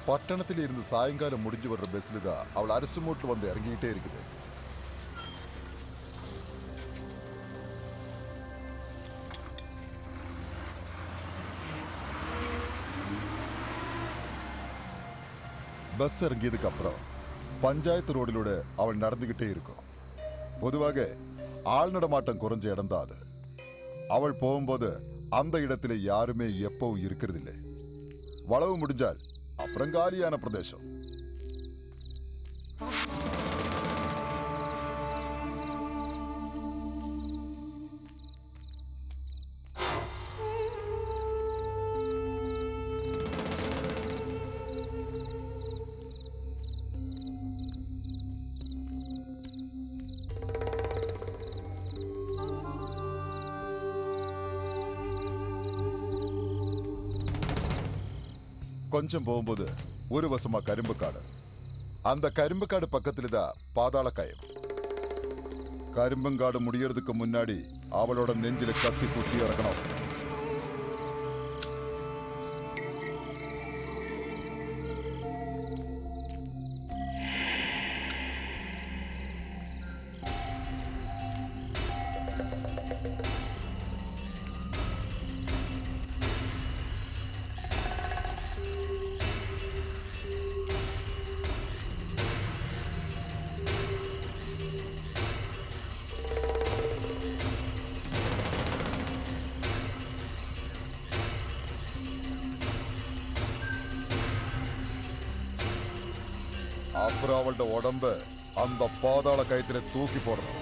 பட்டணத்தில் இருந்து சாயங்காலம் முடிஞ்சு வர்ற பஸ்ல தான் அவள் அரசு மூட்டு வந்து இறங்கிக்கிட்டே இருக்குது பஸ் இறங்கியதுக்கு அப்புறம் பஞ்சாயத்து ரோடிலோட அவள் நடந்துகிட்டே இருக்கும் பொதுவாக ஆள் நடமாட்டம் குறைஞ்ச இடம்தான் அது அவள் போகும்போது அந்த இடத்துல யாருமே எப்பவும் இருக்கிறதில்லை வளவு முடிஞ்சால் அப்புறம் காலியான பிரதேசம் கொஞ்சம் போகும்போது ஒரு வசமா கரும்பு காடு அந்த கரும்பு காடு பக்கத்துல தான் பாதாள கயம் கரும்புங்காடு முடியறதுக்கு முன்னாடி அவளோட நெஞ்சில கத்தி குத்தி இறக்கணும் அப்புறம் அவளோட உடம்ப அந்த பாதாள கயத்துல தூக்கி போடணும்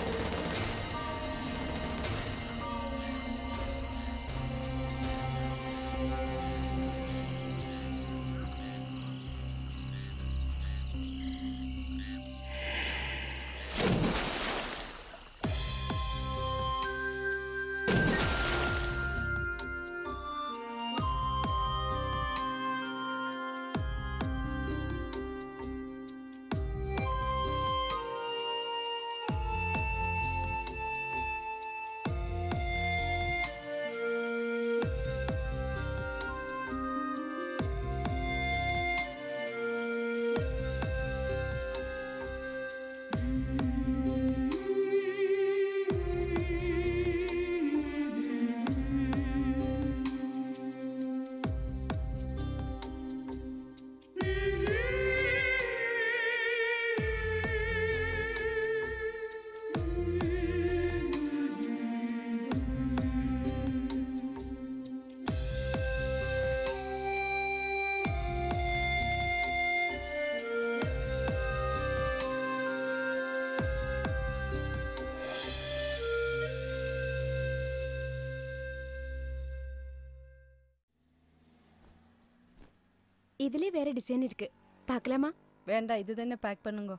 இதுலயே வேற டிசைன் இருக்கு பார்க்கலாமா வேண்டாம் இது தானே பேக் பண்ணுங்க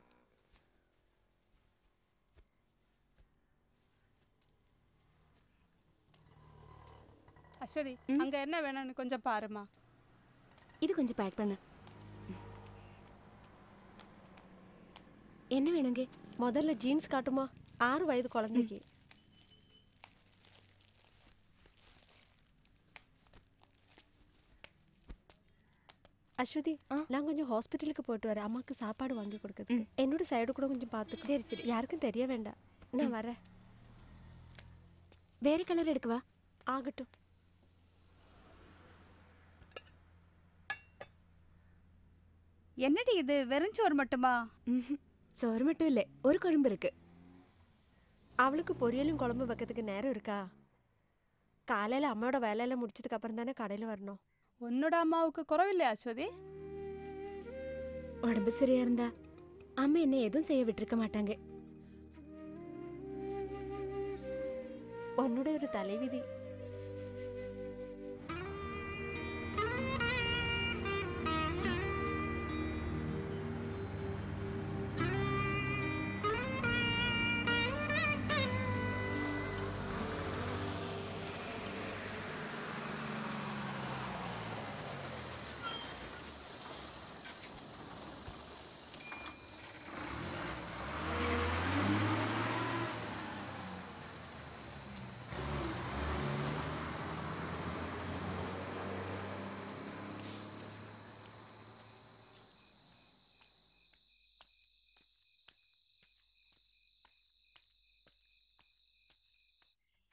அஸ்வதி அங்க என்ன வேணும்னு கொஞ்சம் பாருமா இது கொஞ்சம் பேக் பண்ணு என்ன வேணுங்க முதல்ல ஜீன்ஸ் காட்டுமா ஆறு வயது குழந்தைக்கு அஸ்வதி நான் கொஞ்சம் ஹாஸ்பிட்டலுக்கு போயிட்டு வரேன் அம்மாக்கு சாப்பாடு வாங்கி கொடுக்குறது என்னோட சைடு கூட கொஞ்சம் பார்த்துக்கோ சரி சரி யாருக்கும் தெரிய வேண்டாம் நான் வரேன் வேற கலர் எடுக்கவா ஆகட்டும் என்னடி இது வெறுஞ்சோறு மட்டுமா ம்ஹும். சோறு மட்டும் இல்ல ஒரு குழம்பு இருக்கு அவளுக்கு பொரியலும் குழம்பு வைக்கிறதுக்கு நேரம் இருக்கா காலையில அம்மாவோட வேலையெல்லாம் முடிச்சதுக்கு அப்புறம் தானே கடையில் வரணும் உன்னோட அம்மாவுக்கு குறவில்லையா அஸ்வதி உடம்பு சரியா இருந்தா அம்மா என்ன எதுவும் செய்ய விட்டுருக்க மாட்டாங்க உன்னோட ஒரு தலைவிதி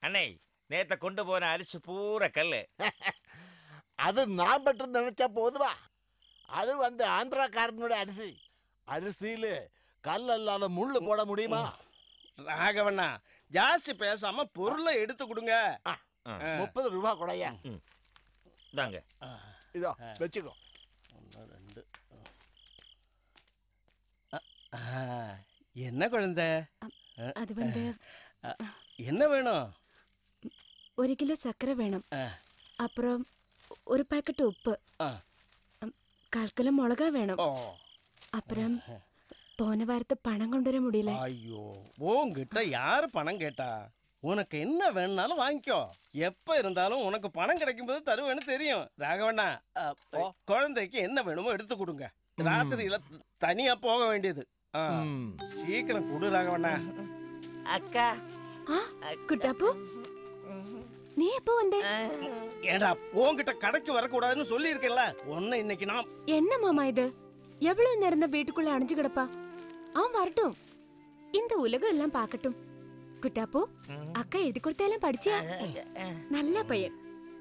அண்ணே நேத்த கொண்டு போன அரிசி பூரா கல்லு அது நான் மட்டும் நினைச்சா போதுமா அது வந்து ஆந்திராக்காரனோட அரிசி அரிசியில கல் அல்லாத முள்ளு போட முடியுமா ராகவண்ணா ஜாஸ்தி பேசாம பொருளை எடுத்து கொடுங்க ஆ, முப்பது ரூபா கூடயா இந்தாங்க இதோ வச்சுக்கோ ஒன்று ரெண்டு ஆ, என்ன குழந்தை அது வந்து என்ன வேணும் ஒரு கிலோ சர்க்கரை வேணும் ஆ. அப்புறம் ஒரு பாக்கெட் உப்பு ஆ. அம், கால் கிலோ மிளகா வேணும் ஓ அப்புறம் போன வாரத்து பணம் கொண்டு வர முடியல ஐயோ உன்கிட்ட யாரு பணம் கேட்டா உனக்கு என்ன வேணும்னாலும் வாங்கிக்கோ எப்ப இருந்தாலும் உனக்கு பணம் கிடைக்கும்போது தருவேன்னு தெரியும் ராகவண்ணா அ, ஓ. குழந்தைக்கு என்ன வேணுமோ எடுத்து கொடுங்க ராத்திரியில தனியா போக வேண்டியது ஆ, ம். சீக்கிரம் கொடு ராகவண்ணா அக்கா ஆ குட்டாப்பு நீ எப்போ வந்த ஏடா உன்கிட்ட கடைக்கு வரக்கூடாதுன்னு சொல்லியிருக்கேன்ல உன்னை இன்னைக்கு நான் என்ன மாமா இது எவ்வளவு நேரம் தான் வீட்டுக்குள்ள அணைஞ்சு கிடப்பா அவன் வரட்டும் இந்த உலகம் எல்லாம் பார்க்கட்டும் குட்டாப்பு அக்கா எழுதி கொடுத்தெல்லாம் படிச்சியா நல்ல பையன்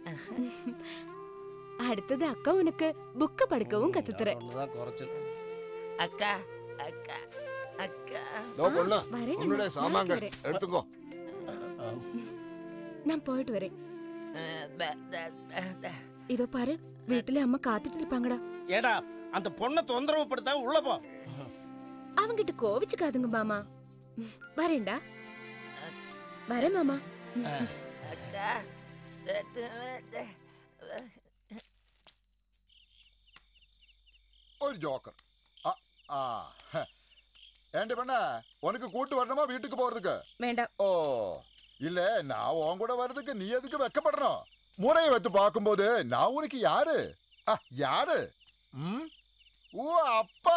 அடுத்தது அக்கா உனக்கு புக்க படுக்கவும் கத்து தரேன் ஒண்ணுதான் குறைச்சல் அக்கா அக்கா அக்கா இதோ பொண்ணு வரேன் உன்னுடைய அண்ணா. சாமான்கள் வரேன். எடுத்துக்கோ நான் போயிட்டு வரேன் இதோ பாரு வீட்டுல அம்மா காத்துட்டு இருப்பாங்கடா ஏடா அந்த பொண்ணை தொந்தரவு படுத்தா உள்ள போ அவங்கிட்ட கோவிச்சுக்காதுங்க மாமா வரேன்டா வரேன் மாமா அக்கா ஒரு ஜோக்கர் ஆ, ஆ, ஹ. ஏண்டி பண்ண உனக்கு கூட்டு வரணுமா வீட்டுக்கு போறதுக்கு வேண்டாம் ஓ இல்ல நான் உன் கூட வர்றதுக்கு நீ எதுக்கு வெக்கப்படணும் முறையை வைத்து பார்க்கும்போது நான் உனக்கு யாரு ஆ, யாரு ம் ஓ அப்பா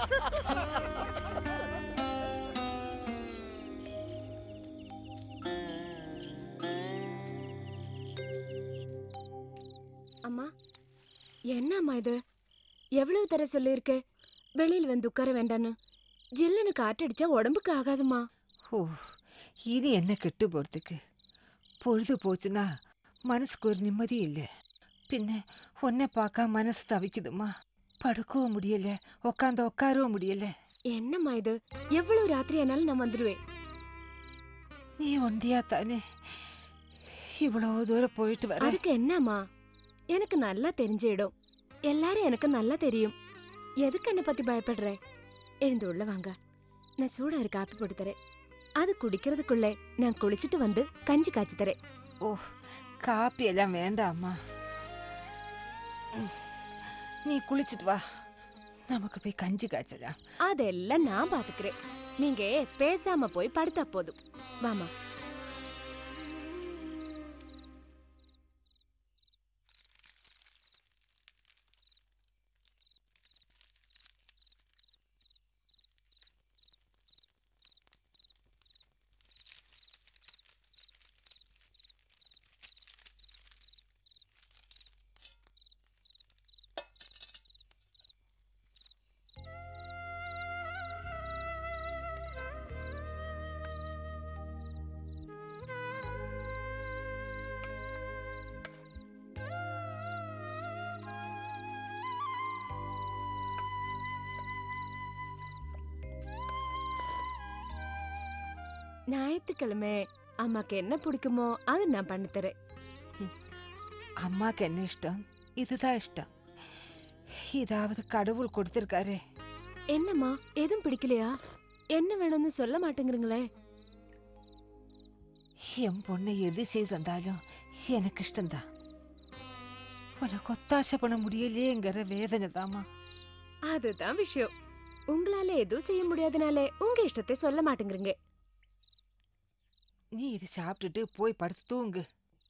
அம்மா என்ன அம்மா இது எவ்வளவு தர சொல்லியிருக்க வெளியில் வந்து உட்கார வேண்டான்னு ஜில்லுன்னு காற்றடிச்சா உடம்புக்கு ஆகாதுமா ஓ இனி என்ன கெட்டு போகிறதுக்கு பொழுது போச்சுன்னா மனசுக்கு ஒரு நிம்மதி இல்லை பின்ன உன்னை பார்க்க மனசு தவிக்குதுமா படுக்கவும் முடியல உக்காந்து உட்காரவும் முடியல என்னம்மா இது எவ்வளவு ராத்திரி ஆனாலும் நான் வந்துடுவேன் நீ ஒண்டியா தானே இவ்வளோ தூரம் போயிட்டு வர அதுக்கு என்னம்மா எனக்கு நல்லா தெரிஞ்ச இடம் எல்லாரும் எனக்கு நல்லா தெரியும் எதுக்கு என்னை பத்தி பயப்படுற எழுந்து உள்ள வாங்க நான் சூடா ஒரு காப்பி போட்டு தரேன் அது குடிக்கிறதுக்குள்ளே நான் குளிச்சிட்டு வந்து கஞ்சி காய்ச்சி தரேன் ஓ காப்பி எல்லாம் வேண்டாம்மா ம், நீ குளிச்சிட்டு வா நமக்கு போய் கஞ்சி காய்ச்சலாம் அதெல்லாம் நான் பாத்துக்கிறேன் நீங்க பேசாம போய் படுத்தா போதும் வாமா ஞாயிற்றுக்கிழமை அம்மாக்கு என்ன பிடிக்குமோ அதை நான் பண்ணி தரேன் அம்மாக்கு என்ன இஷ்டம் இதுதான் இஷ்டம் இதாவது கடவுள் கொடுத்துருக்காரே என்னம்மா எதுவும் பிடிக்கலையா என்ன வேணும்னு சொல்ல மாட்டேங்கிறீங்களே என் பொண்ணை எது செய்து தந்தாலும் எனக்கு இஷ்டம்தான் உனக்கு ஒத்தாசை பண்ண முடியலையேங்கிற வேதனை தாமா அதுதான் விஷயம் உங்களால எதுவும் செய்ய முடியாதனாலே உங்க இஷ்டத்தை சொல்ல மாட்டேங்கிறீங்க நீ இது சாப்பிட்டுட்டு போய் படுத்து தூங்கு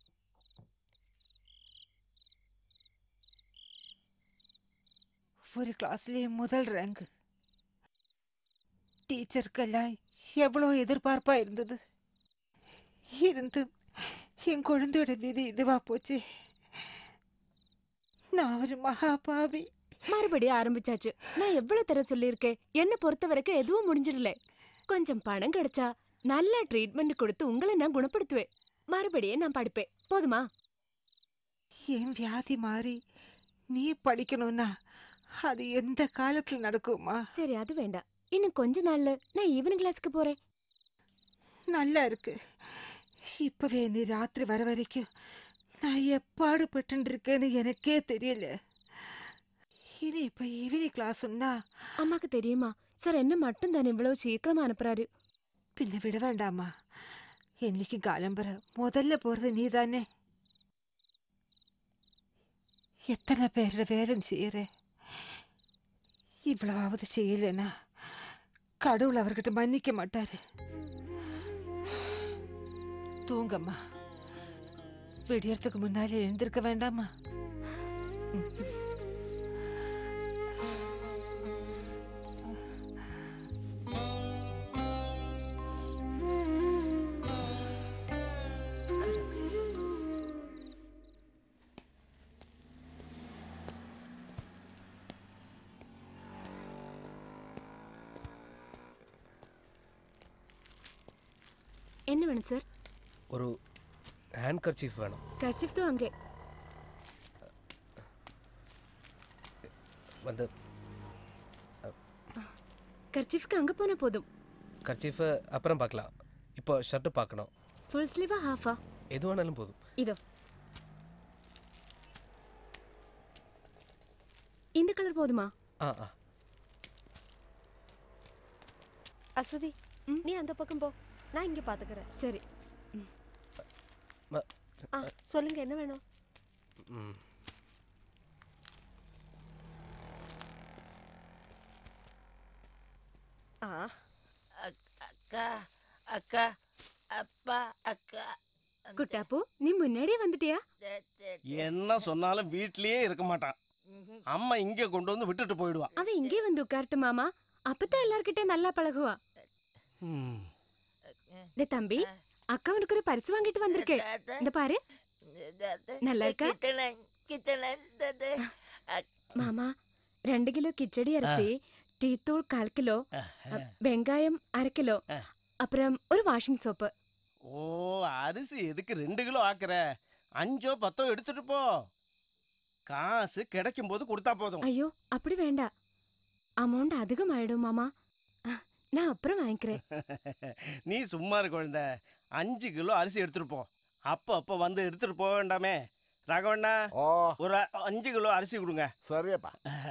ஒரு கிளாஸ்லயே முதல் ரேங்க் டீச்சருக்கெல்லாம் எவ்வளோ எதிர்பார்ப்பா இருந்தது இருந்து என் குழந்தையோட விதி இதுவா போச்சு நான் ஒரு மகா பாவி மறுபடியும் ஆரம்பிச்சாச்சு நான் எவ்வளவு தர சொல்லியிருக்கேன் என்ன பொறுத்த வரைக்கும் எதுவும் முடிஞ்சிடல கொஞ்சம் பணம் கிடைச்சா நல்ல ட்ரீட்மெண்ட் கொடுத்து உங்களை நான் குணப்படுத்துவேன் மறுபடியும் நான் படிப்பேன் போதுமா என் வியாதி மாறி நீ படிக்கணும்னா அது எந்த காலத்தில் நடக்குமா சரி அது வேண்டாம் இன்னும் கொஞ்ச நாள்ல நான் ஈவினிங் கிளாஸ்க்கு போறேன் நல்லா இருக்கு இப்பவே நீ ராத்திரி வர வரைக்கும் நான் எப்பாடு இருக்கேன்னு எனக்கே தெரியல இனி இப்ப ஈவினிங் கிளாஸ்னா அம்மாக்கு தெரியுமா சார் என்ன மட்டும் தானே இவ்வளவு சீக்கிரமா அனுப்புறாரு பின்ன விட வேண்டாமா என்னைக்கு காலம்பர முதல்ல போறது நீதானே எத்தனை பேர வேலை செய்யற இவ்வளவாவது செய்யலைன்னா கடவுள் அவர்கிட்ட மன்னிக்க மாட்டாரு தூங்கம்மா விடியறதுக்கு முன்னாலே எழுந்திருக்க வேண்டாமா ம். என்ன வேணும் சார் ஒரு ஹேண்ட் கர்ச்சீஃப் வேணும் கர்ச்சிஃப் தான் அங்கே வந்து கர்ச்சிஃப்க்கு அங்க போனா போதும் கர்ச்சீஃபை அப்புறம் பார்க்கலாம் இப்போ ஷர்ட்டு பார்க்கணும் ஃபுல் ஸ்லீவா ஹாஃபா எது வேணாலும் போதும் இதோ இந்த கலர் போதுமா ஆ ஆ அஸ்வதி நீ அந்த பக்கம் போ நான் இங்க பாத்துக்கிறேன் சரி ம- ஆ சொல்லுங்க என்ன வேணும் ம் ஆ அக்கா அக்கா அப்பா அக்கா குட்டாப்பு நீ முன்னாடியே வந்துட்டியா என்ன சொன்னாலும் வீட்லயே இருக்க மாட்டான் அம்மா இங்கே கொண்டு வந்து விட்டுட்டு போயிடுவா அவன் இங்கே வந்து உட்காரட்டு மாமா அப்பதான் எல்லார்கிட்ட நல்லா பழகுவா ம். டே தம்பி அக்கா உனக்கு ஒரு பரிசு வாங்கிட்டு வந்திருக்கேன் இந்த பாரு நல்லா இருக்கா? மாமா ரெண்டு கிலோ கிச்சடி அரிசி டீ தூள் கால் கிலோ அ, வெங்காயம் அரை கிலோ அப்புறம் ஒரு வாஷிங் சோப்பு ஓ அரிசி எதுக்கு ரெண்டு கிலோ ஆக்குற அஞ்சோ பத்தோ எடுத்துட்டு போ காசு கிடைக்கும் போது கொடுத்தா போதும் ஐயோ அப்படி வேண்டாம் அமௌண்ட் அதிகமாயிடும் மாமா அ, நான் அப்புறம் வாங்கிக்கிறேன் நீ சும்மா இருக்க குழந்தை அஞ்சு கிலோ அரிசி எடுத்துட்டு போ அப்போ அப்போ வந்து எடுத்துட்டு போக வேண்டாமே ராகவண்ணா ஓ ஒரு அ- அஞ்சு கிலோ அரிசி கொடுங்க சரியப்பா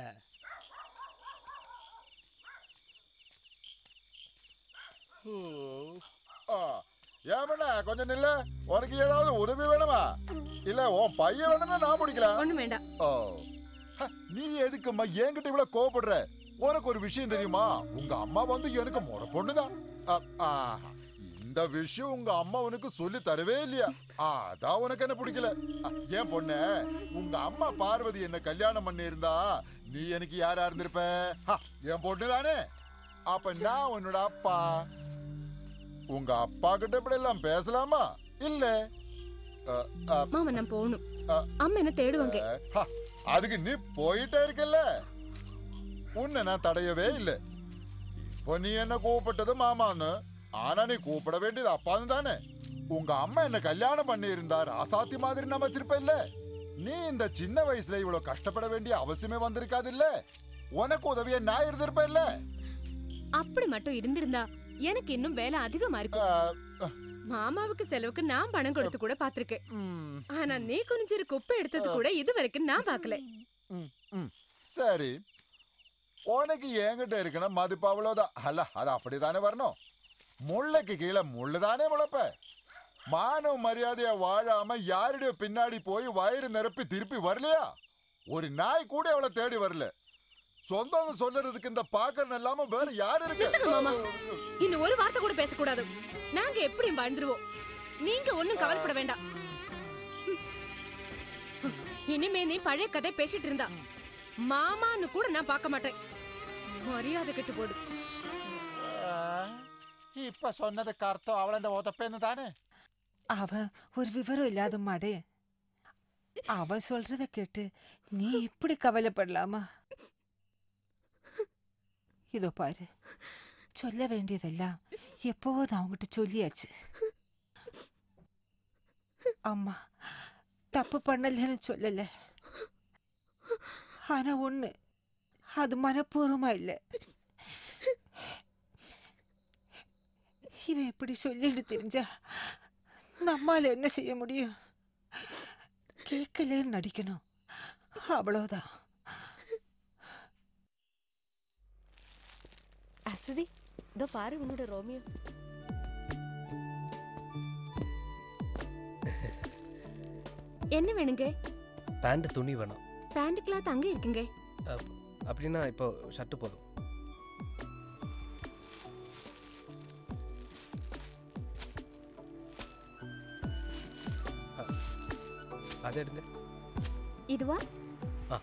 ஏமண்ணா கொஞ்சம் நில்ல உனக்கு ஏதாவது உதவி வேணுமா இல்ல உன் பையன் வேணும்னா நான் முடிக்கலாம் ஒண்ணும் வேண்டாம் ஓ ஹ, நீ எதுக்கும்மா என்கிட்ட இவ்வளவு கோவப்படுற உனக்கு ஒரு விஷயம் தெரியுமா உங்க அம்மா வந்து எனக்கு முறை பொண்ணுதான் அ, ஆஹா. இந்த விஷயம் உங்க அம்மா உனக்கு சொல்லி தரவே இல்லையா ஆ, அதான் உனக்கு என்ன பிடிக்கல அ, ஏன் பொண்ணு உங்க அம்மா பார்வதி என்ன கல்யாணம் பண்ணி இருந்தா நீ எனக்கு யாரா இருந்திருப்ப ஹ, என் பொண்ணு தானே அப்ப நான் உன்னோட அப்பா உங்க அப்பா கிட்ட இப்படி எல்லாம் பேசலாமா இல்ல அ, அ, மாமா நான் போகணும் அ, அம்மா என்ன தேடுவாங்க ஹ, அதுக்கு நீ போயிட்டே இருக்கல்ல உன்னை நான் தடையவே இல்ல இப்போ நீ என்ன கூப்பிட்டது மாமான்னு ஆனா நீ கூப்பிட வேண்டியது அப்பான்னு தானே உங்க அம்மா என்ன கல்யாணம் பண்ணி இருந்தா ராசாத்தி மாதிரி நான் வச்சிருப்ப நீ இந்த சின்ன வயசுல இவ்வளவு கஷ்டப்பட வேண்டிய அவசியமே வந்திருக்காது இல்ல உனக்கு உதவிய நான் இருந்திருப்பேன்ல அப்படி மட்டும் இருந்திருந்தா எனக்கு இன்னும் வேலை அதிகமா இருக்கும் மாமாவுக்கு செலவுக்கு நான் பணம் கொடுத்து கூட பாத்திருக்கேன் ஆனா நீ குனிஞ்சிரு குப்பை எடுத்தது கூட இது வரைக்கும் நான் பார்க்கல ம், ம். சரி உனக்கு என்கிட்ட இருக்கணும் மதிப்பு அவ்வளவுதான் அல்ல அது அப்படித்தானே வரணும் முள்ளைக்கு கீழே முள்ளு தானே முளைப்ப மானவ மரியாதையா வாழாம யாருடைய பின்னாடி போய் வயிறு நிரப்பி திருப்பி வரலையா ஒரு நாய் கூட அவளை தேடி வரல சொந்தம் சொல்லுறதுக்கு இந்த பாக்கறன் இல்லாம வேற யாரு நிறுத்துங்க மாமா. இருக்கு இன்னும் ஒரு வார்த்தை கூட பேசக்கூடாது நாங்க எப்படியும் வாழ்ந்துருவோம் நீங்க ஒண்ணும் கவலைப்பட வேண்டாம் இனிமே நீ பழைய கதை பேசிட்டு இருந்தா மாமான்னு கூட நான் பார்க்க மாட்டேன் மரியாதை கெட்டு போடு இப்ப சொன்னதுக்கு அர்த்தம் அவளை உதப்பேன்னு தானே அவன் ஒரு விவரம் இல்லாத மாடே அவன் சொல்றத கேட்டு நீ இப்படி கவலைப்படலாமா இதோ பாரு சொல்ல வேண்டியதெல்லாம் எப்பவோ நான் உங்ககிட்ட சொல்லியாச்சு அம்மா தப்பு பண்ணலன்னு சொல்லல ஆனா ஒண்ணு அது மனப்பூர்வமா இல்ல இவன் இப்படி சொல்லிட்டு தெரிஞ்சா நம்மால என்ன செய்ய முடியும் கேட்கலன்னு நடிக்கணும் அவ்வளவுதான் அஸ்வதி இதோ பாரு உன்னோட ரோமியோ என்ன வேணுங்க பேண்ட் துணி வேணும் பேண்ட் கிளாத் அங்கே இருக்குங்க அப்படின்னா இப்போ ஷர்ட்டு போதும் அ, அதை எடுங்க இதுவா ஆ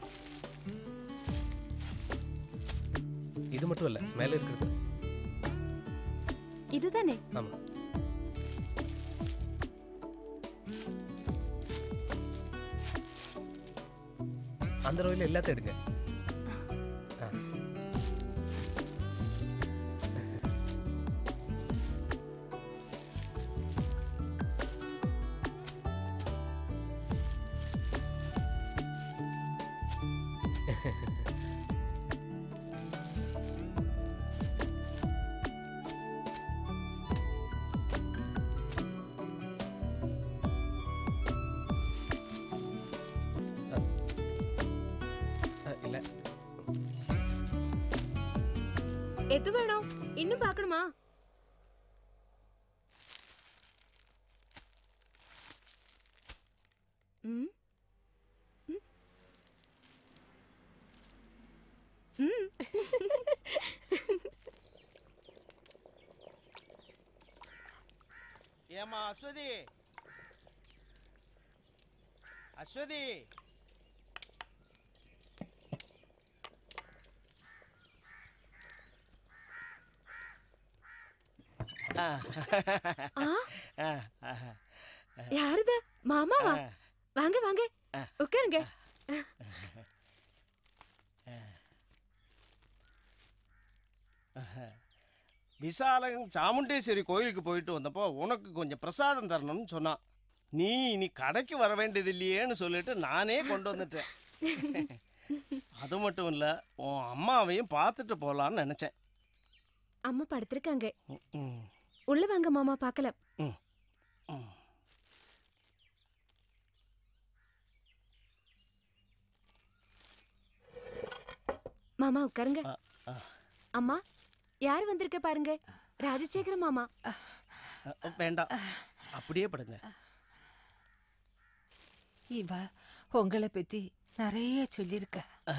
இது மட்டும் இல்லை மேலே இருக்கிறது இதுதானே ஆமாம் அந்த ரோயில் எல்லாத்தையும் எடுங்க ஆ. அ, இல்ல எது வேணும் இன்னும் பார்க்கணுமா ம் ம். ம் ஏமா அஸ்வதி அஸ்வதி ஆ. ஆ ஆ, ஆ, யாருது மாமாவா ஆ. வாங்க வாங்க ஆ. உட்காருங்க விசாலம் சாமுண்டேஸ்வரி கோயிலுக்கு போயிட்டு வந்தப்போ உனக்கு கொஞ்சம் பிரசாதம் தரணும்னு சொன்னான் நீ இனி கடைக்கு வர வேண்டியது இல்லையேன்னு சொல்லிட்டு நானே கொண்டு வந்துட்டேன் அது மட்டும் இல்லை உன் அம்மாவையும் பார்த்துட்டு போகலான்னு நினச்சேன் அம்மா படுத்திருக்காங்க ம் உள்ள வாங்க மாமா பார்க்கல ம் ம் மாமா உட்காருங்க ஆ, ஆ. அம்மா யார் வந்திருக்க பாருங்க ராஜசேகர மாமா அ, வேண்டாம் அப்படியே படுங்க இவ உங்களை பத்தி நிறைய சொல்லியிருக்கா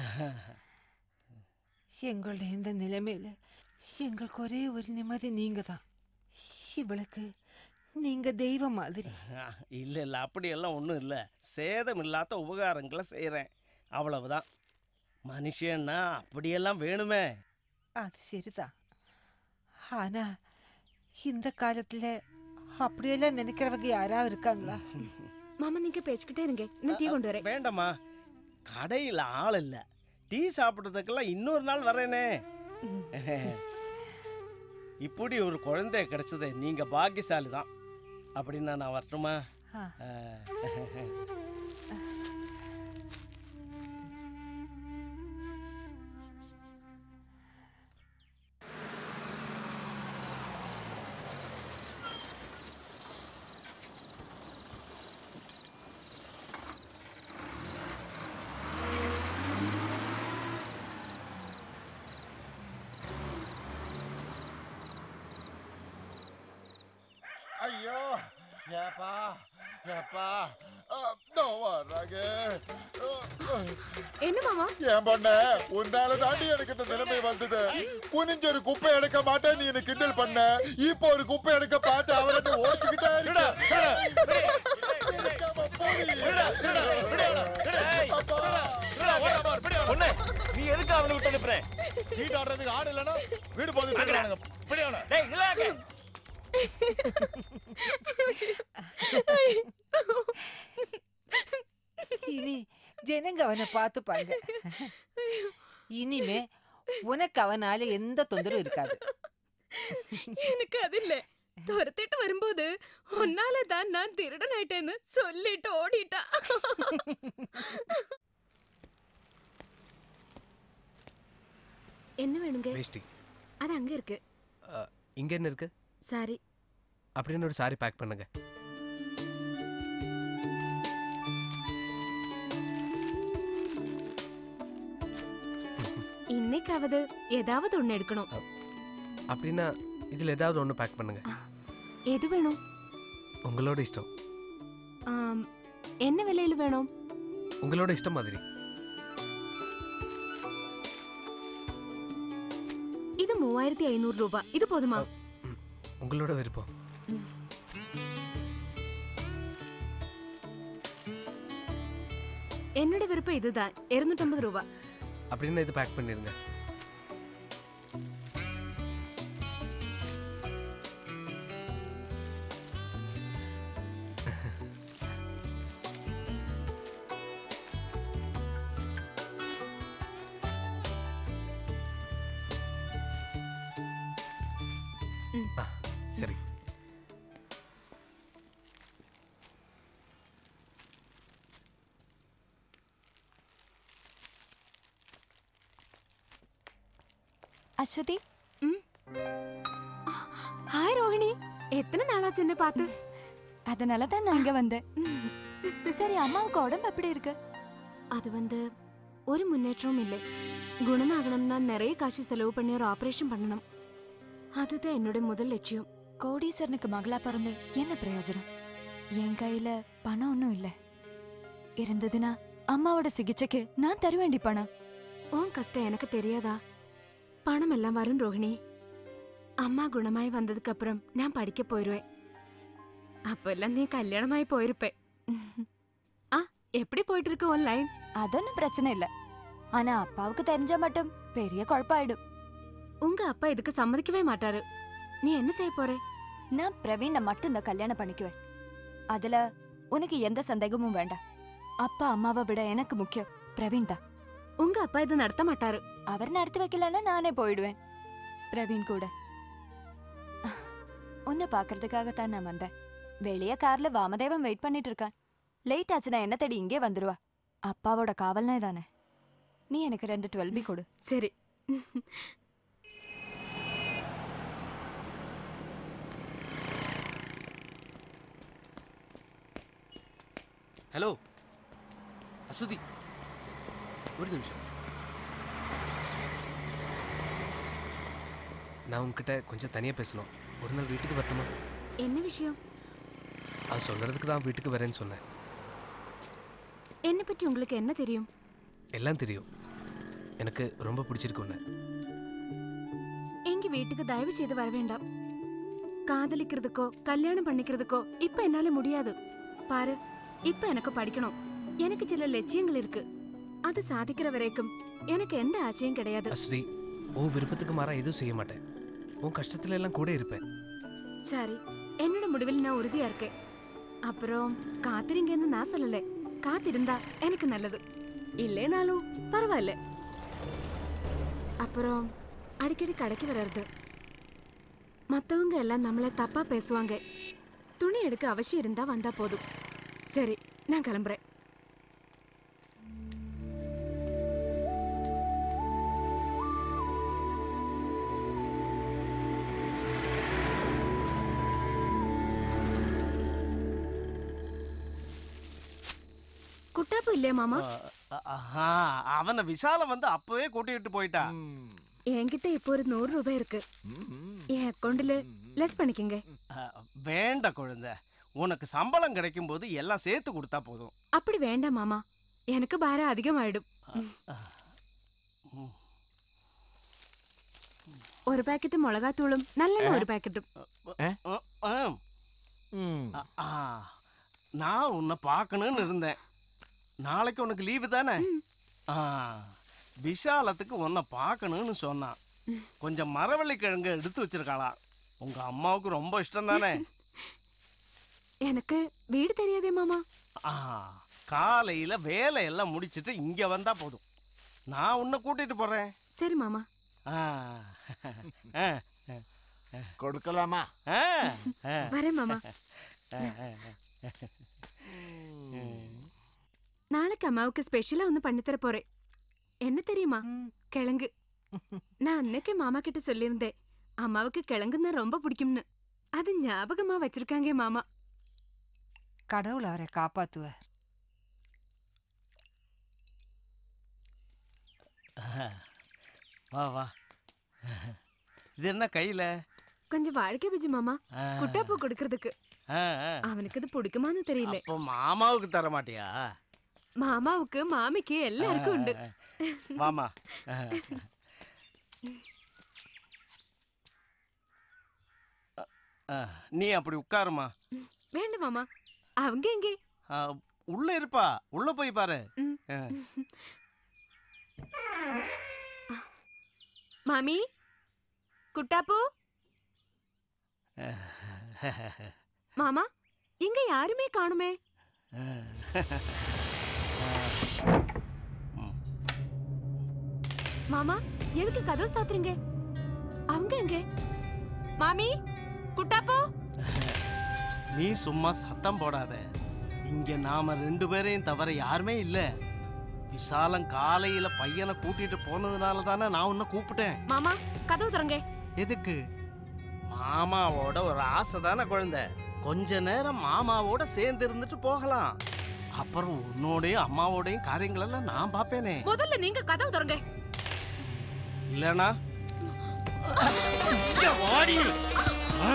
எங்களுடைய இந்த நிலைமையில எங்களுக்கு ஒரே ஒரு நிம்மதி நீங்க தான் இவளுக்கு நீங்க தெய்வம் மாதிரி இல்லை இல்லை அப்படியெல்லாம் ஒன்றும் இல்லை சேதம் இல்லாத உபகாரங்களை செய்கிறேன் அவ்வளவுதான் மனுஷன்னா அப்படியெல்லாம் வேணுமே அது சரிதான் ஆனா இந்த காலத்துல அப்படியெல்லாம் நினைக்கிறவங்க யாராவது இருக்காங்களா மாமா நீங்க பேசிக்கிட்டே இருங்க நான் டீ கொண்டு வரேன் வேண்டாம்மா கடையில் ஆள் இல்லை டீ சாப்பிட்றதுக்கெல்லாம் இன்னொரு நாள் வரேனே இப்படி ஒரு குழந்தை கிடைச்சது நீங்கள் பாக்கியசாலி தான் அப்படின்னா நான் வரட்டுமா ஆ. ஆ. ஐயோ ஏப்பா ஏப்பா இதோ வர்றாங்க என்ன மாமா என் பொண்ண உன்னால தாண்டி எனக்கு இந்த நிலைமை வந்தது குனிஞ்ச ஒரு குப்பை எடுக்க மாட்டேன் நீ எனக்கு கிண்டல் பண்ண இப்போ ஒரு குப்பை எடுக்க பார்த்து அவரை ஓடிச்சுக்கிட்டே இருக்க பொண்ணு நீ எதுக்கு அவங்களுக்கு அனுப்புற வீடு ஆடுறதுக்கு ஆடு இல்லைன்னா வீடு போதும் டேய் நிலாங்க இனி ஜனங்க அவனை பார்த்துப்பாங்க இனிமே உனக்கு அவனால எந்த தொந்தரவும் இருக்காது எனக்கு அது இல்ல துரத்திட்டு வரும்போது உன்னால தான் நான் திருடனாயிட்டேன்னு சொல்லிட்டு ஓடிட்டா என்ன வேணுங்க வேஷ்டி அது அங்க இருக்கு இங்கே என்ன இருக்கு சாரி அப்படின்னு ஒரு சாரி பேக் பண்ணுங்க இன்னைக்காவது ஏதாவது ஒண்ணு எடுக்கணும் அப்படின்னா இதில் ஏதாவது ஒன்று பேக் பண்ணுங்க எது வேணும் உங்களோட இஷ்டம் ஆம், என்ன விலையில வேணும் உங்களோட இஷ்டம் மாதிரி இது மூவாயிரத்தி ஐநூறு ரூபாய் இது போதுமா உங்களோட விருப்பம் என்னோட விருப்பம் இதுதான் இருநூற்றம்பது ரூபாய் அப்படின்னா இது பேக் பண்ணிருங்க ஆ, சரி அஸ்வதி ஹாய் ரோஹிணி எத்தனை நாளாச்சு என்ன பார்த்து அதனால தான் நான் இங்க வந்தேன் சரி அம்மாவுக்கு உடம்பு எப்படி இருக்கு அது வந்து ஒரு முன்னேற்றமும் இல்லை குணமாகணும்னா நிறைய காசு செலவு பண்ணி ஒரு ஆபரேஷன் பண்ணணும் அதுதான் என்னோட முதல் லட்சியம் கோடீஸ்வரனுக்கு மகளா பிறந்து என்ன பிரயோஜனம் என் கையில பணம் ஒன்றும் இல்ல இருந்ததுன்னா அம்மாவோட சிகிச்சைக்கு நான் தர வேண்டி பணம் உன் கஷ்டம் எனக்கு தெரியாதா பணம் எல்லாம் வரும் ரோஹிணி அம்மா குணமாய் வந்ததுக்கு அப்புறம் நான் படிக்க போயிருவேன் அப்பெல்லாம் நீ கல்யாணமாய் போயிருப்பேன் ஆ எப்படி போயிட்டு இருக்கு உன் லைன் அதொன்னும் பிரச்சனை இல்ல ஆனா அப்பாவுக்கு தெரிஞ்சா மட்டும் பெரிய குழப்பாயிடும் உங்க அப்பா இதுக்கு சம்மதிக்கவே மாட்டாரு நீ என்ன செய்ய போற நான் பிரவீனை மட்டும் இந்த கல்யாணம் பண்ணிக்குவேன் அதுல உனக்கு எந்த சந்தேகமும் வேண்டாம் அப்பா அம்மாவை விட எனக்கு முக்கியம் பிரவீன் தான் உங்க அப்பா இது நடத்த மாட்டாரு அவர் நடத்தி வைக்கலன்னா நானே போயிடுவேன் பிரவீன் கூட உன்னை பாக்குறதுக்காகத்தான் நான் வந்தேன் வெளிய கார்ல வாமதேவன் வெயிட் பண்ணிட்டு இருக்கான் லேட் ஆச்சுன்னா என்ன தேடி இங்கே வந்துருவா அப்பாவோட காவல்னே தானே நீ எனக்கு ரெண்டு டுவெல் பி கொடு சரி ஹலோ அசுதி ஒரு நிமிஷம் நான் உங்ககிட்ட கொஞ்சம் தனியாக பேசணும் ஒரு நாள் வீட்டுக்கு வரட்டுமா என்ன விஷயம் அது சொல்கிறதுக்கு தான் வீட்டுக்கு வரேன்னு சொன்னேன் என்ன பற்றி உங்களுக்கு என்ன தெரியும் எல்லாம் தெரியும் எனக்கு ரொம்ப பிடிச்சிருக்கு உன்னை எங்க வீட்டுக்கு தயவு செய்து வர வேண்டாம் காதலிக்கிறதுக்கோ கல்யாணம் பண்ணிக்கிறதுக்கோ இப்ப என்னால முடியாது பாரு இப்ப எனக்கு படிக்கணும் எனக்கு சில லட்சியங்கள் இருக்கு அது சாதிக்கிற வரைக்கும் எனக்கு எந்த ஆசையும் கிடையாது அசுதி உன் விருப்பத்துக்கு மாறா எதுவும் செய்ய மாட்டேன் உன் கஷ்டத்துல எல்லாம் கூட இருப்பேன் சரி என்னோட முடிவில் நான் உறுதியா இருக்கேன் அப்புறம் காத்திருங்கன்னு நான் சொல்லல காத்திருந்தா எனக்கு நல்லது இல்லைனாலும் பரவாயில்ல அப்புறம் அடிக்கடி கடைக்கு வர்றது மத்தவங்க எல்லாம் நம்மள தப்பா பேசுவாங்க துணி எடுக்க அவசியம் இருந்தா வந்தா போதும் சரி நான் கிளம்புறேன் குட்டாப்பு இல்லையா மாமா ஆஹா, அவனை விசாலம் வந்து அப்பவே கூட்டிட்டு போயிட்டா என்கிட்ட இப்போ ஒரு நூறு ரூபாய் இருக்கு என் அக்கௌண்ட்ல லெஸ் பண்ணிக்கங்க அஹ், வேண்ட குழந்தை உனக்கு சம்பளம் கிடைக்கும் போது எல்லாம் சேர்த்து கொடுத்தா போதும் அப்படி வேண்டாம் மாமா எனக்கு பாரம் அதிகமாயிடும் ஒரு பாக்கெட் மிளகாத்தூளும் நல்லெண்ணெய் ஒரு பாக்கெட்டும் அஹ், அஹ். அ- ஆ, நான் உன்னை பார்க்கணும்னு இருந்தேன் நாளைக்கு உனக்கு லீவு தானே ஆ, விஷாலத்துக்கு உன்னை பார்க்கணும்னு சொன்னான் கொஞ்சம் மரவள்ளி கிழங்கு எடுத்து வச்சிருக்காளாம் உங்க அம்மாவுக்கு ரொம்ப இஷ்டம் தானே எனக்கு வீடு தெரியாதே மாமா ஆ, காலையில வேலையெல்லாம் முடிச்சிட்டு இங்க வந்தா போதும் நான் உன்னை கூட்டிட்டு போறேன் சரி மாமா ஆ, ஆ, கொடுக்கலாமா ஆ, ஆ. வரேன் மாமா ஆ, ஆ, ஆ. நாளைக்கு அம்மாவுக்கு ஸ்பெஷலா ஒன்று பண்ணித்தர போறேன் என்ன தெரியுமா கிழங்கு நான் அன்னைக்கு மாமா கிட்ட சொல்லியிருந்தேன் அம்மாவுக்கு கிழங்குன்னா ரொம்ப பிடிக்கும்னு அது ஞாபகமா வச்சிருக்காங்க மாமா கடவுள் அவரை காப்பாத்துவார் வா வா இது என்ன கையில கொஞ்சம் வாழ்க்கை பிஜி மாமா ஆ. குட்டாப்பூ கொடுக்கறதுக்கு ஆ, ஆ. அவனுக்கு இது பிடிக்குமான்னு தெரியல அப்போ மாமாவுக்கு தர மாட்டியா மாமாவுக்கு மாமிக்கு எல்லாருக்கும் உண்டு ஆ, வாமா ஆ. ஆ, நீ அப்படி உட்காருமா வேண்டாம் மாமா அவங்க எங்கே ஆ, உள்ள இருப்பா உள்ள போய் பாரு ம். ஆ. மாமி குட்டாப்பூ மாமா இங்க யாருமே காணுமே மாமா எதுக்கு கதவு சாத்துறீங்க அவங்க எங்க மாமி குட்டாப்பூ நீ சும்மா சத்தம் போடாத இங்க நாம ரெண்டு பேரையும் தவிர யாருமே இல்ல விசாலம் காலையில பையனை கூட்டிட்டு போனதுனால தானே நான் உன்னை கூப்பிட்டேன் மாமா கதவு திறங்க எதுக்கு மாமாவோட ஒரு ஆசை தானே குழந்தை கொஞ்ச நேரம் மாமாவோட சேர்ந்து இருந்துட்டு போகலாம் அப்புறம் உன்னோடையும் அம்மாவோடையும் காரியங்களெல்லாம் நான் பார்ப்பேனே முதல்ல நீங்க கதவு திறங்க இல்லனா இங்க வாடி ஆ?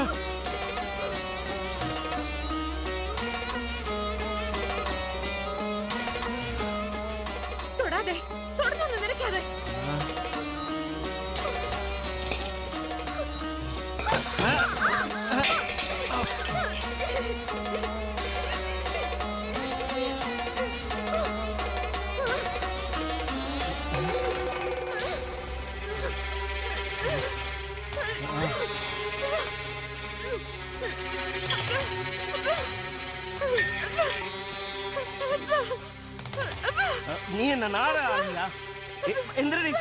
தொடாதே தொடர்ந்து நினைக்காத நீ என்ன நாட ஆளுங்களா எந்திரடி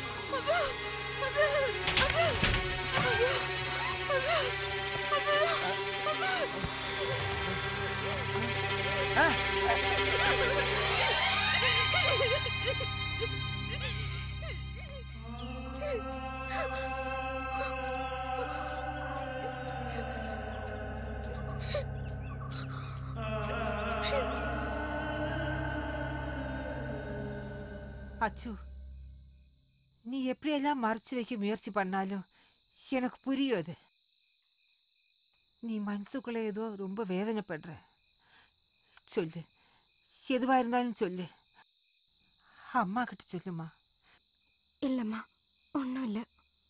அச்சு நீ எப்படியெல்லாம் மறைச்சு வைக்க முயற்சி பண்ணாலும் எனக்கு புரியும் அது நீ மனசுக்குள்ள ஏதோ ரொம்ப வேதனைப்படுற சொல்லு எதுவா இருந்தாலும் சொல்லு அம்மா கிட்ட சொல்லுமா இல்லம்மா ஒன்றும் இல்லை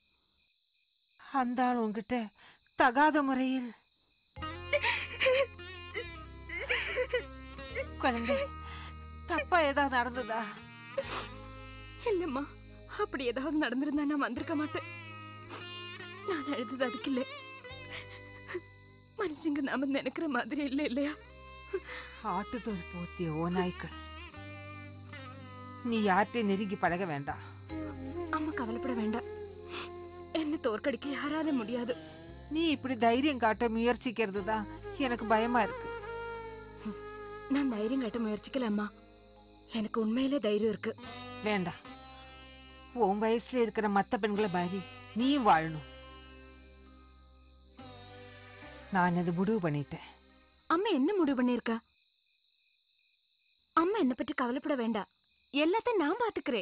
அந்த ஆள் உன்கிட்ட தகாத முறையில் குழந்தை தப்பா ஏதாவது நடந்ததா இல்லம்மா அப்படி ஏதாவது நடந்திருந்தா நான் வந்திருக்க மாட்டேன் நான் அழுதது அதுக்கு இல்லை மனுஷங்க நாம நினைக்கிற மாதிரி இல்லை இல்லையா ஆட்டுத்தோல் போத்திய ஓநாய்க்கள் நீ யார்கிட்டயும் நெருங்கி பழக வேண்டாம் அம்மா கவலைப்பட வேண்டாம் என்ன தோற்கடிக்க யாரால முடியாது நீ இப்படி தைரியம் காட்ட முயற்சிக்கிறது தான் எனக்கு பயமா இருக்கு நான் தைரியம் காட்ட முயற்சிக்கல அம்மா எனக்கு உண்மையிலே தைரியம் இருக்கு வேண்டாம் உன் வயசுல இருக்கிற மத்த பெண்களை பாரி நீயும் வாழணும் நான் அது முடிவு பண்ணிட்டேன் அம்மா என்ன முடிவு பண்ணிருக்கா அம்மா என்ன பற்றி கவலைப்பட வேண்டாம் எல்லாத்தையும் நான் பாத்துக்கிறேன்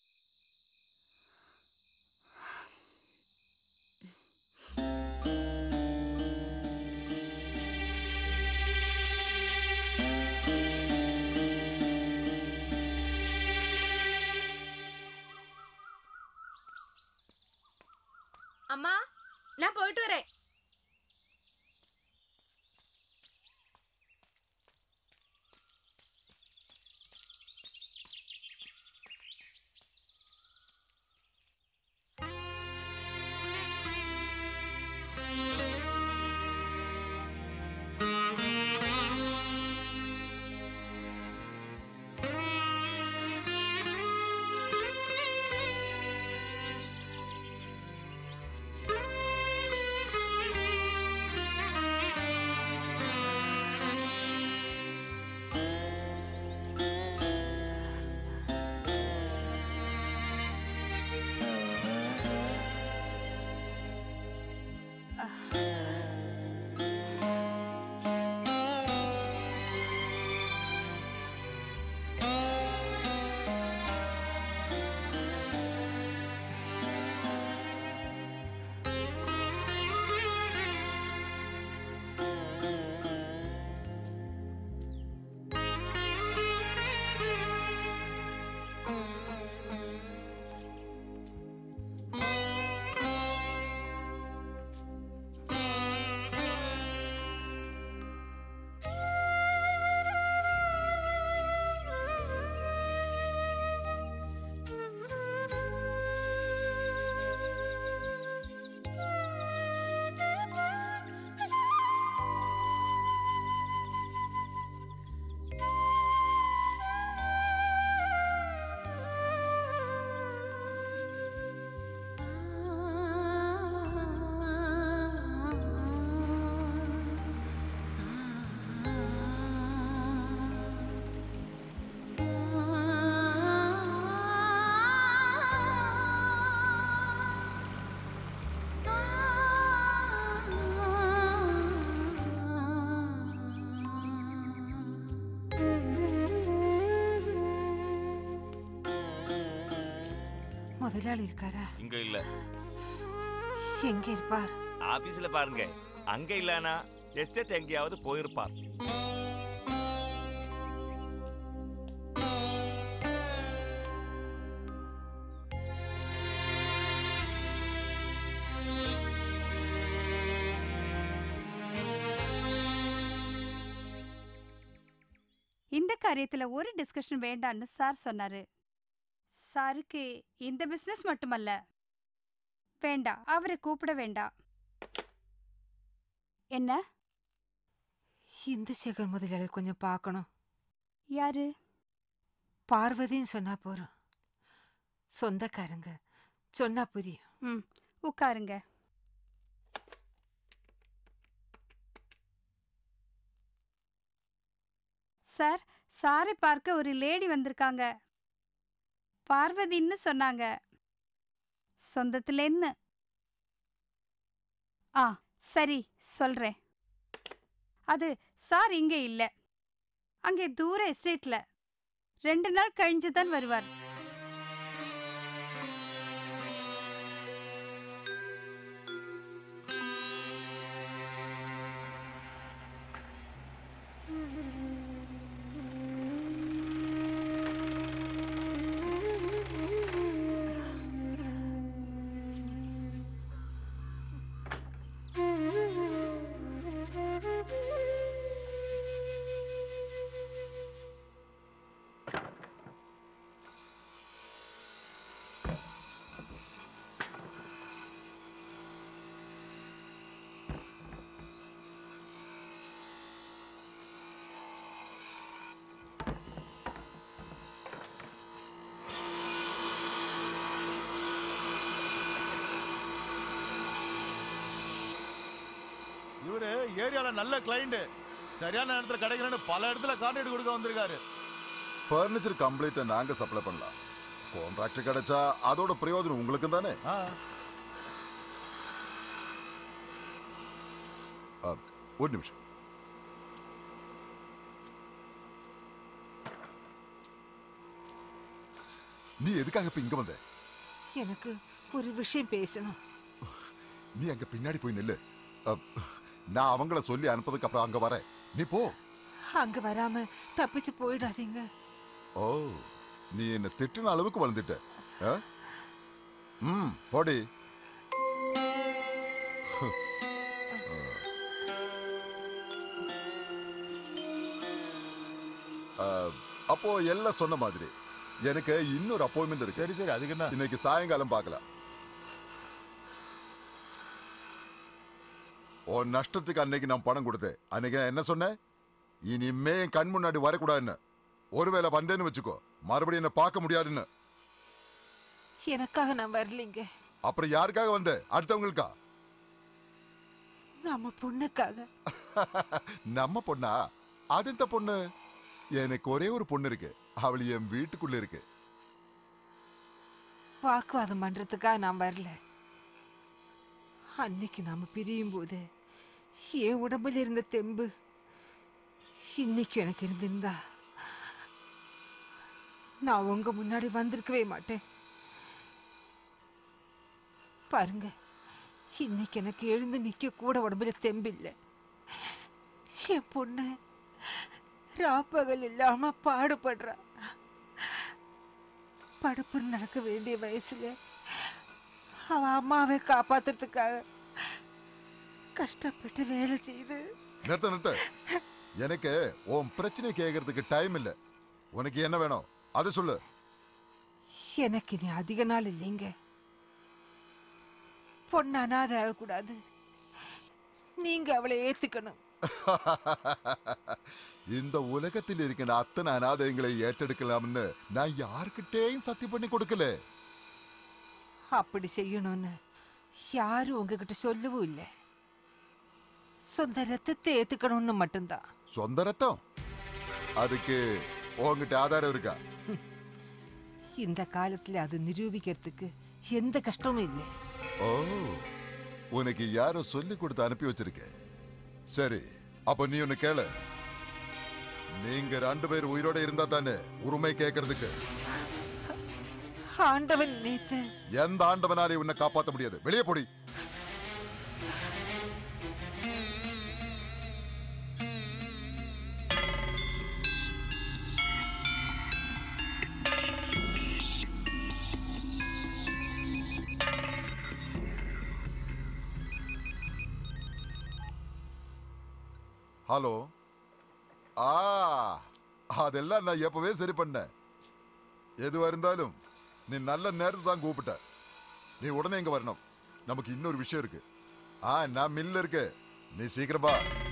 அம்மா நான் போயிட்டு வரேன் ஆ முதலாளி இருக்காரா இங்க இல்ல எங்க இருப்பார் ஆபீஸ்ல பாருங்க அங்க இல்லனா எஸ்டேட் எங்கேயாவது போயிருப்பார் இந்த காரியத்துல ஒரு டிஸ்கஷன் வேண்டான்னு சார் சொன்னாரு சாருக்கு இந்த பிசினஸ் மட்டுமல்ல வேண்டாம் அவரை கூப்பிட வேண்டாம் என்ன இந்த சேகர் முதலாளி கொஞ்சம் பார்க்கணும் யாரு பார்வதின்னு சொன்னா போறோம் சொந்தக்காரங்க சொன்னா புரியும் ம் உட்காருங்க சார் சாரை பார்க்க ஒரு லேடி வந்திருக்காங்க பார்வதின்னு சொன்னாங்க சொந்தத்திலேன்னு ஆ சரி சொல்றேன் அது சார் இங்கே இல்லை அங்கே தூர எஸ்டேட்ல ரெண்டு நாள் கழிஞ்சு தான் வருவார் இவரு ஏரியால நல்ல கிளைண்ட் சரியான நேரத்துல கிடைக்கலன்னு பல இடத்துல கான்ட்ராக்ட் கொடுக்க வந்திருக்காரு ஃபர்னிச்சர் கம்ப்ளீட்டை நாங்க சப்ளை பண்ணலாம் கான்ட்ராக்ட் கிடைச்சா அதோட பிரயோஜனம் உங்களுக்கு தானே ஆ, ஒரு நிமிஷம் நீ எதுக்காக இப்ப இங்க வந்த எனக்கு ஒரு விஷயம் பேசணும் நீ அங்க பின்னாடி போய் நில்லு அ, நான் அவங்கள சொல்லி அனுப்பதுக்கு அப்புறம் அங்க வரேன் நீ போ அங்க வராம தப்பிச்சு போயிடாதீங்க ஓ நீ என்ன திட்டுன அளவுக்கு வளர்ந்துட்ட ஆ? ம் போடி ஆ, அப்போ எல்லாம் சொன்ன மாதிரி எனக்கு இன்னொரு அப்பாயின்மெண்ட் இருக்கு சரி சரி அதுக்கு என்ன இன்னைக்கு சாயங்காலம் பார்க்கலாம் உன் நஷ்டத்துக்கு அன்னைக்கு நான் பணம் கொடுத்தேன் அன்னைக்கு நான் என்ன சொன்னேன் இனிமே என் கண் முன்னாடி வரக்கூடாதுன்னு ஒருவேளை வந்தேன்னு வச்சுக்கோ மறுபடியும் என்ன பார்க்க முடியாதுன்னு எனக்காக நான் வரலைங்க அப்புறம் யாருக்காக வந்த அடுத்தவங்களுக்கா நம்ம பொண்ணுக்காக நம்ம பொண்ணா அது இந்த பொண்ணு எனக்கு ஒரே ஒரு பொண்ணு இருக்கு அவள் என் வீட்டுக்குள்ள இருக்கு வாக்குவாதம் பண்றதுக்காக நான் வரல அன்னைக்கு நாம பிரியும் போது என் உடம்புல இருந்த தெம்பு இன்னைக்கு எனக்கு இருந்திருந்தா நான் உங்க முன்னாடி வந்திருக்கவே மாட்டேன் பாருங்க இன்னைக்கு எனக்கு எழுந்து நிக்க கூட உடம்புல தெம்பில்லை என் பொண்ணு ராப்பகல் இல்லாம பாடுபடுறா படுப்பு நடக்க வேண்டிய வயசுல அவ அம்மாவை காப்பாத்துறதுக்காக கஷ்டப்பட்டு வேலை செய்து நிறுத்த நிறுத்த எனக்கு உன் பிரச்சனை கேட்கறதுக்கு டைம் இல்ல உனக்கு என்ன வேணும் அதை சொல்லு எனக்கு இனி அதிக நாள் இல்லைங்க பொண்ணு அனாதை ஆகக்கூடாது நீங்க அவளை ஏத்துக்கணும் இந்த உலகத்தில் இருக்கிற அத்தனை அனாதைகளை ஏற்றெடுக்கலாம்னு நான் யாருக்கிட்டேயும் சத்தியம் பண்ணி கொடுக்கல அப்படி செய்யணும்னு யாரும் உங்ககிட்ட சொல்லவும் இல்லை சொந்த ரத்தத்தை ஏத்துக்கணும்னு மட்டும்தான் சொந்த ரத்தம் அதுக்கு உங்ககிட்ட ஆதாரம் இருக்கா இந்த காலத்துல அது நிரூபிக்கிறதுக்கு எந்த கஷ்டமும் இல்லை ஓ உனக்கு யாரோ சொல்லி கொடுத்து அனுப்பி வச்சிருக்க சரி அப்ப நீ ஒண்ணு கேளு நீங்க ரெண்டு பேர் உயிரோட இருந்தா தானே உரிமை கேட்கறதுக்கு ஆண்டவன் நேத்து எந்த ஆண்டவனாலே உன்னை காப்பாத்த முடியாது வெளியே போடி ஹலோ ஆ அதெல்லாம் நான் எப்பவே சரி பண்ணேன் எதுவா இருந்தாலும் நீ நல்ல நேரத்தை தான் கூப்பிட்ட நீ உடனே இங்க வரணும் நமக்கு இன்னொரு விஷயம் இருக்கு ஆ நான் மில்ல இருக்கு நீ சீக்கிரமா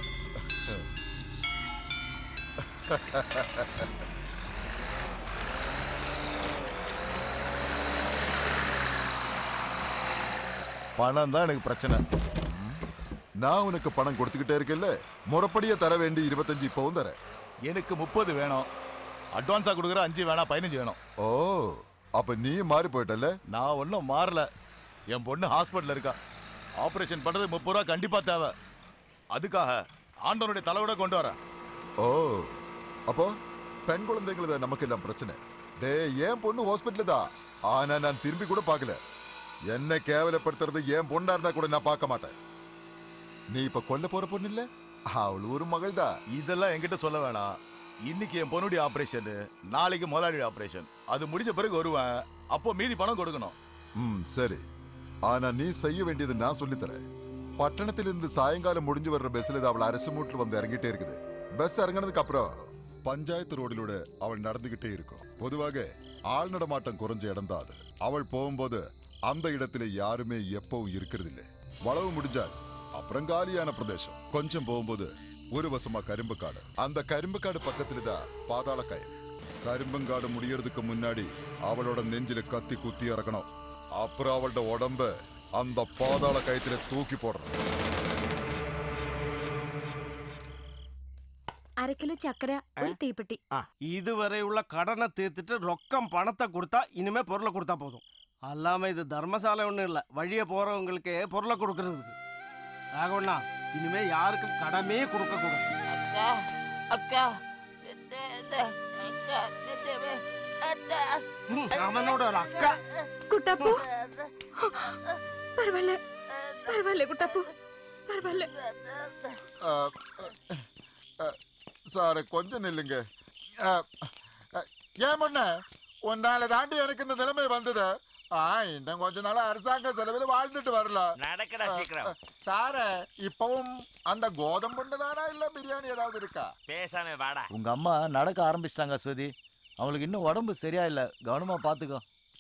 பணம் தான் எனக்கு பிரச்சனை நான் உனக்கு பணம் கொடுத்துக்கிட்டே இருக்கேல்ல முறைப்படியே தர வேண்டி இருபத்தஞ்சு இப்பவும் தரேன் எனக்கு முப்பது வேணும் அட்வான்ஸா கொடுக்குற அஞ்சு வேணாம் பதினஞ்சு வேணும் ஓ அப்ப நீ மாறி போயிட்டல நான் ஒன்றும் மாறல என் பொண்ணு ஹாஸ்பிட்டல் இருக்கா ஆபரேஷன் பண்றது முப்பது ரூபா கண்டிப்பா தேவை அதுக்காக ஆண்டவனுடைய தலையோட கொண்டு வரேன் ஓ அப்போ பெண் குழந்தைங்களது நமக்கு எல்லாம் பிரச்சனை டே ஏன் பொண்ணு ஹாஸ்பிட்டல் தான் ஆனா நான் திரும்பி கூட பார்க்கல என்ன கேவலப்படுத்துறது ஏன் பொண்ணா இருந்தா கூட நான் பார்க்க மாட்டேன் நீ இப்ப கொல்ல போற பொண்ணு இல்ல அவள் ஒரு மகள் தான் இதெல்லாம் என்கிட்ட சொல்ல வேணாம் இன்னைக்கு என் பொண்ணுடைய ஆபரேஷன் நாளைக்கு முதலாளி ஆபரேஷன் அது முடிஞ்ச பிறகு வருவேன் அப்போ மீதி பணம் கொடுக்கணும் ம் சரி ஆனா நீ செய்ய வேண்டியது நான் சொல்லித்தரேன் பட்டணத்திலிருந்து சாயங்காலம் முடிஞ்சு வர்ற பஸ்ல இது அவள் அரசு மூட்டில் வந்து இறங்கிட்டே இருக்குது பஸ் இறங்கினதுக்கு அப்புறம் பஞ்சாயத்து ரோடிலூட அவள் நடந்துகிட்டே இருக்கும் பொதுவாக ஆள் நடமாட்டம் குறைஞ்ச இடம் தான் அது அவள் போகும்போது அந்த இடத்துல யாருமே எப்பவும் இருக்கிறது இல்லை வளவு முடிஞ்சால் அப்புறம் காலியான பிரதேசம் கொஞ்சம் போகும்போது ஒரு வசமா கரும்பு காடு அந்த கரும்பு காடு பக்கத்துல தான் பாதாள கயல் கரும்பங்காடு முடியறதுக்கு முன்னாடி அவளோட நெஞ்சில கத்தி குத்தி இறக்கணும் அப்புறம் அவளோட உடம்ப அந்த பாதாள கயத்துல தூக்கி போடுறோம் அரை கிலோ சக்கரை ஒரு தீப்பெட்டி இதுவரை உள்ள கடனை தீர்த்துட்டு ரொக்கம் பணத்தை கொடுத்தா இனிமே பொருளை கொடுத்தா போதும் அல்லாம இது தர்மசாலை ஒன்றும் இல்லை வழியே போறவங்களுக்கு பொருளை கொடுக்கறதுக்கு ராகவண்ணா இனிமே யாருக்கும் கடமே கொடுக்க கூடாது அக்கா அக்கா இந்த, இந்த, அக்கா இந்த, அக்கா ம், அவனோட ஒரு அக்கா குட்டாப்பு பரவாயில்ல பரவாயில்ல குட்டாப்பு பரவாயில்ல சார் கொஞ்சம் நில்லுங்க அஹ், அஹ், ஏன் முன்ன உன்னால தாண்டி எனக்கு இந்த நிலைமை வந்தது ஆ இன்னும் கொஞ்ச நாள் அரசாங்க செலவில் வாழ்ந்துட்டு வரலாம் நடக்கடா சீக்கிரம் சார இப்பவும் அந்த கோதம்புண்டு தானா இல்ல பிரியாணி ஏதாவது இருக்கா பேசாம வாடா உங்க அம்மா நடக்க ஆரம்பிச்சிட்டாங்க ஸ்வதி அவங்களுக்கு இன்னும் உடம்பு சரியா இல்ல கவனமா பாத்துக்கோ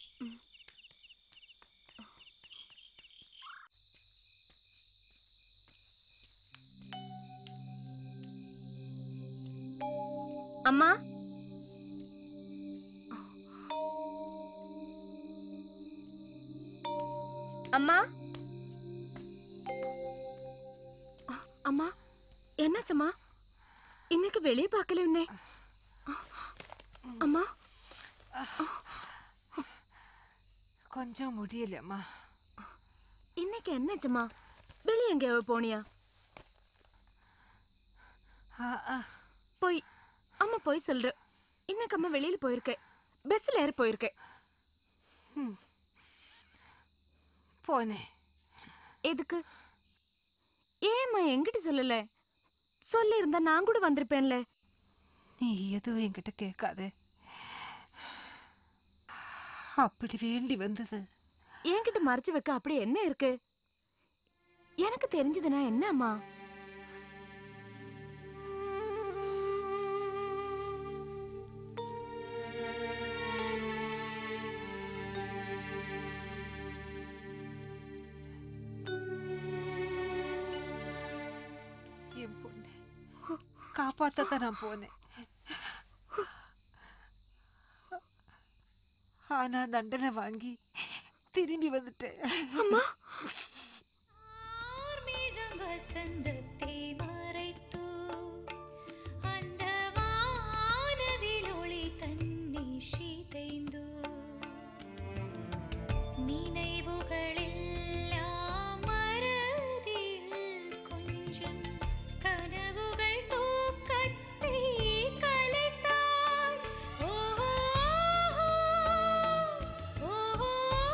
அம்மா அம்மா அம்மா என்னாச்சம்மா இன்னைக்கு வெளியே பார்க்கல உன்னை அம்மா கொஞ்சம் முடியலம்மா இன்னைக்கு என்னாச்சும்மா வெளியே எங்கேயாவது போனியா போய் அம்மா போய் சொல்ற இன்னைக்கு அம்மா வெளியில போயிருக்கேன் பஸ்ல ஏறி போயிருக்கேன் போனேன் எதுக்கு ஏம்மா என்கிட்ட சொல்லல சொல்லி இருந்தா நான் கூட வந்திருப்பேன்ல நீ எதுவும் என்கிட்ட கேட்காத அப்படி வேண்டி வந்தது என்கிட்ட மறைச்சு வைக்க அப்படி என்ன இருக்கு எனக்கு தெரிஞ்சதுன்னா என்ன அம்மா என் பொண்ணு காப்பாத்தத்தான் நான் போனேன் ஆனா தண்டனை வாங்கி திரும்பி வந்துட்டேன் அம்மா வசந்தத்தை மறைத்தோ அந்த வானவில் ஒளி தன்னை சிதைந்தோ நினைவுகளெல்லாம் மறதில் கொஞ்சம் கனவுகள் தூக்கத்தை கலைத்தாள் ஓஹோ ஓஹோ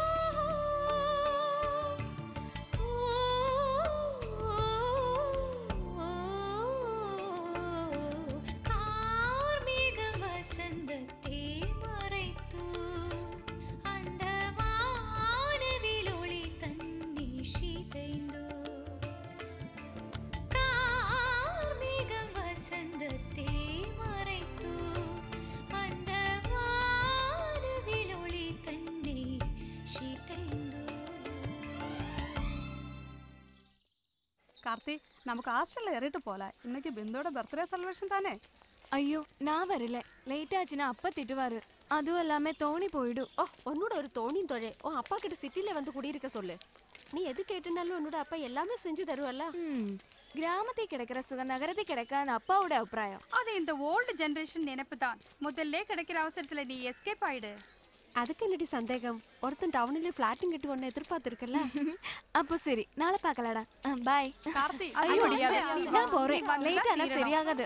கார்மேக வசந்தத்தை மறைத்தோ அந்த வானவில் ஒளி தன்னை சிதைந்தோ கார்மேக வசந்தத்தை மறைத்தோ அந்த வானவில் ஒளி தன்னை சிதைந்தோ கார்த்தி நமக்கு ஹாஸ்டல்ல ஏறிட்டு போல இன்னைக்கு பிந்தோட பர்த்டே செலிப்ரேஷன் தானே ஐயோ நான் வரல லேட் ஆச்சுன்னா அப்பா திட்டுவாரு அதுவும் இல்லாம தோணி போயிடும் ஓ உன்னோட ஒரு தோணியும் தொழை உன் அப்பா கிட்ட சிட்டில வந்து குடியிருக்க சொல்லு நீ எது கேட்டுனாலும் உன்னோட அப்பா எல்லாமே செஞ்சு தருவல்ல கிராமத்தை கிடைக்கிற சுகம் நகரத்தை கிடைக்காத அப்பாவோட அபிப்பிராயம் அது இந்த ஓல்டு ஜெனரேஷன் நினைப்பு தான் முதல்ல கிடைக்கிற அவசரத்துல நீ எஸ்கேப் ஆயிடு அதுக்கு என்னடி சந்தேகம் ஒருத்தன் டவுனிலே ஃபிளாட்டிங் கட்டி ஒன்னு எதிர்பார்த்திருக்கல அப்போ சரி நாளை பார்க்கலாடா பாய் கார்த்தி ஐயோ ஐயோ, முடியாது நீ வா. நான் போறேன் நீ வந்தா லேட் ஆனா தீரணும். சரியாகாது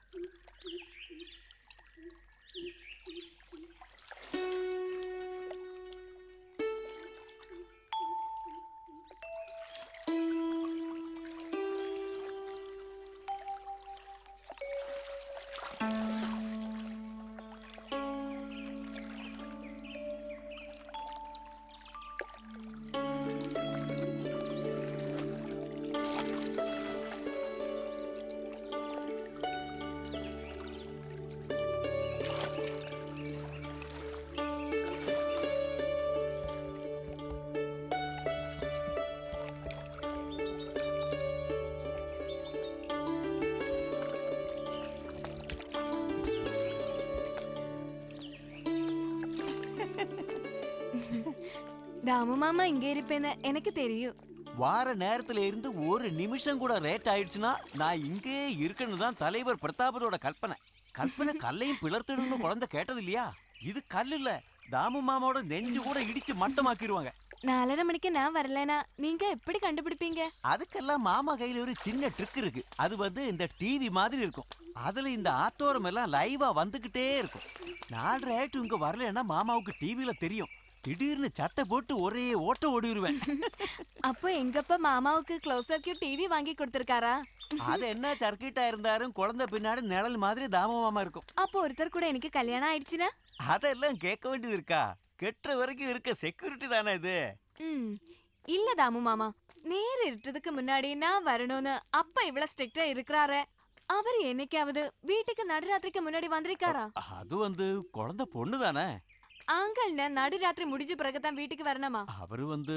தாமு மாமா இங்க இருப்பேன்னு எனக்கு தெரியும் வார நேரத்துல இருந்து ஒரு நிமிஷம் கூட லேட் ஆயிடுச்சுன்னா நான் இங்கே இருக்கணும் தான் தலைவர் பிரதாபரோட கற்பனை கற்பனை கல்லையும் பிளர்த்திடணும்னு குழந்தை கேட்டது இல்லையா இது கல் இல்ல தாமு மாமாவோட நெஞ்சு கூட இடிச்சு மட்டமாக்கிடுவாங்க நாலரை மணிக்கு நான் வரலனா நீங்க எப்படி கண்டுபிடிப்பீங்க அதுக்கெல்லாம் மாமா கையில ஒரு சின்ன ட்ரிக் இருக்கு அது வந்து இந்த டிவி மாதிரி இருக்கும் அதுல இந்த ஆத்தோரம் எல்லாம் லைவா வந்துகிட்டே இருக்கும் நாலரை ஆயிட்டு இங்க வரலன்னா மாமாவுக்கு டிவில தெரியும் திடீர்னு சட்டை போட்டு ஒரே ஓட்ட ஓடிடுவேன் அப்போ எங்கப்பா மாமாவுக்கு க்ளோஸ் சர்க்கியூட் டிவி வாங்கி கொடுத்திருக்காரா அது என்ன சர்க்கிட்டா இருந்தாலும் குழந்தை பின்னாடி நிழல் மாதிரி தாம மாமா இருக்கும் அப்போ ஒருத்தர் கூட எனக்கு கல்யாணம் ஆயிடுச்சுன்னா அதெல்லாம் கேட்க வேண்டியது இருக்கா கெட்ட வரைக்கும் இருக்க செக்யூரிட்டி தானே இது ம் இல்ல தாமு மாமா நேர் இருட்டதுக்கு முன்னாடி நான் வரணும்னு அப்பா இவ்வளவு ஸ்ட்ரிக்டா இருக்கிறாரு அவர் என்னைக்காவது வீட்டுக்கு நடுராத்திரிக்கு முன்னாடி வந்திருக்காரா அது வந்து குழந்தை பொண்ணு தானே ஆங்கள்னு நடுராத்திரி முடிஞ்ச பிறகு தான் வீட்டுக்கு வரணுமா அவரு வந்து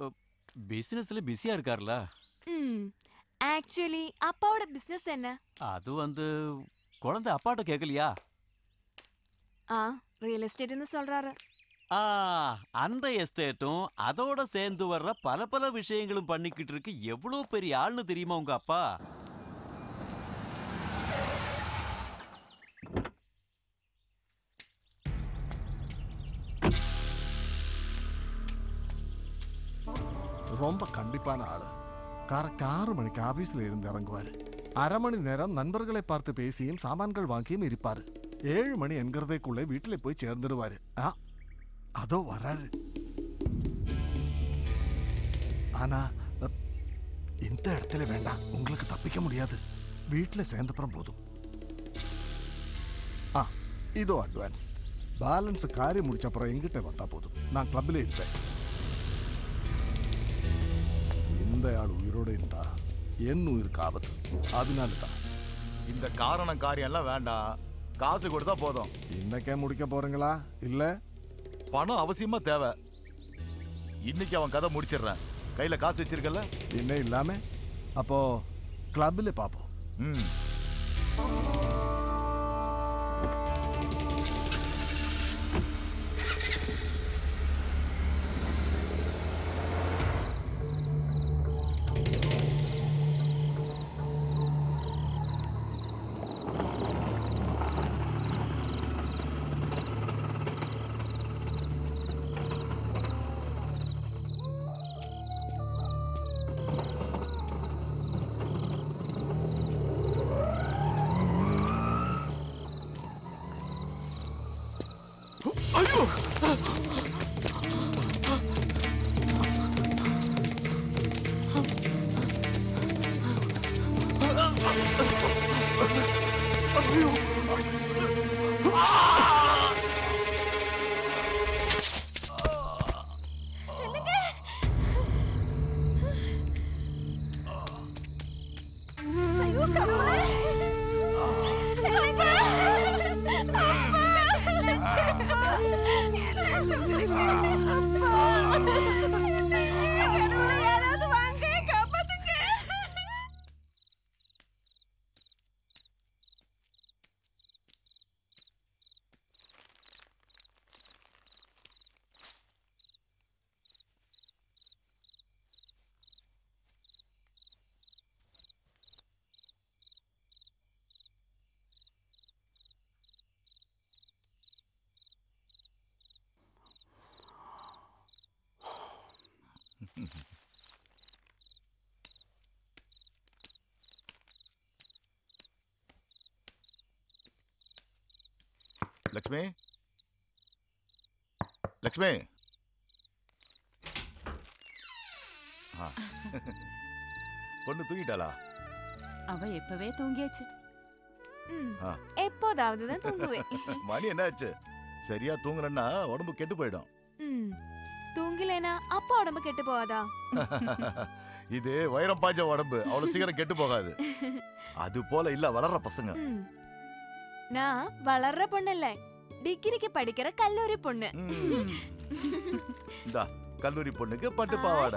பிசினஸ்ல பிஸியா இருக்கார்ல ம் ஆக்சுவலி அப்பாவோட பிசினஸ் என்ன அது வந்து குழந்தை அப்பாட்ட கேட்கலையா ஆ ரியல் எஸ்டேட்னு சொல்றாரு ஆ அந்த எஸ்டேட்டும் அதோட சேர்ந்து வர்ற பல பல விஷயங்களும் பண்ணிக்கிட்டு இருக்கு எவ்வளவு பெரிய ஆள்னு தெரியுமா உங்க அப்பா ரொம்ப கண்டிப்பான ஆளு கரெக்ட் ஆறு மணிக்கு ஆபீஸ்ல இருந்து இறங்குவாரு அரை மணி நேரம் நண்பர்களை பார்த்து பேசியும் சாமான்கள் வாங்கியும் இருப்பாரு ஏழு மணி என்கிறதைக்குள்ளே வீட்டில் போய் சேர்ந்துடுவாரு ஆ அதோ வராரு ஆனா அ, இந்த இடத்துல வேண்டாம் உங்களுக்கு தப்பிக்க முடியாது வீட்டில் சேர்ந்தப்புறம் போதும் ஆ இதோ அட்வான்ஸ் பேலன்ஸ் காரியம் முடிச்ச அப்புறம் எங்கிட்ட வந்தா போதும் நான் கிளப்ல இருப்பேன் இந்த ஆள் உயிரோட இருந்தா என் உயிருக்கு ஆபத்து அதனால தான் இந்த காரணம் காரியம் எல்லாம் வேண்டாம் காசு கொடுத்தா போதும் இன்னைக்கே முடிக்க போறீங்களா இல்ல பணம் அவசியமா தேவை இன்னைக்கு அவன் கதை முடிச்சிடுறேன் கையில காசு வச்சிருக்கல இன்னும் இல்லாம அப்போ கிளப்ல பாப்போம் ம் ஐயோ ஐயோ லக்ஷ்மி லக்ஷ்மி ஆ. பொண்ணு தூங்கிட்டாளா அவ எப்பவே தூங்கியாச்சு ஆ. எப்போதாவது தான் தூங்குவேன் மணி என்ன ஆச்சு சரியா தூங்கலன்னா உடம்பு கெட்டு போயிடும் ம். தூங்கலைனா அப்பா உடம்பு கெட்டு போவாதா இது வைரம் பாய்ஞ்ச உடம்பு அவ்வளவு சீக்கிரம் கெட்டு போகாது அது போல இல்ல வளர்ற பசங்க ம். நான் வளர்ற பொண்ணு இல்ல டிகிரிக்கு படிக்கிற கல்லூரி பொண்ணு இந்தா கல்லூரி பொண்ணுக்கு பட்டு பாவாடை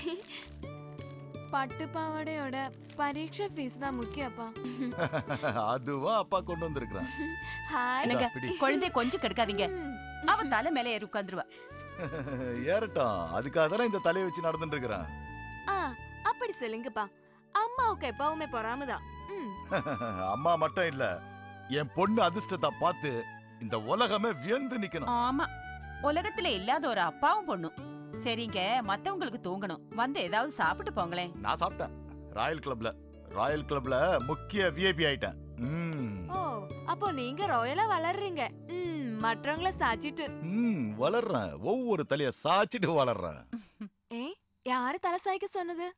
பட்டு பாவாடையோட பரீட்சை ஃபீஸ் தான் முக்கியப்பா அதுவும் அப்பா கொண்டு வந்திருக்கிறான் ஹாய் என்னங்க பிடி. குழந்தைய கொஞ்சம் கெடுக்காதீங்க அவ தலை மேல ஏறி உட்காந்துருவா ஏறட்டும் அதுக்காக தானே இந்த தலையை வச்சு நடந்துட்டு இருக்கிறேன் ஆ அப்படி சொல்லுங்கப்பா அம்மாவுக்கு எப்பவுமே பொறாமதான் ம். அம்மா மட்டும் இல்ல என் பொண்ணு அதிர்ஷ்டத்தை பார்த்து இந்த உலகமே வியந்து நிக்கணும் ஆமா உலகத்துல இல்லாத ஒரு அப்பாவும் பொண்ணும் சரிங்க மத்தவங்களுக்கு தூங்கணும் வந்து ஏதாவது சாப்பிட்டு போங்களேன் நான் சாப்பிட்டேன் ராயல் கிளப்ல ராயல் கிளப்ல முக்கிய விஐபி ஆயிட்டேன் ம், ஓ அப்போ நீங்க ராயலா வளர்றீங்க ம் மற்றவங்கள சாச்சிட்டு ம், வளர்றேன் ஒவ்வொரு தலைய சாச்சிட்டு வளர்றேன் ஏ யாரு தலை சாய்க்க சொன்னது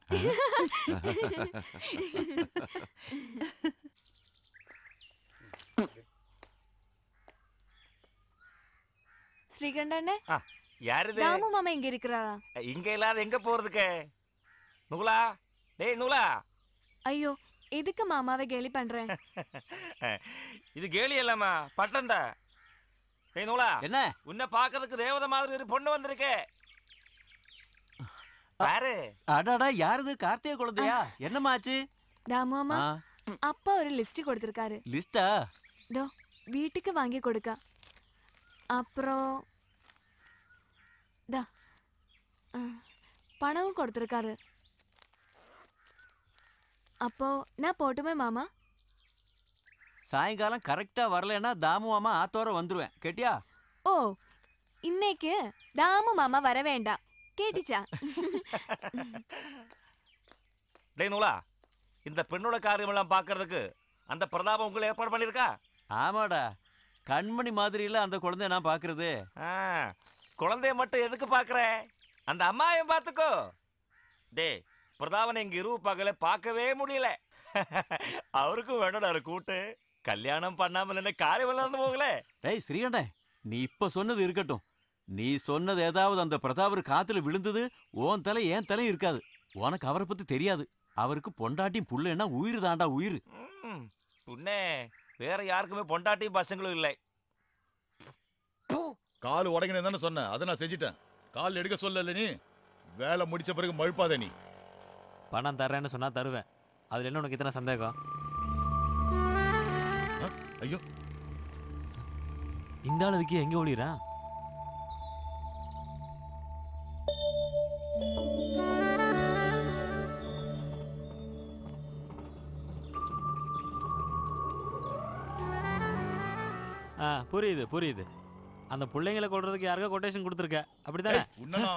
ஸ்ரீகண்டனே ஆ, யாருது ராமு மாமா இங்க இருக்கிறாரா இங்க இல்லாத எங்க போறதுக்கு நூலா டேய் நூலா ஐயோ எதுக்கு மாமாவை கேலி பண்றேன் இது கேலி இல்லாமா பட்டந்தா டேய் நூலா என்ன உன்னை பாக்குறதுக்கு தேவதை மாதிரி ஒரு பொண்ணு வந்திருக்கே பாரு அடாடா யாருது கார்த்திகை குழந்தையா என்னமாச்சு தாமு மாமா ஆ. அப்பா ஒரு லிஸ்ட் கொடுத்திருக்காரு லிஸ்டா தோ வீட்டுக்கு வாங்கி கொடுக்க அப்புறம் தா ஆ, பணமும் கொடுத்துருக்காரு அப்போ நான் போட்டுமே மாமா சாயங்காலம் கரெக்டா வரலைன்னா தாமு மாமா ஆத்தோர வந்துருவேன் கேட்டியா ஓ இன்னைக்கு தாமு மாமா வர வேண்டாம் கேட்டுச்சா டேய் நூலா இந்த பெண்ணோட காரியமெல்லாம் பார்க்கறதுக்கு அந்த பிரதாபம் உங்களை ஏற்பாடு பண்ணியிருக்கா ஆமாடா கண்மணி மாதிரில அந்த குழந்தைய நான் பாக்குறது ஆ, குழந்தைய மட்டும் எதுக்கு பார்க்குற அந்த அம்மாவையும் பார்த்துக்கோ டேய் பிரதாபனை இங்க இரவு பகல பார்க்கவே முடியல அவருக்கும் வேணும்டா ஒரு கூட்டு கல்யாணம் பண்ணாம என்ன காரியம் இல்லாம போகல டேய் ஸ்ரீகண்டன் நீ இப்ப சொன்னது இருக்கட்டும் நீ சொன்னது ஏதாவது அந்த பிரதாபர் காத்துல விழுந்தது உன் தலை என் தலை இருக்காது உனக்கு அவரை பத்தி தெரியாது அவருக்கு பொண்டாட்டியும் புள்ளன்னா உயிர் தாண்டா உயிர் ம், புண்ணே வேற யாருக்குமே பொண்டாட்டியும் பசங்களும் இல்லை கால் உடைக்கணும் தானே சொன்னேன் அதை நான் செஞ்சுட்டேன் கால் எடுக்க சொல்லல நீ வேலை முடிச்ச பிறகு மழுப்பாத நீ பணம் தர்றேன்னு சொன்னா தருவேன் அதுல என்ன உனக்கு இத்தனை சந்தேகம் ஐயோ இந்த ஆள் இதுக்கு எங்க ஒளிறான் ஆ புரியுது புரியுது அந்த பிள்ளைங்களை கொள்றதுக்கு யாருக்கோ கொட்டேஷன் கொடுத்துருக்க அப்படிதானே உன்னனா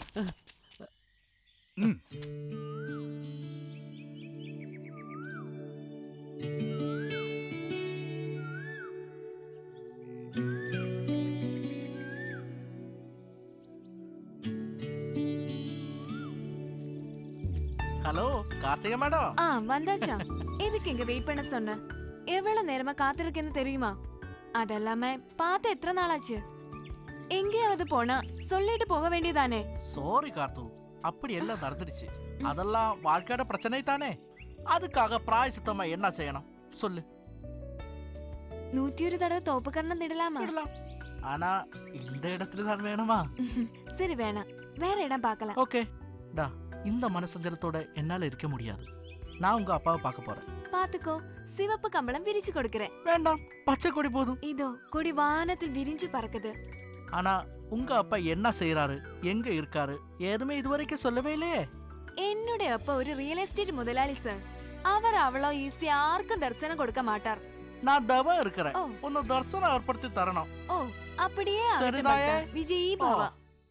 ஹலோ கார்த்திகா மேடம் ஆ வந்தாச்சா எதுக்கு இங்க வெயிட் பண்ண சொன்ன எவ்வளவு நேரமா காத்திருக்கேன்னு தெரியுமா அதெல்லாம பார்த்து எத்தனை நாளாச்சு எங்கேயாவது போனா சொல்லிட்டு போக வேண்டியதானே சாரி கார்த்து அப்படி எல்லாம் நடந்துடுச்சு அதெல்லாம் வாழ்க்கையோட பிரச்சனை தானே அதுக்காக பிராயசித்தமா என்ன செய்யணும் சொல்லு நூத்தி ஒரு தடவை தோப்புக்கரணம் திடலாமா ஆனா இந்த இடத்துல தான் வேணுமா சரி வேணாம் வேற இடம் பார்க்கலாம் ஓகே டா இந்த மனசஞ்சலத்தோட என்னால இருக்க முடியாது நான் உங்க அப்பாவை பார்க்க போறேன் பாத்துக்கோ சிவப்பு கம்பளம் விரிச்சு கொடுக்கறேன் வேண்டாம் பச்சை கொடி போதும் இதோ கொடி வானத்தில் விரிஞ்சு பறக்குது ஆனா உங்க அப்பா என்ன செய்யறாரு எங்க இருக்காரு எதுவுமே இதுவரைக்கும் சொல்லவே இல்லையே என்னுடைய அப்பா ஒரு ரியல் எஸ்டேட் முதலாளி சார் அவர் அவ்வளோ ஈஸி யாருக்கும் தரிசனம் கொடுக்க மாட்டார் நான் தவம் இருக்கிறேன் உன்னை தரிசனம் ஏற்படுத்தி தரணும் ஓ அப்படியே ஆகட்டும் சரிதாயே. பக்தா. விஜயி பவா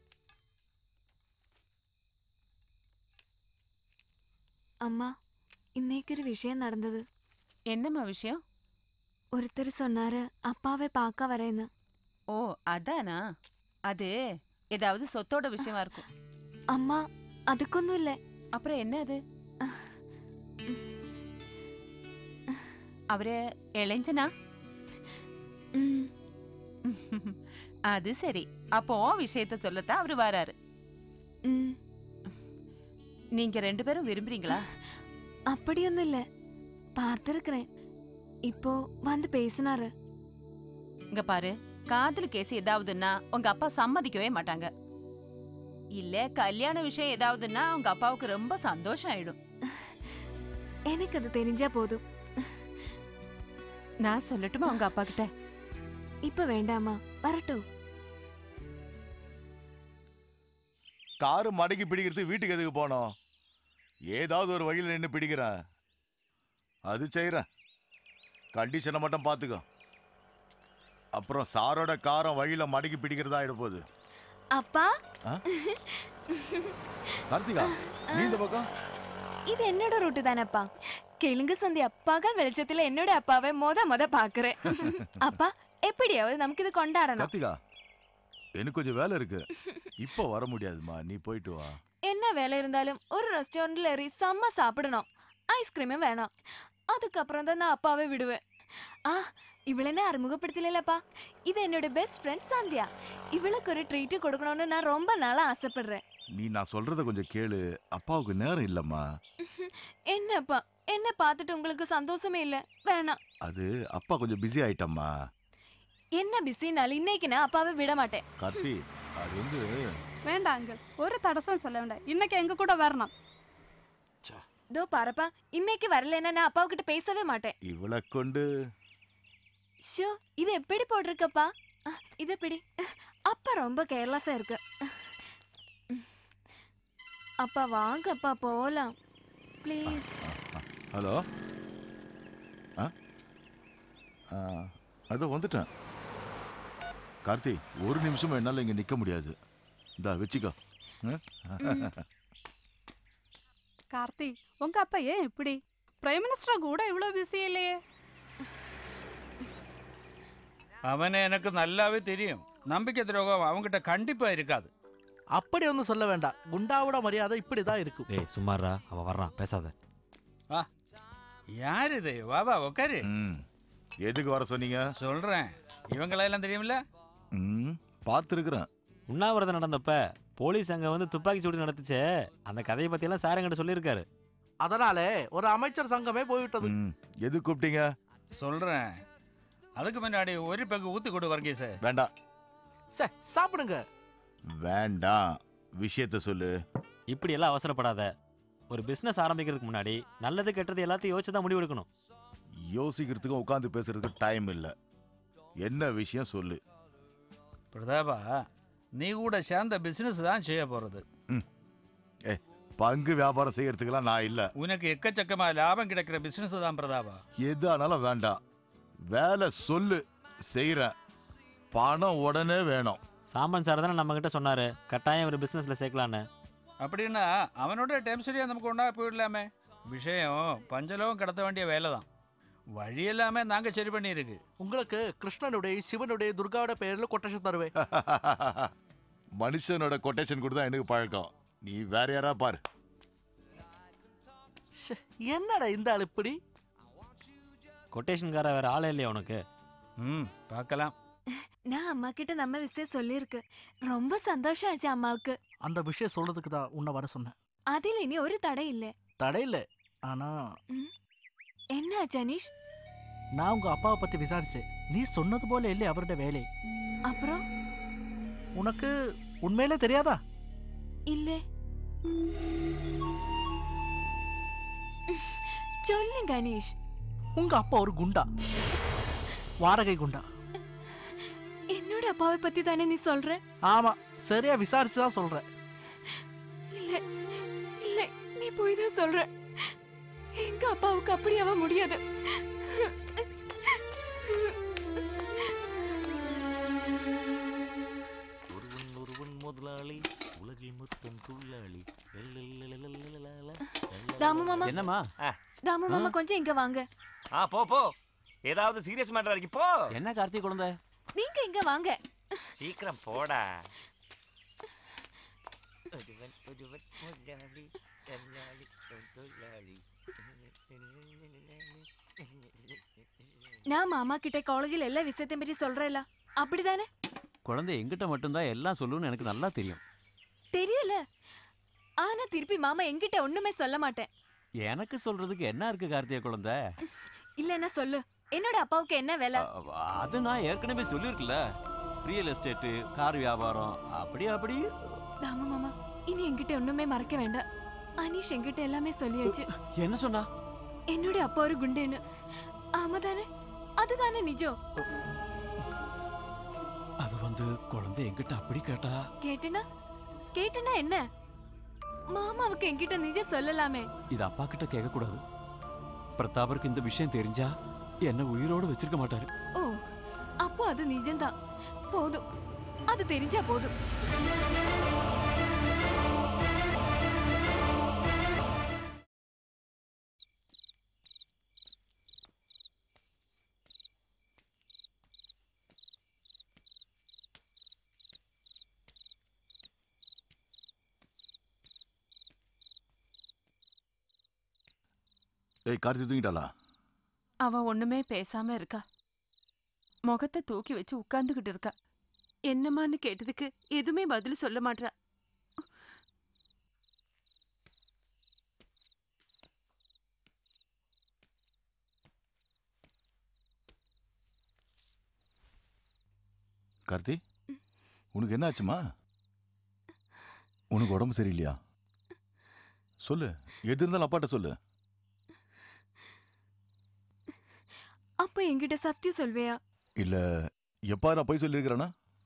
அம்மா இன்னைக்கு ஒரு விஷயம் நடந்தது என்னம்மா விஷயம் ஒருத்தர் சொன்னாரு அப்பாவை பார்க்க வரேன்னு ஓ அதானா அது ஏதாவது சொத்தோட விஷயமா இருக்கும் அம்மா அதுக்கொன்னும் இல்லை அப்புறம் என்ன அது அவரு இளைஞனா அது சரி அப்போ உன் விஷயத்த சொல்லத்தான் அவரு வராரு நீங்க ரெண்டு பேரும் விரும்புறீங்களா அப்படியொன்னும் இல்லை பார்த்துருக்கிறேன் இப்போ வந்து பேசினாரு இங்க பாரு காதல் கேஸ் ஏதாவதுன்னா உங்க அப்பா சம்மதிக்கவே மாட்டாங்க இல்ல கல்யாண விஷயம் ஏதாவதுன்னா உங்க அப்பாவுக்கு ரொம்ப சந்தோஷம் ஆயிடும் எனக்கு அது தெரிஞ்சா போதும் நான் சொல்லட்டுமா உங்க அப்பா கிட்ட இப்ப வேண்டாமா வரட்டும் காரு மடக்கி பிடிக்கிறதுக்கு வீட்டுக்கு எதுக்கு போனோம் ஏதாவது ஒரு வழியில் நின்று பிடிக்கிறேன் அது செய்கிறேன் கண்டிஷனை மட்டும் பார்த்துக்கோ அப்புறம் சாரோட காரம் வழியில் மடக்கி பிடிக்கிறதா ஆயிட போகுது அப்பா ஆ? கார்த்திகா நீ இந்த பக்கம் இது என்னோட ரூட்டு தானப்பா கெலுங்கு சந்தியா பகல் வெளிச்சத்துல என்னோட அப்பாவை மொத மொத பாக்குறேன் அப்பா எப்படியாவது நமக்கு இது கொண்டாடணும் கார்த்திகா எனக்கு கொஞ்சம் வேலை இருக்கு இப்போ வர முடியாதுமா நீ போயிட்டு வா என்ன வேலை இருந்தாலும் ஒரு ரெஸ்டாரண்ட்ல ஏறி செம்ம சாப்பிடணும் ஐஸ்கிரீமும் வேணும் அதுக்கப்புறம் தான் நான் அப்பாவை விடுவேன் ஆ இவளென்ன அறிமுகப்படுத்தலப்பா இது என்னோட பெஸ்ட் ஃப்ரெண்ட் சந்தியா இவளுக்கு ஒரு ட்ரீட் கொடுக்கணும்னு நான் ரொம்ப நாளா ஆசைப்படுறேன் நீ நான் சொல்றத கொஞ்சம் கேளு அப்பாவுக்கு நேரம் இல்லம்மா என்னப்பா என்ன பார்த்துட்டு உங்களுக்கு சந்தோஷமே இல்ல வேணாம் அது அப்பா கொஞ்சம் பிஸி ஆயிட்டம்மா என்ன பிஸினாலும் இன்னைக்கு நான் அப்பாவை விட மாட்டேன் கார்த்தி அது வந்து வேண்டாம் அங்கிள் ஒரு தடசம் சொல்ல வேண்டாம் இன்னைக்கு எங்க கூட வரணும் இதோ பாருப்பா இன்னைக்கு வரலைன்னா நான் அப்பாவு கிட்ட பேசவே மாட்டேன் இவளை கொண்டு ஷோ இது எப்படி போட்டிருக்கப்பா அஹ், இது எப்படி அப்பா ரொம்ப கேர்லெஸ்ஸா இருக்கு அப்பா வாங்கப்பா போலாம் ப்ளீஸ் ஹலோ ஆ ஆ, அதோ வந்துட்டேன் கார்த்தி ஒரு நிமிஷம் என்னால் இங்கே நிற்க முடியாது இந்தா வச்சுக்கோ ம்? கார்த்தி உங்க அப்பா ஏன் இப்படி பிரைம் மினிஸ்டர் கூட இவ்வளவு பிஸி இல்லையே அவனை எனக்கு நல்லாவே தெரியும் நம்பிக்கை துரோகம் அவங்கிட்ட கண்டிப்பா இருக்காது அப்படி ஒன்றும் சொல்ல வேண்டாம் குண்டாவோட மரியாதை இப்படி தான் இருக்கும் டேய் சும்மாறா அவன் வர்றான் பேசாத வா யார் இது வா வா உட்காரு எதுக்கு வர சொன்னீங்க சொல்றேன் இவங்களெல்லாம் தெரியுமில்ல ம் பார்த்துருக்குறேன் உண்ணாவிரதம் நடந்தப்ப போலீஸ் அங்க வந்து துப்பாக்கி சூடு நடத்துச்சே அந்த கதையை பத்தி எல்லாம் சார் என்கிட்ட சொல்லியிருக்காரு அதனாலே ஒரு அமைச்சர் சங்கமே போய்விட்டது எது கூப்பிட்டீங்க சொல்றேன் அதுக்கு முன்னாடி ஒரு பெகு ஊத்தி கொடு வர்கீஸ் வேண்டாம் சே சாப்பிடுங்க வேண்டாம் விஷயத்த சொல்லு இப்படி எல்லாம் அவசரப்படாத ஒரு பிசினஸ் ஆரம்பிக்கிறதுக்கு முன்னாடி நல்லது கெட்டது எல்லாத்தையும் யோசிச்சு தான் முடிவு எடுக்கணும் யோசிக்கிறதுக்கும் உட்காந்து பேசுறதுக்கு டைம் இல்லை என்ன விஷயம் சொல்லு பிரதாபா நீ கூட சேர்ந்த பிசினஸ் தான் செய்ய போறது ஏ பங்கு வியாபாரம் செய்யறதுக்கெல்லாம் நான் இல்லை உனக்கு எக்கச்சக்கமா லாபம் கிடைக்கிற பிசினஸ் தான் பிரதாபா எது ஆனாலும் வேண்டாம் வேலை சொல்லு செய்கிறேன் பணம் உடனே வேணும் சாமான் சார் தானே நம்ம கிட்ட சொன்னாரு கட்டாயம் ஒரு பிசினஸ்ல சேர்க்கலான்னு அப்படின்னா அவனோட டைம் சரியா நமக்கு ஒன்றா போயிடலாமே விஷயம் பஞ்சலவும் கடத்த வேண்டிய வேலை தான் வழி எல்லாமே நாங்க சரி பண்ணியிருக்கு உங்களுக்கு கிருஷ்ணனுடைய சிவனுடைய துர்காவோட பெயர்ல கொட்டேஷன் தருவேன் மனுஷனோட கொட்டேஷன் கூட தான் எனக்கு பழக்கம் நீ வேற யாரா பாரு ச்சே, என்னடா இந்த ஆள் இப்படி கொட்டேஷன்கார வேற ஆளே இல்லையா உனக்கு ம் பார்க்கலாம் நான் அம்மா கிட்ட நம்ம விஷயம் சொல்லியிருக்கு ரொம்ப சந்தோஷம் ஆச்சு அம்மாவுக்கு அந்த விஷயம் சொல்றதுக்கு தான் உன்னை வர சொன்னேன் அதில் இனி ஒரு தடை இல்லை தடை இல்லை ஆனா என்ன ஆச்சு அனீஷ் நான் உங்க அப்பாவை பத்தி விசாரிச்சேன் நீ சொன்னது போல இல்லை அவருடைய வேலை அப்புறம் உனக்கு உண்மையிலே தெரியாதா இல்ல சொல்லுங்க அனீஷ் உங்க அப்பா ஒரு குண்டா வாடகை குண்டா என்னோட அப்பாவை பத்தி தானே நீ சொல்ற ஆமா சரியா விசாரிச்சு தான் சொல்றேன் இல்ல இல்ல நீ போய் தான் சொல்ற எங்க அப்பாவுக்கு அப்படி அவ முடியாது ஒருவன் ஒருவன் முதலாளி உலகில் மொத்தம் துள்ளாளி தாமு மாமா என்னம்மா தாமு மாமா கொஞ்சம் இங்க வாங்க ஆ போ போ ஏதாவது சீரியஸ் மேட்டர் இருக்கு போ என்ன கார்த்தி குழந்தை நீங்க இங்க வாங்க சீக்கிரம் போடா ஒருவன் ஒருவன் முதலாளி முதலாளி தொழிலாளி நான் மாமா கிட்ட காலேஜில் எல்லா விஷயத்தையும் பற்றி சொல்றேன்ல அப்படிதானே குழந்தை எங்கிட்ட மட்டும்தான் எல்லாம் சொல்லுன்னு எனக்கு நல்லா தெரியும் தெரியல ஆனா திருப்பி மாமா என்கிட்ட ஒண்ணுமே சொல்ல மாட்டேன் எனக்கு சொல்றதுக்கு என்ன இருக்கு கார்த்திகை குழந்தை இல்லன்னா சொல்லு என்னோட அப்பாவுக்கு என்ன வேலை அது நான் ஏற்கனவே சொல்லியிருக்கல ரியல் எஸ்டேட்டு கார் வியாபாரம் அப்படி அப்படி தாமு மாமா இனி என்கிட்ட ஒண்ணுமே மறக்க வேண்டாம் அனீஷ் என்கிட்ட எல்லாமே சொல்லியாச்சு என்ன சொன்னா என்னோட அப்பா ஒரு குண்டுன்னு ஆமா தானே அதுதானே நிஜம் அது வந்து குழந்தை என்கிட்ட அப்படி கேட்டா கேட்டனா கேட்டனா என்ன மாமாவுக்கு என்கிட்ட நிஜம் சொல்லலாமே இது அப்பா கிட்ட கேட்க கூடாது பிரதாபருக்கு இந்த விஷயம் தெரிஞ்சா என்ன உயிரோட வச்சிருக்க மாட்டாரு ஓ அப்போ அது நிஜம்தான் போதும் அது தெரிஞ்சா போதும் ஏய் கார்த்தி தூங்கிட்டாளா அவ ஒண்ணுமே பேசாம இருக்கா முகத்தை தூக்கி வச்சு உட்கார்ந்துகிட்டு இருக்கா என்னம்மான்னு கேட்டதுக்கு எதுவுமே பதில் சொல்ல மாட்றா கார்த்தி உனக்கு என்ன ஆச்சுமா உனக்கு உடம்பு சரியில்லையா சொல்லு எது இருந்தாலும் அப்பாட்ட சொல்லு அப்ப என்கிட்ட சத்தியம் சொல்வியா இல்ல எப்பா நான் போய் சொல்லியிருக்கிறேன்னா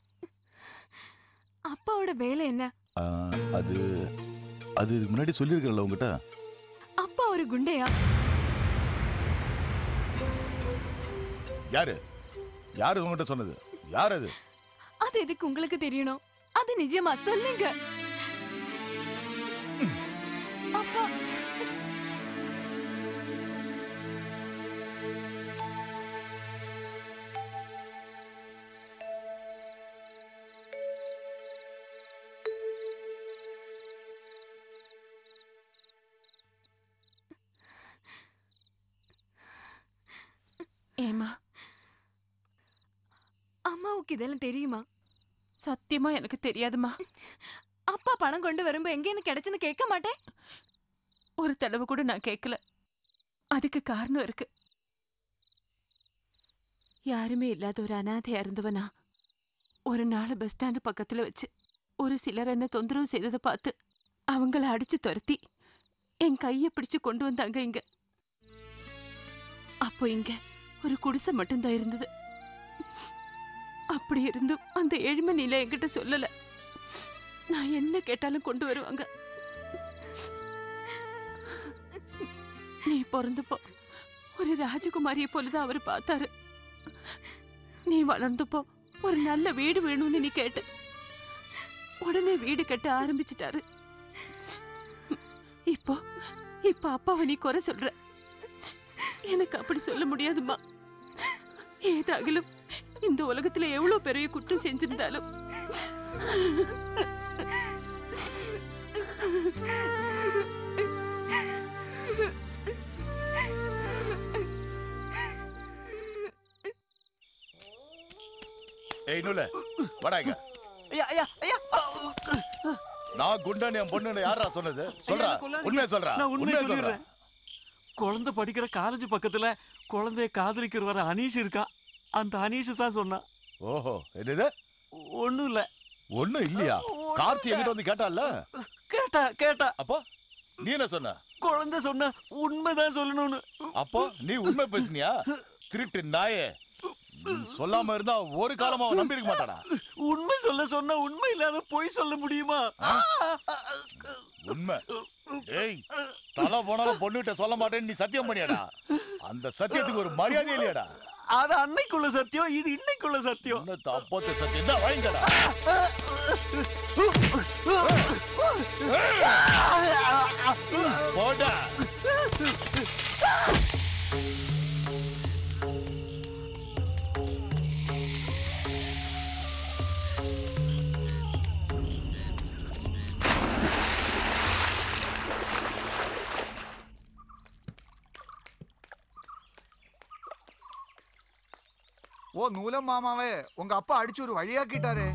அப்பாவோட வேலை என்ன ஆ, அது அது இதுக்கு முன்னாடி சொல்லியிருக்கிறேன்ல உங்ககிட்ட அப்பா ஒரு குண்டையா யாரு யாரு உங்ககிட்ட சொன்னது யார் அது அது எதுக்கு உங்களுக்கு தெரியணும் அது நிஜமா சொல்லுங்க அப்பா ஏமா அம்மாவுக்கு இதெல்லாம் தெரியுமா சத்தியமா எனக்கு தெரியாதுமா அப்பா பணம் கொண்டு வரும்போ எங்கேன்னு கிடைச்சுன்னு கேட்க மாட்டேன் ஒரு தடவை கூட நான் கேட்கல அதுக்கு காரணம் இருக்கு யாருமே இல்லாத ஒரு அனாதையா இருந்தவனா ஒரு நாள் பஸ் ஸ்டாண்டு பக்கத்துல வச்சு ஒரு சிலர் என்ன தொந்தரவு செய்ததை பார்த்து அவங்கள அடிச்சு துரத்தி என் கையை பிடிச்சு கொண்டு வந்தாங்க இங்க அப்போ இங்க ஒரு குடிசை மட்டும்தான் இருந்தது அப்படி இருந்தும் அந்த ஏழ்மை நிலை என்கிட்ட சொல்லல நான் என்ன கேட்டாலும் கொண்டு வருவாங்க நீ பிறந்தப்போ ஒரு ராஜகுமாரியை போலதான் அவர் பார்த்தாரு நீ வளர்ந்தப்போ ஒரு நல்ல வீடு வேணும்னு நீ கேட்ட உடனே வீடு கட்ட ஆரம்பிச்சிட்டாரு இப்போ இப்போ அப்பாவை நீ குறை சொல்ற எனக்கு அப்படி சொல்ல முடியாதும்மா ஏதாகிலும் இந்த உலகத்துல எவ்வளவு பெரிய குற்றம் செஞ்சிருந்தாலும் ஏய் நூல வாடா இங்க ஐயா ஐயா ஐயா நான் குண்டன் என் பொண்ணு யாரா சொன்னது சொல்றா உண்மையை சொல்றா நான் உண்மையை உண்மையை சொல்றா சொல்லிடுறேன் குழந்தை படிக்கிற காலேஜ் பக்கத்துல குழந்தைய காதலிக்கிறவர அனீஷ் இருக்கான் அந்த அனீஷ் தான் சொன்னான் ஓஹோ என்னது ஒண்ணும் இல்ல ஒண்ணும் இல்லையா கார்த்தி என்கிட்ட வந்து கேட்டால கேட்டா கேட்டா அப்போ நீ என்ன சொன்ன குழந்தை சொன்ன உண்மைதான் சொல்லணும்னு அப்போ நீ உண்மை பேசுனியா திருட்டு நாயே நீ சொல்லாம இருந்தா ஒரு காலமா அவன் நம்பி இருக்க மாட்டானா உண்மை சொல்ல சொன்னா உண்மை இல்லாத பொய் சொல்ல முடியுமா உண்மை ஏய் தலை போனாலும் பொண்ணுகிட்ட சொல்ல மாட்டேன்னு நீ சத்தியம் பண்ணியாடா அந்த சத்தியத்துக்கு ஒரு மரியாதை இல்லையாடா அது அன்னைக்குள்ள சத்தியம் இது இன்னைக்குள்ள சத்தியம் அப்போத்த சத்தியம் தான் வாங்கிக்கடா போடா ஓ நூலம் மாமாவே உங்க அப்பா அடிச்சு ஒரு வழியாக்கிட்டாரே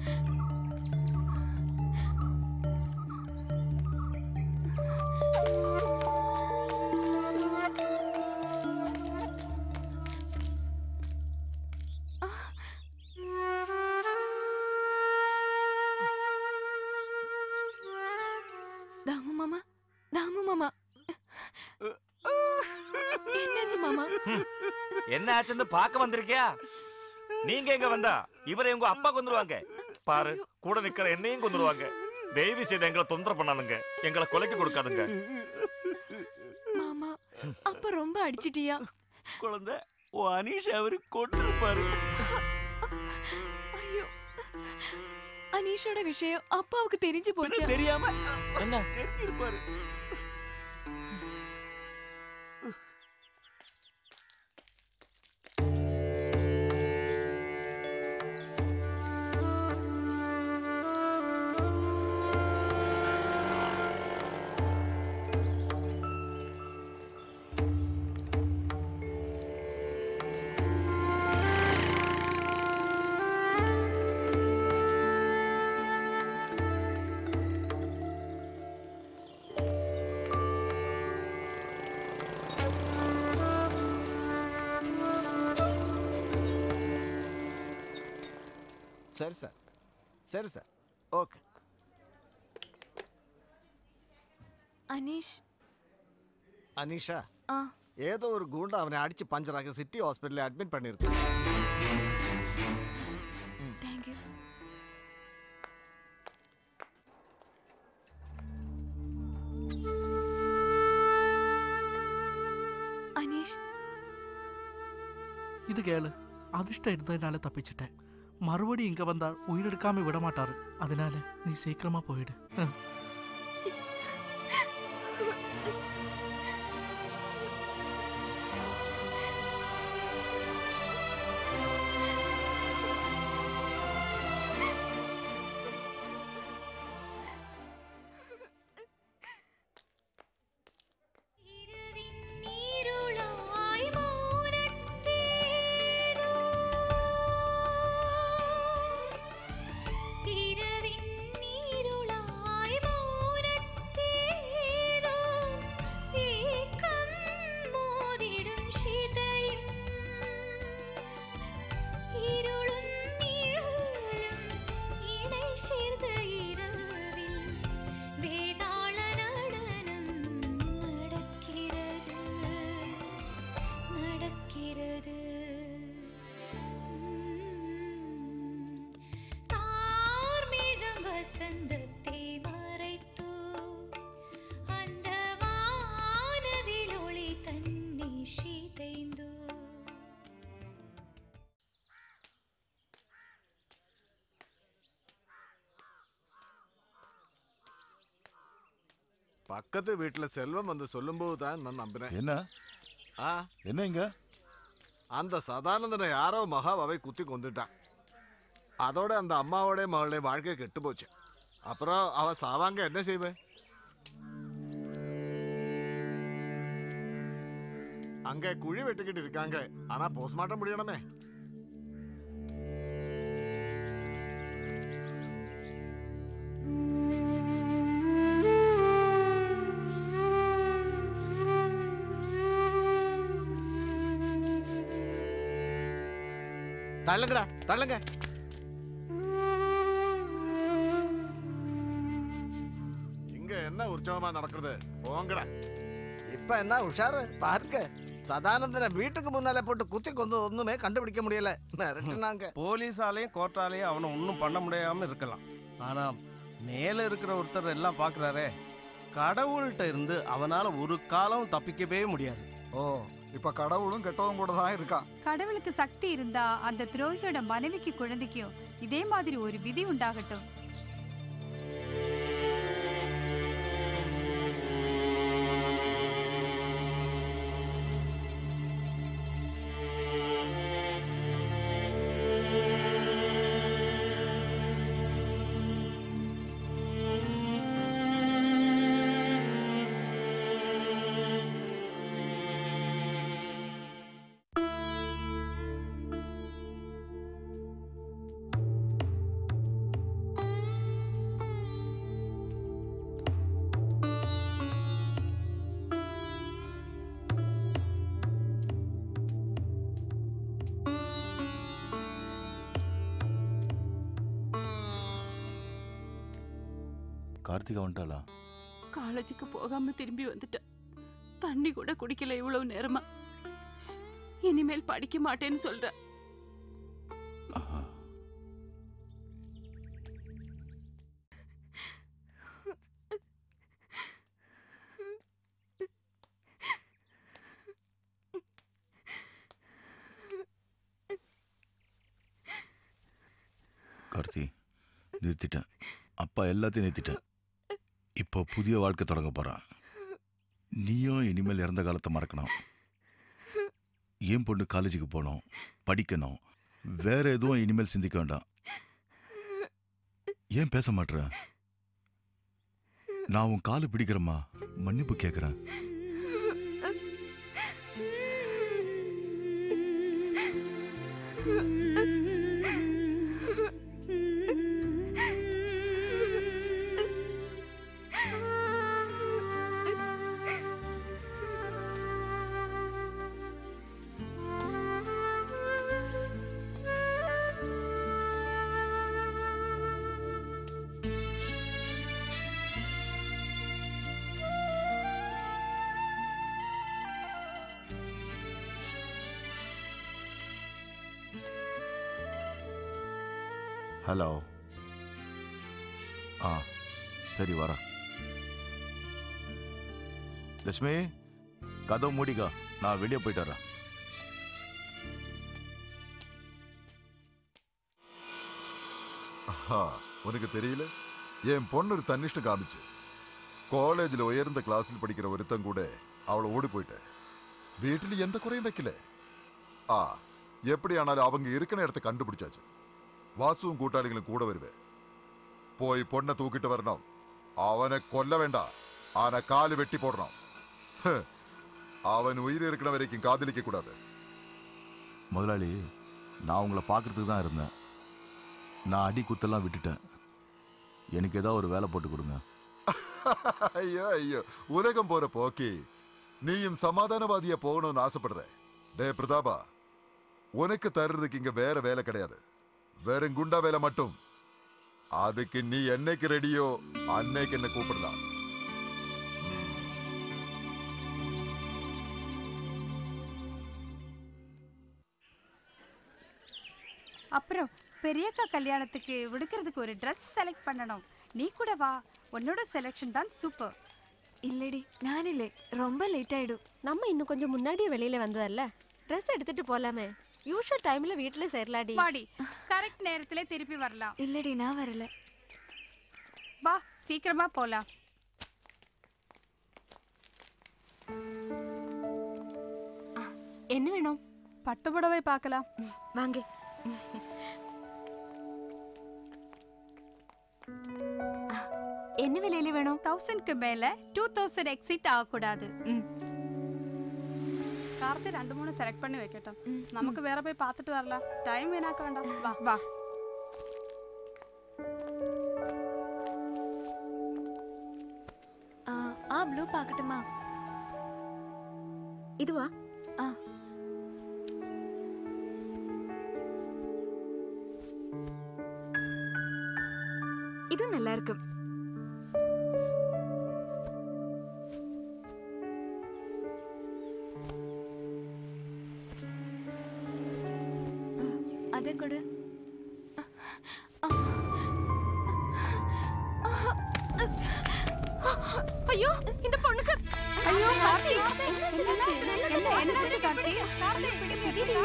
தாமு மாமா தாமு மாமா என்னாச்சு மாமா என்ன ஆச்சுன்னு பார்க்க வந்திருக்கியா நீங்க எங்க வந்தா இவரை உங்க அப்பா கொந்துருவாங்க பாரு கூட நிக்கிற என்னையும் கொந்துருவாங்க தயவு செய்து எங்களை தொந்தரவு பண்ணாதுங்க எங்களை கொலைக்கு கொடுக்காதுங்க மாமா அப்ப ரொம்ப அடிச்சிட்டியா குழந்தை ஓ அனீஷ் அவரு கொண்டு இருப்பாரு ஐயோ அனீஷோட விஷயம் அப்பாவுக்கு தெரிஞ்சு போச்சு தெரியாம என்ன தெரிஞ்சிருப்பாரு சரி சார் சரி சார் ஓகே அனீஷ் அனிஷா ஆ ஏதோ ஒரு கூண்டு அவனை அடிச்சு பஞ்சராக சிட்டி ஹாஸ்பிட்டலில் அட்மிட் பண்ணிருக்கு தேங்க்யூ அனீஷ் இது கேளு அதிர்ஷ்டம் இருந்ததுனால தப்பிச்சிட்டேன் மறுபடியும் இங்க வந்தா உயிரெடுக்காம விட மாட்டாரு அதனால நீ சீக்கிரமா போயிடு ம். இருளாய் மௌனத்தில் பக்கத்து வீட்டுல செல்வம் வந்து சொல்லும்போது தான் நான் நம்பினேன் என்ன ஆ என்ன இங்க அந்த சதானந்தனை யாரோ மகாவை குத்தி கொண்டுட்டான் அதோட அந்த அம்மாவோட மகளுடைய வாழ்க்கை கெட்டு போச்சு அப்புறம் அவ சாவாங்க என்ன செய்வேன் அங்க குழி வெட்டுக்கிட்டு இருக்காங்க ஆனா போஸ்ட்மார்ட்டம் முடியணுமே தள்ளுங்கடா தள்ளுங்க இங்க என்ன உற்சவமா நடக்குது போங்கடா இப்ப என்ன உஷாரு பாருங்க சதானந்தனை வீட்டுக்கு முன்னால போட்டு குத்தி கொண்டு ஒண்ணுமே கண்டுபிடிக்க முடியல மிரட்டுனாங்க போலீஸாலையும் கோர்ட்டாலையும் அவனை ஒன்றும் பண்ண முடியாம இருக்கலாம் ஆனா மேல இருக்கிற ஒருத்தர் எல்லாம் பார்க்கறாரே கடவுள்கிட்ட இருந்து அவனால ஒரு காலம் தப்பிக்கவே முடியாது ஓ இப்ப கடவுளும் கெட்டவன் கூட தான் இருக்கான் கடவுளுக்கு சக்தி இருந்தா அந்த துரோகியோட மனைவிக்கு குழந்தைக்கும் இதே மாதிரி ஒரு விதி உண்டாகட்டும் கார்த்திகா வந்துட்டாளா காலேஜுக்கு போகாம திரும்பி வந்துட்டேன் தண்ணி கூட குடிக்கல இவ்வளவு நேரமா இனிமேல் படிக்க மாட்டேன்னு சொல்ற கார்த்தி நிறுத்திட்டேன் அப்பா எல்லாத்தையும் நிறுத்திட்டேன் இப்போ புதிய வாழ்க்கை தொடங்க போறான் நீயும் இனிமேல் இறந்த காலத்தை மறக்கணும் ஏன் பொண்ணு காலேஜுக்கு போகணும் படிக்கணும் வேற எதுவும் இனிமேல் சிந்திக்க வேண்டாம் ஏன் பேச மாட்ற நான் உன் காலை பிடிக்கிறேம்மா மன்னிப்பு கேட்குறேன் ஹலோ ஆ சரி வரேன் லட்சுமி கதவு மூடிக்கா நான் வெளியே போயிட்டு வரேன் ஆஹா, உனக்கு தெரியல என் பொண்ணு ஒரு தன்னிஷ்ட காமிச்சு காலேஜில் உயர்ந்த கிளாஸில் படிக்கிற ஒருத்தன் கூட அவளை ஓடி போயிட்டேன் வீட்டில் எந்த குறையும் வைக்கல ஆ எப்படி ஆனாலும் அவங்க இருக்கிற இடத்த கண்டுபிடிச்சாச்சு வாசுவும் கூட்டாளிகளும் கூட வருவேன் போய் பொண்ணை தூக்கிட்டு வரணும் அவனை கொல்ல வேண்டாம் ஆனா காலு வெட்டி போடணும் ஹ், அவன் உயிர் இருக்கிற வரைக்கும் காதலிக்க கூடாது முதலாளி நான் உங்களை பார்க்கறதுக்கு தான் இருந்தேன் நான் அடி குத்தெல்லாம் விட்டுட்டேன் எனக்கு ஏதாவது ஒரு வேலை போட்டு கொடுங்க ஐயோ ஐயோ உலகம் போற போக்கி நீயும் சமாதானவாதியா போகணும்னு ஆசைப்படுற டே பிரதாபா உனக்கு தர்றதுக்கு இங்க வேற வேலை கிடையாது வெறும் குண்டா வேலை மட்டும் அதுக்கு நீ என்னைக்கு ரெடியோ அன்னைக்கு என்ன கூப்பிடலாம் அப்புறம் பெரியக்கா கல்யாணத்துக்கு விடுக்கிறதுக்கு ஒரு ட்ரெஸ் செலக்ட் பண்ணணும் நீ கூட வா உன்னோட செலெக்ஷன் தான் சூப்பர் இல்லடி நான் இல்லை ரொம்ப லேட் ஆயிடும் நம்ம இன்னும் கொஞ்சம் முன்னாடியே வெளியில வந்ததல்ல ட்ரெஸ் எடுத்துட்டு போலாமே யூஷுவல் டைம்ல வீட்ல சேரலாடி வாடி கரெக்ட் நேரத்துல திருப்பி வரலாம் இல்லடி நான் வரல வா சீக்கிரமா போலாம் என்ன வேணும் பட்டு புடவை பார்க்கலாம் வாங்க என்ன விலையில வேணும் தௌசண்ட்க்கு மேல டூ தௌசண்ட் எக்ஸிட் ஆகக்கூடாது கார்த்தி ரெண்டு மூணு செலக்ட் பண்ணி வைக்கட்டும் நமக்கு வேற போய் பார்த்துட்டு வரலாம் டைம் வீணாக்க வேண்டாம் வா வா ஆ, ஆ ப்ளூ பார்க்கட்டுமா இதுவா ஆ இது நல்லா இருக்கும் அதை கொடு ஐயோ இந்த பொண்ணுக்கு ஐயோ கார்த்தி என்னாச்சு என்ன என்னாச்சு கார்த்தி கார்த்தி பிடி பிடி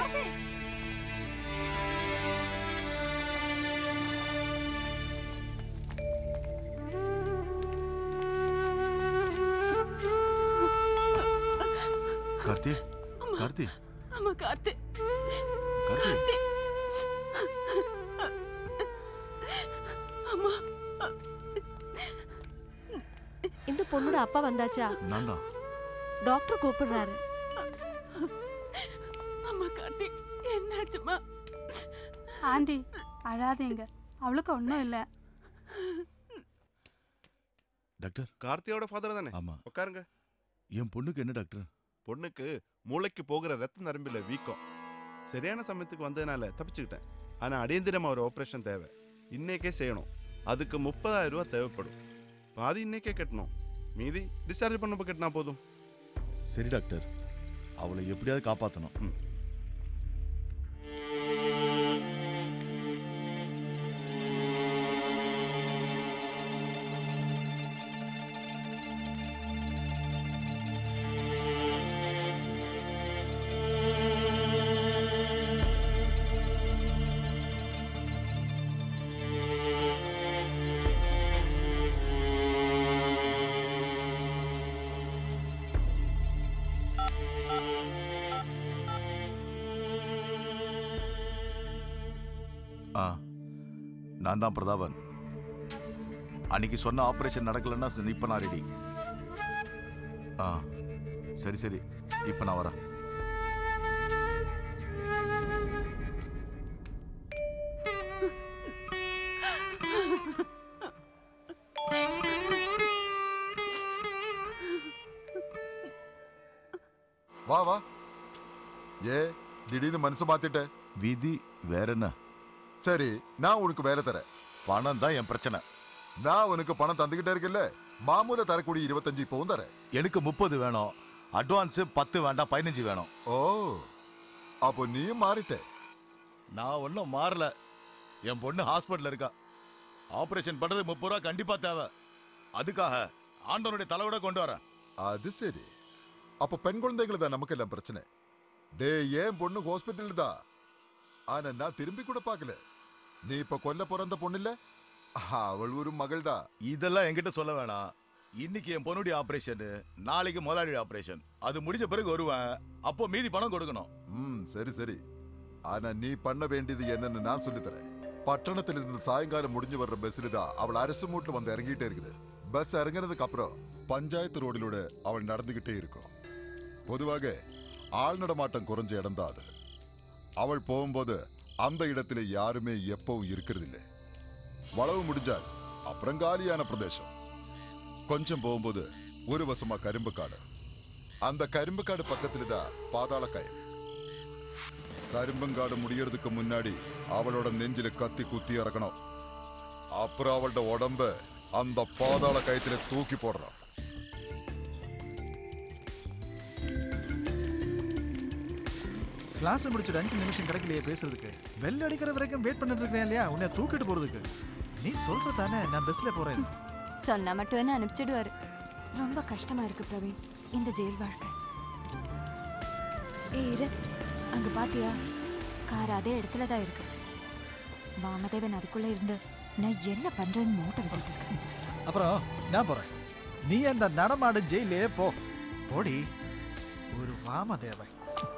கார்த்தி கார்த்தி அம்மா கார்த்தி கார்த்தி அம்மா இந்த பொண்ணோட அப்பா வந்தாச்சா நான் தான் டாக்டர் கூப்பிடுறாரு அம்மா கார்த்தி என்னாச்சுமா ஆண்டி அழாதீங்க அவளுக்கு ஒன்றும் இல்லை டாக்டர் கார்த்தியோட ஃபாதர் தானே ஆமா உட்காருங்க என் பொண்ணுக்கு என்ன டாக்டர் பொண்ணுக்கு மூளைக்கு போகிற ரத்த நரம்பில் வீக்கம் சரியான சமயத்துக்கு வந்ததுனால தப்பிச்சுக்கிட்டேன் ஆனா அடியந்திரம் ஒரு ஆப்ரேஷன் தேவை இன்னைக்கே செய்யணும் அதுக்கு முப்பதாயிரம் ரூபாய் தேவைப்படும் பாதி இன்னைக்கே கட்டணும் மீதி டிஸ்சார்ஜ் பண்ணப்போ கட்டினா போதும் சரி டாக்டர் அவளை எப்படியாவது காப்பாற்றணும் ஆ நான் தான் பிரதாபன் அன்னைக்கு சொன்ன ஆபரேஷன் நடக்கலன்னா சரி, இப்ப நான் ரெடி ஆ சரி சரி இப்ப நான் வரேன் வா வா ஏ திடீர்னு மனசு மாத்திட்ட விதி வேற என்ன சரி நான் உனக்கு வேலை தரேன் பணம் தான் என் பிரச்சனை நான் உனக்கு பணம் தந்துகிட்டே இருக்கல மாமூல தரக்கூடிய இருபத்தஞ்சு இப்பவும் தரேன் எனக்கு முப்பது வேணும் அட்வான்ஸ் பத்து வேண்டாம் பதினஞ்சு வேணும் ஓ அப்போ நீயும் மாறிட்ட நான் ஒன்றும் மாறல என் பொண்ணு ஹாஸ்பிட்டல் இருக்கா ஆபரேஷன் பண்றது முப்பது ரூபா கண்டிப்பா தேவை அதுக்காக ஆண்டவனுடைய தலையோட கொண்டு வரேன் அது சரி அப்ப பெண் குழந்தைகள் தான் நமக்கு எல்லாம் பிரச்சனை டே ஏன் பொண்ணு ஹாஸ்பிட்டல் தான் ஆனா நான் திரும்பி கூட பார்க்கல நீ இப்ப கொல்ல பிறந்த பொண்ணு இல்ல அவள் ஒரு மகள் தான் இதெல்லாம் என்கிட்ட சொல்ல வேணாம் இன்னைக்கு என் பொண்ணுடைய ஆபரேஷன் நாளைக்கு முதலாளி ஆபரேஷன் அது முடிஞ்ச பிறகு வருவேன் அப்போ மீதி பணம் கொடுக்கணும் ம் சரி சரி ஆனா நீ பண்ண வேண்டியது என்னன்னு நான் சொல்லித் தரேன் பட்டணத்துல இருந்து சாயங்காலம் முடிஞ்சு வர்ற பஸ்ல தான் அவள் அரசு மூட்டில் வந்து இறங்கிட்டே இருக்குது பஸ் இறங்குனதுக்கு அப்புறம் பஞ்சாயத்து ரோடிலோட அவள் நடந்துகிட்டே இருக்கும் பொதுவாக ஆள் நடமாட்டம் குறைஞ்ச இடம் தான் அது அவள் போகும்போது அந்த இடத்துல யாருமே எப்பவும் இருக்கிறதில்லை வளவு முடிஞ்சால் அப்புறம் காலியான பிரதேசம் கொஞ்சம் போகும்போது ஒரு வசமா கரும்பு காடு அந்த கரும்பு காடு பக்கத்துல தான் பாதாள கயல் கரும்பங்காடு முடியறதுக்கு முன்னாடி அவளோட நெஞ்சில கத்தி குத்தி இறக்கணும் அப்புறம் அவளோட உடம்ப அந்த பாதாள கயத்துல தூக்கி போடுறான் கிளாஸ் முடிச்சுட்டு அஞ்சு நிமிஷம் கிடைக்கலையே பேசுறதுக்கு வெள்ள அடிக்கிற வரைக்கும் வெயிட் பண்ணிட்டு இருக்கேன் இல்லையா உன்னை தூக்கிட்டு போறதுக்கு நீ சொல்ற தானே நான் பஸ்ல போறேன் சொன்னா மட்டும் என்ன அனுப்பிச்சிடுவாரு ரொம்ப கஷ்டமா இருக்கு பிரவீன் இந்த ஜெயில் வாழ்க்கை ஏய் இரு அங்க பாத்தியா கார் அதே இடத்துல தான் இருக்கு வாமதேவன் அதுக்குள்ள இருந்து நான் என்ன பண்றேன்னு மூட்டை விட்டுட்டு இருக்கேன் அப்புறம் நான் போறேன் நீ அந்த நடமாடு ஜெயிலே போ போடி ஒரு வாமதேவன்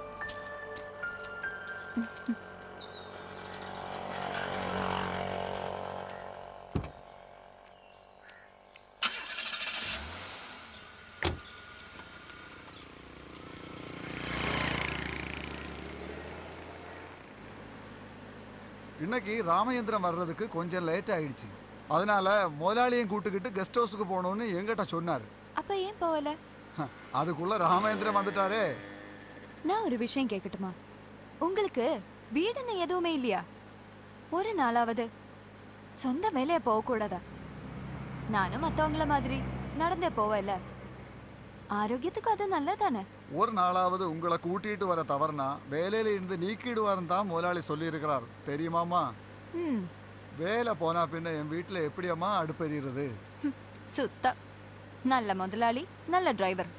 இன்னைக்கு ராமச்சந்திரன் வர்றதுக்கு கொஞ்சம் லேட் ஆயிடுச்சு அதனால முதலாளியும் கூட்டுக்கிட்டு கெஸ்ட் ஹவுஸுக்கு போகணும்னு எங்கிட்ட சொன்னார் அப்ப ஏன் போகல அதுக்குள்ள ராமேந்திரன் வந்துட்டாரே நான் ஒரு விஷயம் கேட்கட்டுமா உங்களுக்கு வீடுன்னு எதுவுமே இல்லையா ஒரு நாளாவது சொந்த வேலைய போகக்கூடாதா நானும் மத்தவங்கள மாதிரி நடந்தே போவேல ஆரோக்கியத்துக்கு அது நல்லதானே ஒரு நாளாவது உங்களை கூட்டிட்டு வர தவறுனா வேலையில இருந்து நீக்கிடுவாருன்னு தான் முதலாளி சொல்லியிருக்கிறார் தெரியுமாமா ம் வேலை போனா பின்ன என் வீட்டில் எப்படியம்மா அடுப்பெறிகிறது சுத்த நல்ல முதலாளி நல்ல டிரைவர்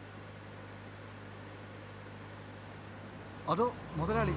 அதோ முதலாளி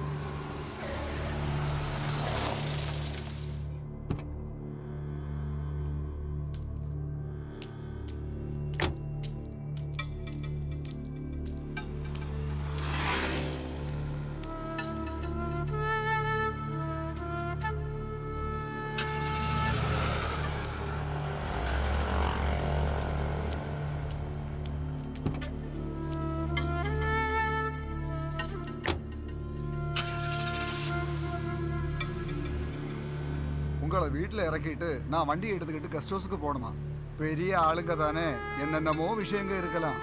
உங்களை வீட்டில் இறக்கிட்டு நான் வண்டி எடுத்துக்கிட்டு கெஸ்ட் ஹவுஸுக்கு போகணுமா பெரிய ஆளுங்க தானே என்னென்னமோ விஷயங்க இருக்கலாம்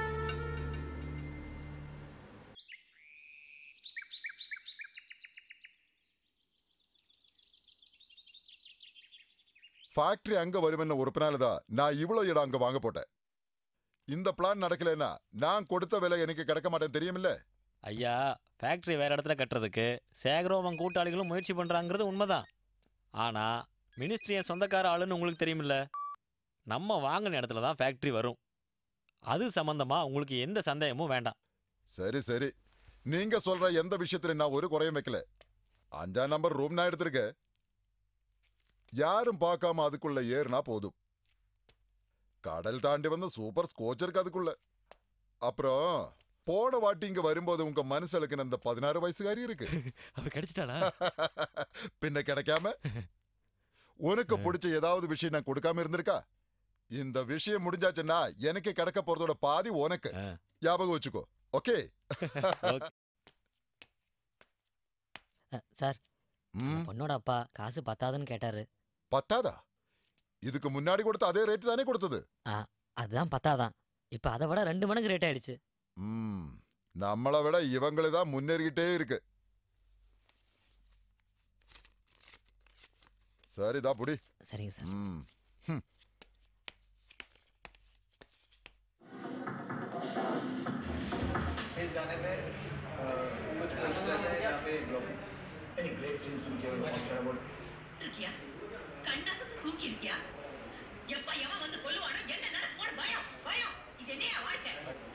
ஃபேக்டரி அங்க வருமென்ன உறுப்பினால தான் நான் இவ்வளவு இடம் அங்க வாங்க போட்டேன் இந்த பிளான் நடக்கலைன்னா நான் கொடுத்த விலை எனக்கு கிடைக்க மாட்டேன் தெரியுமில்ல ஐயா ஃபேக்ட்ரி வேற இடத்துல கட்டுறதுக்கு சேகரும் அவன் கூட்டாளிகளும் முயற்சி பண்றாங்கிறது உண்மைதான் ஆனா மினிஸ்ட்ரி என் சொந்தக்கார ஆளுன்னு உங்களுக்கு தெரியுமில்ல நம்ம வாங்கின இடத்துல தான் ஃபேக்ட்ரி வரும் அது சம்பந்தமா உங்களுக்கு எந்த சந்தேகமும் வேண்டாம் சரி சரி நீங்க சொல்ற எந்த விஷயத்துல நான் ஒரு குறையும் வைக்கல அஞ்சாம் நம்பர் ரூம் நான் எடுத்திருக்கேன் யாரும் பார்க்காம அதுக்குள்ள ஏறுனா போதும் கடல் தாண்டி வந்த சூப்பர் ஸ்கோச் இருக்கு அதுக்குள்ள அப்புறம் போன வாட்டி இங்க வரும்போது உங்க மனசுக்கு அந்த பதினாறு வயசுகாரி இருக்கு அவ கிடைச்சிட்டாளா பின்ன கிடைக்காம உனக்கு பிடிச்ச ஏதாவது விஷயம் நான் கொடுக்காம இருந்திருக்கா இந்த விஷயம் முடிஞ்சாச்சுன்னா எனக்கு கிடைக்க போறதோட பாதி உனக்கு ஞாபகம் வச்சுக்கோ ஓகே சார் அந்த பொண்ணோட அப்பா காசு பத்தாதுன்னு கேட்டாரு பத்தாதா இதுக்கு முன்னாடி கொடுத்த அதே ரேட் தானே கொடுத்தது ஆ அதுதான் பத்தாதான் இப்போ அதை விட ரெண்டு மடங்கு ரேட் ஆயிடுச்சு ம் நம்மளை விட இவங்களே தான் முன்னேறிக்கிட்டே இருக்கு சரிதா புடி சரிங்க சார் ம் ஹம். இருக்கியா கண்ணாசத்து தூங்கி இருக்கியா எப்ப எவன் வந்து கொல்லுவானோ என்ன நடக்குமோன்னு பயம் பயம் இது என்னையா வாழ்க்கை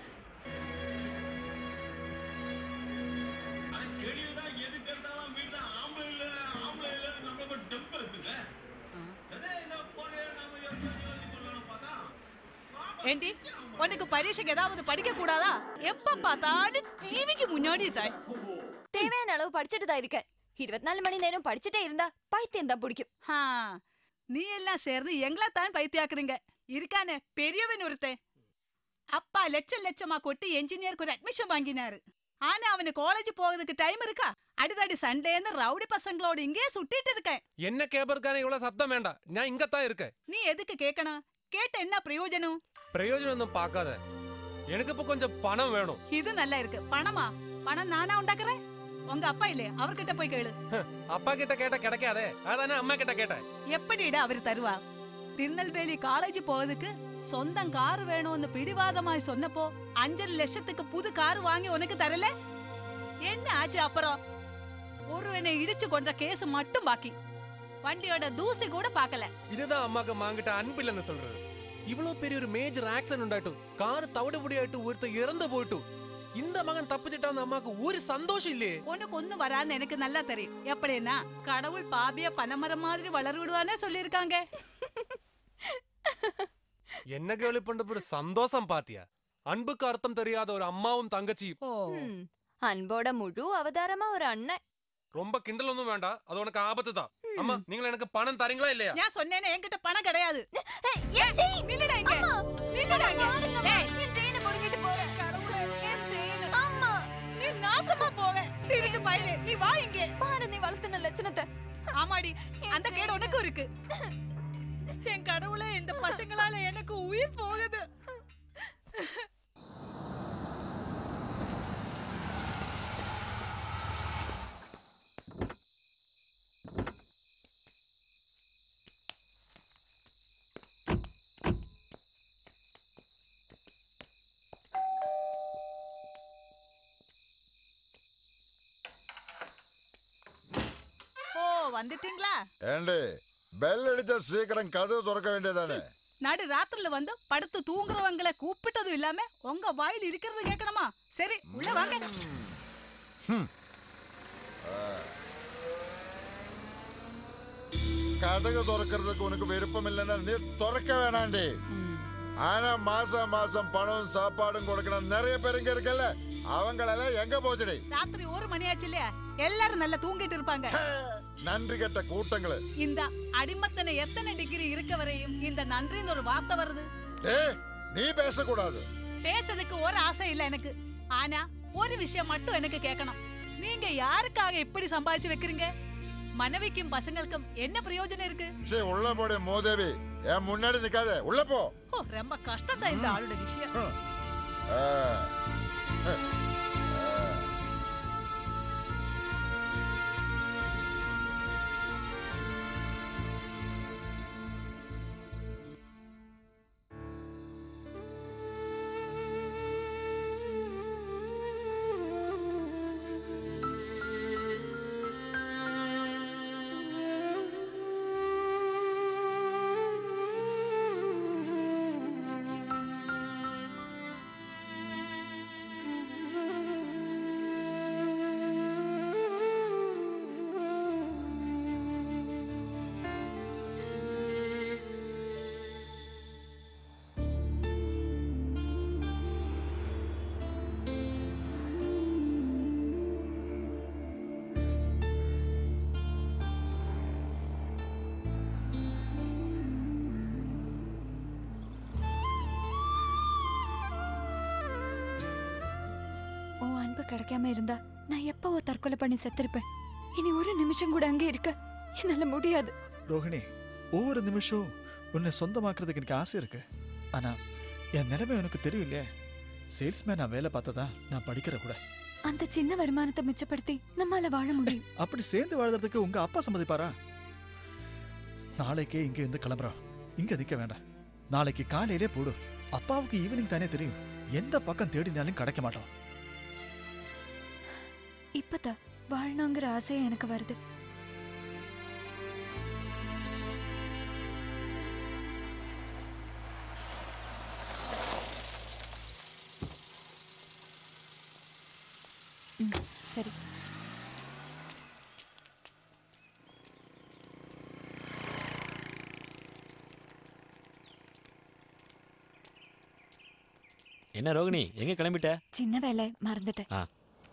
ஏண்டி உனக்கு பரீட்சைக்கு ஏதாவது படிக்க கூடாதா எப்ப பார்த்தாலும் டிவிக்கு முன்னாடி தாய் தேவையான அளவு படிச்சுட்டு தான் இருக்கேன் இருபத்தி நாலு மணி நேரம் படிச்சுட்டே இருந்தா பைத்தியம் தான் பிடிக்கும் ஆ, நீ எல்லாம் சேர்ந்து எங்களா தான் பைத்தியாக்குறீங்க இருக்கானே பெரியவன் ஒருத்தன் அப்பா லட்சம் லட்சமா கொட்டி என்ஜினியருக்கு ஒரு அட்மிஷன் வாங்கினாரு ஆனா அவனுக்கு காலேஜ் போகிறதுக்கு டைம் இருக்கா அடிதடி சண்டேன்னு ரவுடி பசங்களோட இங்கே சுட்டிட்டு இருக்கேன் என்ன கேப்பதுக்கான இவ்வளவு சத்தம் வேண்டாம் நான் இங்கத்தான் இருக்கேன் நீ எதுக்கு கேட்கணும் கேட்ட என்ன பிரயோஜனம் பிரயோஜனம் ஒன்றும் பார்க்காத எனக்கு இப்ப கொஞ்சம் பணம் வேணும் இது நல்லா இருக்கு பணமா பணம் நானா உண்டாக்குறேன் உங்க அப்பா இல்லையே அவர்கிட்ட போய் கேளு அப்பா கிட்ட கேட்ட கிடைக்காதே அதானே அம்மா கிட்ட கேட்டேன் எப்படிடா அவர் தருவா திருநெல்வேலி காலேஜ் போறதுக்கு சொந்தம் கார் வேணும்னு பிடிவாதமாய் சொன்னப்போ அஞ்சரை லட்சத்துக்கு புது கார் வாங்கி உனக்கு தரல என்ன ஆச்சு அப்புறம் ஒருவனை இடிச்சு கொன்ற கேஸ் மட்டும் பாக்கி வண்டியோட தூசி கூட பார்க்கல இதுதான் அம்மாக்கு மாங்கிட்ட அன்பு இல்லைன்னு சொல்றது இவ்வளவு பெரிய ஒரு மேஜர் ஆக்சிடென்ட் உண்டாயிட்டு கார் தவிடுபடியாயிட்டு ஒருத்தர் இறந்து போயிட்டு இந்த மகன் தப்பிச்சிட்டா அந்த அம்மாக்கு ஒரு சந்தோஷம் இல்லையே உனக்கு ஒண்ணு வரான்னு எனக்கு நல்லா தெரியும் எப்படின்னா கடவுள் பாபிய பனைமரம் மாதிரி வளர விடுவானே சொல்லியிருக்காங்க என்ன கேள்வி பண்ற ஒரு சந்தோஷம் பாத்தியா அன்புக்கு அர்த்தம் தெரியாத ஒரு அம்மாவும் தங்கச்சியும் ம், அன்போட முழு அவதாரமா ஒரு அண்ணன் ரொம்ப கிண்டல் ஒன்றும் வேண்டாம் அது உனக்கு ஆபத்து தான் அம்மா நீங்கள் எனக்கு பணம் தரீங்களா இல்லையா நான் சொன்னேனே என்கிட்ட பணம் கிடையாது ஏய், நில்லுடா இங்க நில்லுடா இங்க ஏய், அம்மா நீ நாசமா போவே திருட்டு பயலே நீ வா இங்க பாரு நீ வளர்த்துன லட்சணத்தை ஆமாடி அந்த கேடு உனக்கும் இருக்கு என் கடவுளே இந்த பசங்களால எனக்கு உயிர் போகுது ஓ வந்துட்டீங்களா ஏண்டி பெல் அடிச்சா சீக்கிரம் கதவு திறக்க வேண்டியதானே நடு ராத்திரில வந்து படுத்து தூங்குறவங்கள கூப்பிட்டதும் இல்லாம உங்க வாயில் இருக்கிறது கேட்கணுமா சரி உள்ள வாங்க கதவு திறக்கிறதுக்கு உனக்கு விருப்பம் இல்லைன்னா நீ திறக்க வேணாண்டி ஆனா மாசம் மாசம் பணம் சாப்பாடும் கொடுக்கணும் நிறைய பேர் இங்க இருக்கல அவங்களெல்லாம் எங்க போச்சுடி ராத்திரி ஒரு மணி ஆச்சு இல்லையா எல்லாரும் நல்லா தூங்கிட்டு இருப்பாங்க நன்றி கெட்ட கூட்டங்களு இந்த அடிமத்தனை எத்தனை டிகிரி இருக்க வரையும் இந்த நன்றின்னு ஒரு வார்த்தை வருது டேய் நீ பேசக்கூடாது பேசுறதுக்கு ஒரு ஆசை இல்ல எனக்கு ஆனா ஒரு விஷயம் மட்டும் எனக்கு கேட்கணும் நீங்க யாருக்காக இப்படி சம்பாதிச்சு வைக்கிறீங்க மனைவிக்கும் பசங்களுக்கும் என்ன பிரயோஜனம் இருக்கு சரி உள்ள போடி மோதேவி என் முன்னாடி நிக்காத உள்ள போ ஓ, ரொம்ப கஷ்டம் தான் இந்த ஆளோட விஷயம் ஆ. ஆ. உன் அன்பு கிடைக்காம இருந்தா நான் எப்பவோ தற்கொலை பண்ணி செத்திருப்பேன் இனி ஒரு நிமிஷம் கூட அங்கே இருக்க என்னால முடியாது ரோஹிணி ஒவ்வொரு நிமிஷம் உன்னை சொந்தமாக்குறதுக்கு எனக்கு ஆசை இருக்கு ஆனா என் நிலைமை உனக்கு தெரியும் இல்லையே சேல்ஸ்மேன் நான் வேலை பார்த்ததா நான் படிக்கிற கூட அந்த சின்ன வருமானத்தை மிச்சப்படுத்தி நம்மால வாழ முடியும் அப்படி சேர்ந்து வாழ்றதுக்கு உங்க அப்பா சம்மதிப்பாரா நாளைக்கே இங்க இருந்து கிளம்புறோம் இங்க நிக்க வேண்டாம் நாளைக்கு காலையிலே போடு அப்பாவுக்கு ஈவினிங் தானே தெரியும் எந்த பக்கம் தேடினாலும் கிடைக்க மாட்டோம் இப்பதான் வாழணுங்கிற ஆசை எனக்கு வருது ம், சரி என்ன ரோகிணி எங்க கிளம்பிட்ட சின்ன வேலை மறந்துட்டேன் ஆ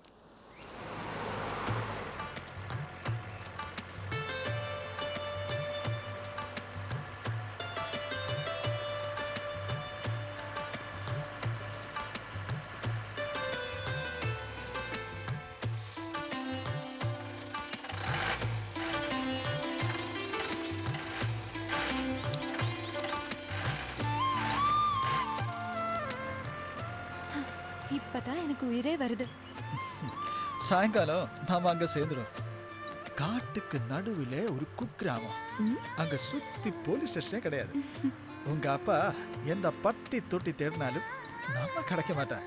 இப்பதான் எனக்கு உயிரே வருது சாயங்காலம் நாம அங்க சேர்ந்துடும் காட்டுக்கு நடுவில் ஒரு குக்கிராமம் அங்க சுத்தி போலீஸ் ஸ்டேஷனே கிடையாது உங்க அப்பா எந்த பட்டி தொட்டி தேடினாலும் நம்ம கிடைக்க மாட்டேன்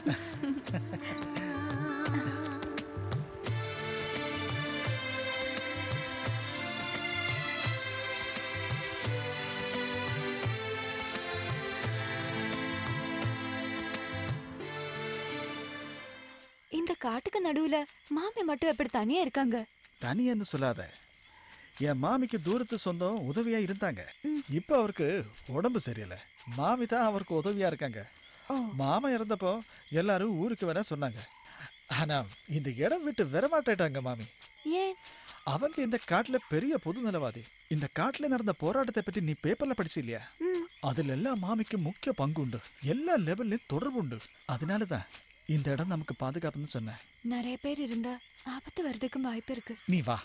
இந்த காட்டுக்கு நடுவுல மாமி மட்டும் எப்படி தனியா இருக்காங்க தனியன்னு சொல்லாத என் மாமிக்கு தூரத்து சொந்தம் உதவியா இருந்தாங்க இப்ப அவருக்கு உடம்பு சரியில்லை மாமி தான் அவருக்கு உதவியா இருக்காங்க மாமா இறந்தப்போ எல்லாரும் ஊருக்கு வர சொன்னாங்க ஆனா இந்த இடம் விட்டு வரமாட்டேட்டாங்க மாமி ஏன் அவங்க இந்த காட்டுல பெரிய பொது நிலவாதி இந்த காட்டுல நடந்த போராட்டத்தை பத்தி நீ பேப்பர்ல படிச்சு இல்லையா அதுல எல்லாம் மாமிக்கு முக்கிய பங்கு உண்டு எல்லா லெவல்லையும் தொடர்பு உண்டு அதனாலதான் இந்த இடம் நமக்கு பாதுகாப்புன்னு சொன்னேன் நிறைய பேர் இருந்தா ஆபத்து வர்றதுக்கும் வாய்ப்பு இருக்கு நீ வா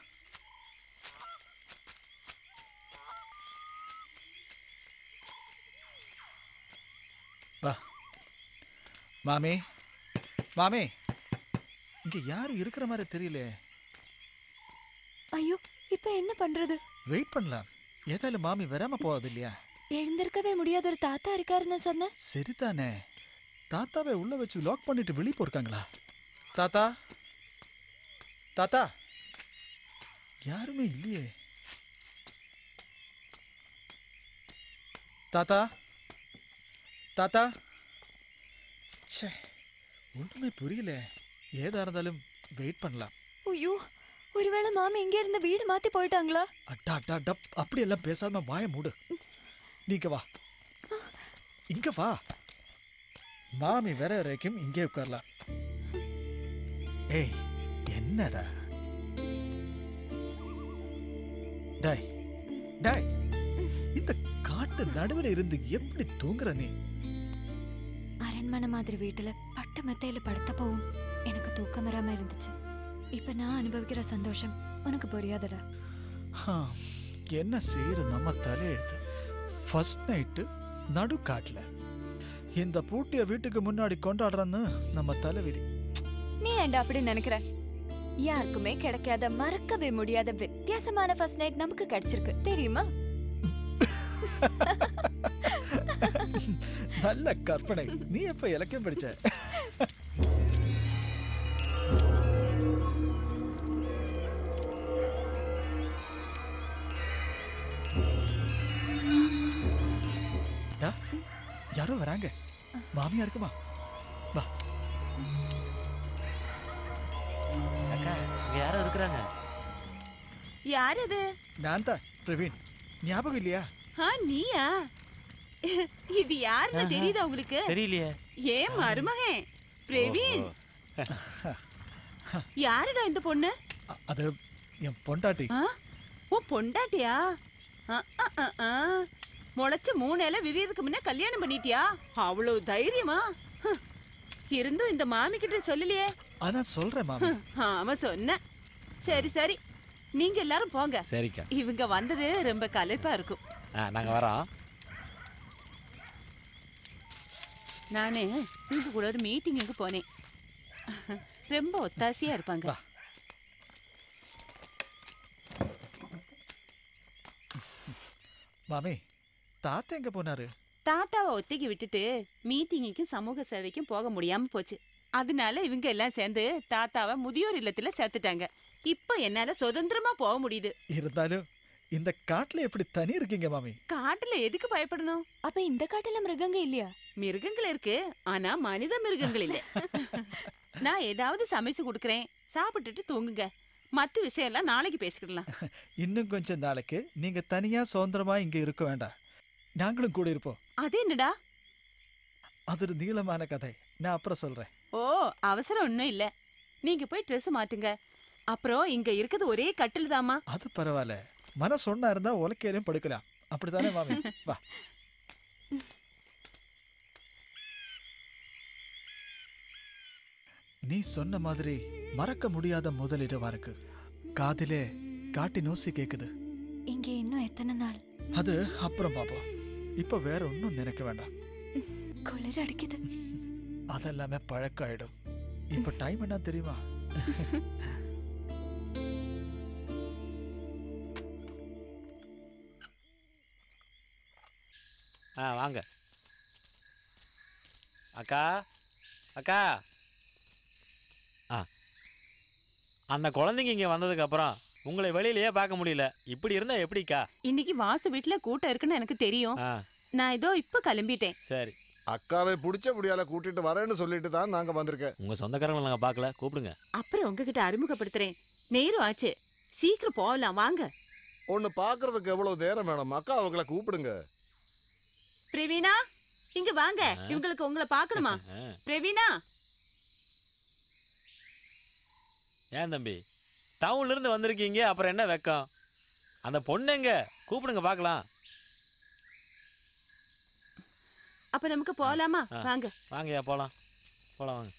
வா மாமி மாமி இங்க யாரும் இருக்கிற மாதிரி தெரியல ஐயோ இப்ப என்ன பண்றது வெயிட் பண்ணலாம் ஏதாலும் மாமி வராம போகாது இல்லையா எழுந்திருக்கவே முடியாத ஒரு தாத்தா இருக்காருன்னு சொன்ன சரிதானே தாத்தாவை உள்ள வச்சு லாக் பண்ணிட்டு வெளியே போயிருக்காங்களா தாத்தா தாத்தா யாருமே இல்லையே தாத்தா தாத்தா ச்சே ஒண்ணுமே புரியல ஏதா இருந்தாலும் வெயிட் பண்ணலாம் ஐயோ ஒருவேளை மாமி இங்க இருந்து வீடு மாத்தி போயிட்டாங்களா அட்டா அட்டா டப் அப்படி எல்லாம் பேசாம வாய மூடு நீங்க வா இங்க வா மாமி வர வரைக்கும் இங்கே உட்காரலாம் ஏய் என்னடா டாய் டாய் இந்த காட்டு நடுவில் இருந்து எப்படி தூங்குற நீ அரண்மனை மாதிரி வீட்டுல பட்டு மெத்தையில படுத்தப்பவும் எனக்கு தூக்கம் வராம இருந்துச்சு இப்ப நான் அனுபவிக்கிற சந்தோஷம் உனக்கு புரியாதடா ஹா, என்ன செய்யற நம்ம தலையெழுத்து ஃபர்ஸ்ட் நைட்டு நடுக்காட்டுல இந்த பூட்டிய வீட்டுக்கு முன்னாடி கொண்டாடுறன்னு நம்ம தலைவிதி நீ ஏன்டா அப்படி நினைக்கிற யாருக்குமே கிடைக்காத மறக்கவே முடியாத வித்தியாசமான ஃபர்ஸ்ட் நைட் நமக்கு கிடைச்சிருக்கு தெரியுமா நல்ல கற்பனை நீ எப்ப இலக்கியம் படிச்ச டா, யாரோ வராங்க மாமியா இருக்குமா வா அக்கா இங்க யாரோ இருக்கிறாங்க யார் அது நான் தான் பிரவீன் ஞாபகம் இல்லையா ஆ நீயா இது யாருன்னு ஆஹா. தெரியுதா உங்களுக்கு தெரியலையே ஏன் மருமகன் பிரவீன் யாருடா இந்த பொண்ணு அது என் பொண்டாட்டி ஆ? உன் பொண்டாட்டியா ஆ, ஆ, ஆ, ஆ. முளைச்சு மூணு இலை விரியதுக்கு முன்ன கல்யாணம் பண்ணிட்டியா அவ்வளவு தைரியமா ஹம். இருந்தும் இந்த மாமி கிட்ட சொல்லலையே ஆனா சொல்றேன் மாமி ஹம், ஆமா சொன்ன சரி சரி நீங்க எல்லாரும் போங்க சரிக்கா இவங்க வந்தது ரொம்ப களைப்பா இருக்கும் ஆ நாங்க வரோம் நானு இவங்க கூட ஒரு மீட்டிங்குக்கு போனேன் ரொம்ப ஒத்தாசையா இருப்பாங்க மாமி தாத்தா எங்க போனாரு தாத்தாவை ஒத்திக்கி விட்டுட்டு மீட்டிங்குக்கும் சமூக சேவைக்கும் போக முடியாம போச்சு அதனால இவங்க எல்லாம் சேர்ந்து தாத்தாவை முதியோர் இல்லத்துல சேர்த்துட்டாங்க இப்போ என்னால சுதந்திரமா போக முடியுது இருந்தாலும் இந்த காட்டுல எப்படி தனி இருக்கீங்க மாமி காட்டுல எதுக்கு பயப்படணும் அப்ப இந்த காட்டுல மிருகங்க இல்லையா மிருகங்கள் இருக்கு ஆனா மனித மிருகங்கள் இல்ல நான் ஏதாவது சமைச்சு கொடுக்கறேன் சாப்பிட்டுட்டு தூங்குங்க மத்த விஷயம் எல்லாம் நாளைக்கு பேசிக்கிடலாம் இன்னும் கொஞ்சம் நாளைக்கு நீங்க தனியா சுதந்திரமா இங்க இருக்க வேண்டாம் நாங்களும் கூட இருப்போம் அது என்னடா அது ஒரு நீளமான கதை நான் அப்புறம் சொல்றேன் ஓ அவசரம் ஒன்றும் இல்ல நீங்க போய் ட்ரெஸ் மாட்டுங்க அப்புறம் இங்க இருக்கிறது ஒரே கட்டில் தாமா அது பரவாயில்ல மனசு ஒண்ணா இருந்தா உலக்கையிலையும் படுக்கலாம் அப்படித்தானே மாமி வா நீ சொன்ன மாதிரி மறக்க முடியாத முதல் இரவா இருக்கு காதிலே காட்டி நோசி கேக்குது இங்க இன்னும் எத்தனை நாள் அது அப்புறம் பாப்போம் இப்ப வேற ஒன்றும் நினைக்க வேண்டாம் குளிர் அடிக்குது அதெல்லாமே பழக்கம் ஆயிடும் இப்ப டைம் என்ன தெரியுமா ஆ வாங்க அக்கா அக்கா ஆ அந்த குழந்தைங்க இங்கே வந்ததுக்கு அப்புறம் உங்களை வெளியிலயே பார்க்க முடியல இப்படி இருந்தா எப்படிக்கா இன்னைக்கு வாசு வீட்டுல கூட்டம் இருக்குன்னு எனக்கு தெரியும் ஆ நான் ஏதோ இப்ப கிளம்பிட்டேன் சரி அக்காவை பிடிச்ச முடியால கூட்டிட்டு வரேன்னு சொல்லிட்டு தான் நாங்க வந்திருக்கேன் உங்க சொந்தக்காரங்களை நாங்கள் பார்க்கல கூப்பிடுங்க அப்புறம் உங்ககிட்ட அறிமுகப்படுத்துறேன் நேரம் ஆச்சு சீக்கிரம் போகலாம் வாங்க ஒன்னு பாக்குறதுக்கு எவ்வளவு நேரம் வேணும் அக்கா அவங்கள கூப்பிடுங்க பிரவீனா இங்க வாங்க இவங்களுக்கு உங்களை பார்க்கணுமா பிரவீனா ஏன் தம்பி டவுன்ல இருந்து வந்திருக்கீங்க அப்புறம் என்ன வெக்கம் அந்த பொண்ணுங்க கூப்பிடுங்க பார்க்கலாம் அப்ப நமக்கு போலாமா ஆ. வாங்க வாங்கய்யா போலாம் போலாம் வாங்க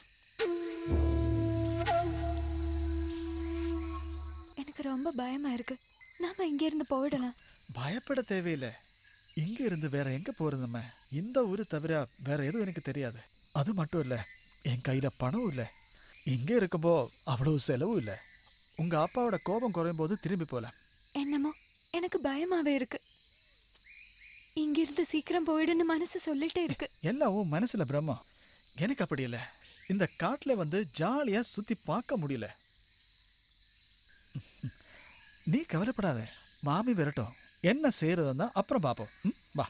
எனக்கு ரொம்ப பயமா இருக்கு நாம இங்க இருந்து போயிடலாம் பயப்பட தேவையில்லை இங்க இருந்து வேற எங்க போறது நம்ம இந்த ஊரு தவிர வேற எதுவும் எனக்கு தெரியாது அது மட்டும் இல்ல என் கையில பணம் இல்ல இங்க இருக்கும்போ அவ்வளவு செலவும் இல்ல உங்க அப்பாவோட கோபம் குறையும் போது திரும்பி போலாம் என்னமோ எனக்கு பயமாவே இருக்கு இங்க இருந்து சீக்கிரம் போயிடுன்னு மனசு சொல்லிட்டே இருக்கு எல்லாம் உன் மனசுல பிரம்மம் எனக்கு அப்படி இல்ல இந்த காட்டுல வந்து ஜாலியா சுத்தி பார்க்க முடியல நீ கவலைப்படாத மாமி விரட்டும் என்ன செய்யறதுன்னா அப்புறம் பார்ப்போம் ம், வா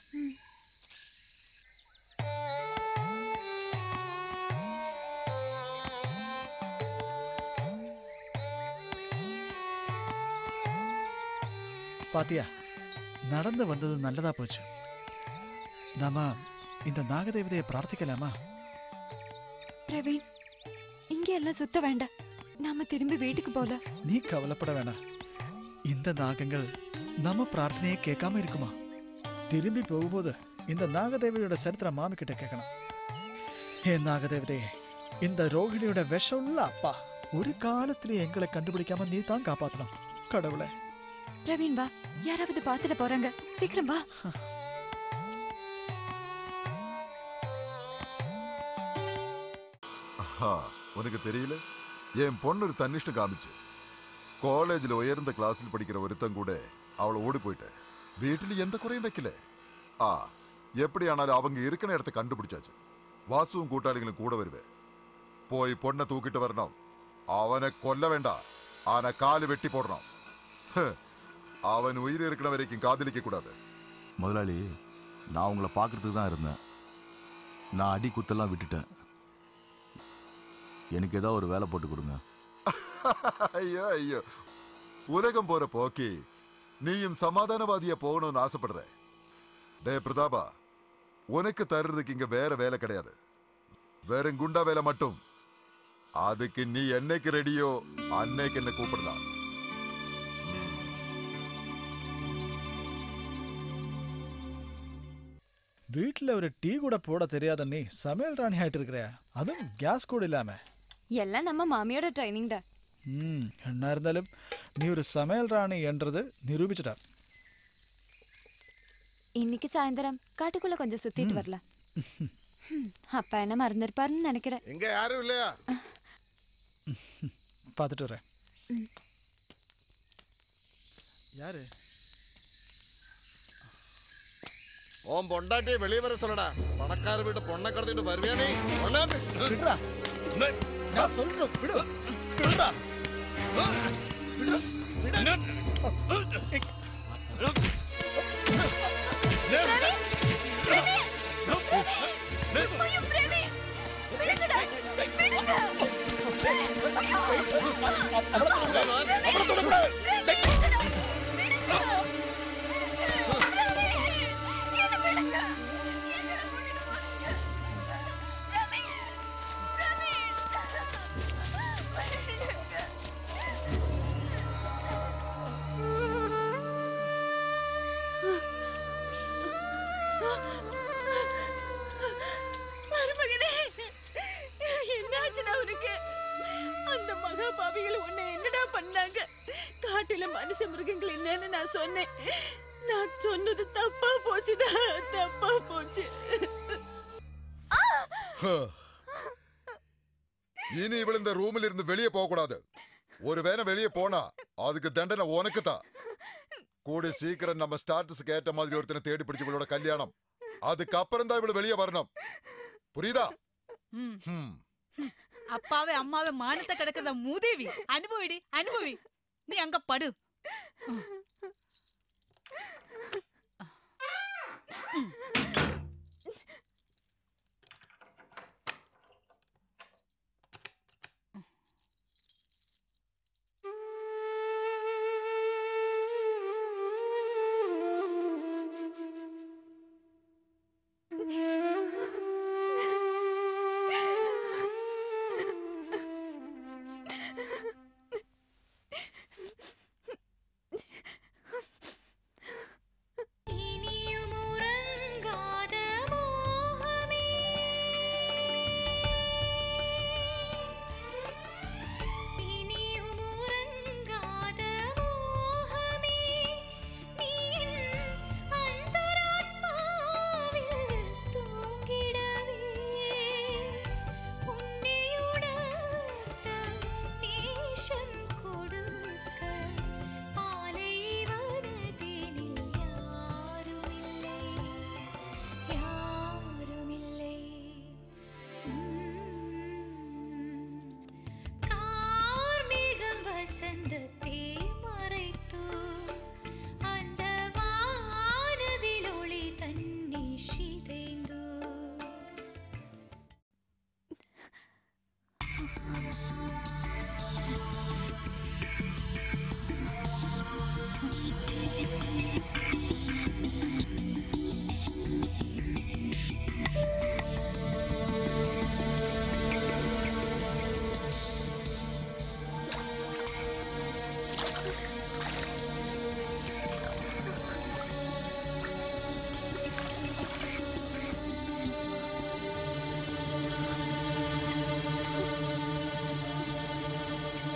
பாத்தியா நடந்து வந்தது நல்லதா போச்சு நாம இந்த நாகதேவதையை பிரார்த்திக்கலாமா பிரவீன் இங்க எல்லாம் சுத்த வேண்டாம் நாம திரும்பி வீட்டுக்கு போலாம் நீ கவலைப்பட வேணாம் இந்த நாகங்கள் நம்ம பிரார்த்தனையை கேட்காம இருக்குமா திரும்பி போகும்போது இந்த நாகதேவதையோட சரித்திரம் மாமி கிட்ட கேட்கணும் ஏ நாகதேவதையே இந்த ரோகிணியோட விஷமுள்ள அப்பா ஒரு காலத்திலே எங்களை கண்டுபிடிக்காம நீ தான் காப்பாத்தணும் கடவுளே பிரவீன் வா யாராவது பார்த்துட்டு போறாங்க சீக்கிரம் வா ஆஹா, உனக்கு தெரியல என் பொண்ணு ஒரு தன்னிஷ்டம் காமிச்சு காலேஜில் உயர்ந்த கிளாஸில் படிக்கிற ஒருத்தன் கூட அவளை ஓடி போயிட்டேன் வீட்டில் எந்த குறையும் வைக்கல ஆ எப்படி ஆனாலும் அவங்க இருக்கிற இடத்த கண்டுபிடிச்சாச்சு வாசுவும் கூட்டாளிகளும் கூட வருவேன் போய் பொண்ணை தூக்கிட்டு வரணும் அவனை கொல்ல வேண்டாம் ஆனா காலு வெட்டி போடணும் ஹ், அவன் உயிர் இருக்கிற வரைக்கும் காதலிக்க கூடாது முதலாளி நான் உங்களை பார்க்கறதுக்கு தான் இருந்தேன் நான் அடி குத்தெல்லாம் விட்டுட்டேன் எனக்கு ஏதாவது ஒரு வேலை போட்டு கொடுங்க ஐயோ ஐயோ உலகம் போற போக்கி நீயும் சமாதானவாதியா போகணும்னு ஆசைப்படுற டே பிரதாபா உனக்கு தர்றதுக்கு இங்க வேற வேலை கிடையாது வெறும் குண்டா வேலை மட்டும் அதுக்கு நீ என்னைக்கு ரெடியோ அன்னைக்கு என்ன கூப்பிடலாம் வீட்டில் ஒரு டீ கூட போட தெரியாத நீ சமையல் ராணி ஆயிட்டு இருக்கிற அதுவும் கேஸ் கூட இல்லாம எல்லாம் நம்ம மாமியோட ட்ரைனிங் தான் ம் என்ன இருந்தாலும் நீ ஒரு சமையல் ராணி என்றது நிரூபிச்சிட்ட இன்னைக்கு சாயந்தரம் காட்டுக்குள்ள கொஞ்சம் சுத்திட்டு வரலாம் ஹம், அப்பா என்ன மறந்துருப்பாருன்னு நினைக்கிறேன் எங்க யாரும் இல்லையா பார்த்துட்டு வரேன் ம். யாரு உன் பொண்டாட்டியை வெளியே வர சொல்லடா பணக்கார வீட்டு பொண்ணை கடத்திட்டு வருவியா நீ பொண்ணா? விடுடா. நான் சொல்றேன் விடு விடுடா விடு விடு மருமகனே என்னாச்சுடா உனக்கு அந்த மகாபாவிகள் உன்னை என்னடா பண்ணாங்க காட்டுல மனுஷ மிருகங்கள் இல்லைன்னு நான் சொன்னேன் நான் சொன்னது தப்பா போச்சுடா தப்பா போச்சு இனி இவள் இந்த ரூமில் இருந்து வெளியே போக கூடாது ஒருவேளை வெளியே போனா அதுக்கு தண்டனை உனக்கு தான் கூடி சீக்கிரம் நம்ம ஸ்டாட்டஸுக்கு ஏற்ற மாதிரி ஒருத்தனை தேடி பிடிச்சு இவளோட கல்யாணம் அதுக்கப்புறம் தான் இவளு வெளியே வரணும் புரியுதா ம். ஹம். அப்பாவே அம்மாவே மானத்தை கிடக்கிறத மூதேவி அனுபவிடி அனுபவி நீ அங்க படு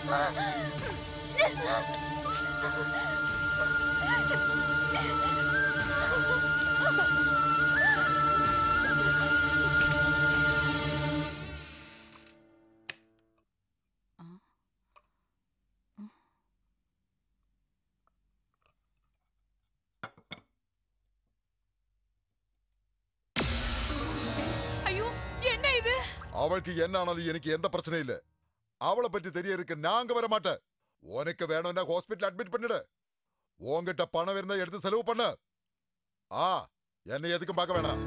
ஐயோ என்ன இது அவளுக்கு என்ன ஆனாலும் எனக்கு எந்த பிரச்சனையும் இல்ல அவளை பற்றி தெரியறதுக்கு நாங்க வர மாட்டேன் உனக்கு வேணும்னா ஹாஸ்பிட்டல் அட்மிட் பண்ணிடு உன்கிட்ட பணம் இருந்தா எடுத்து செலவு பண்ண ஆ என்னை எதுக்கும் பார்க்க வேணாம்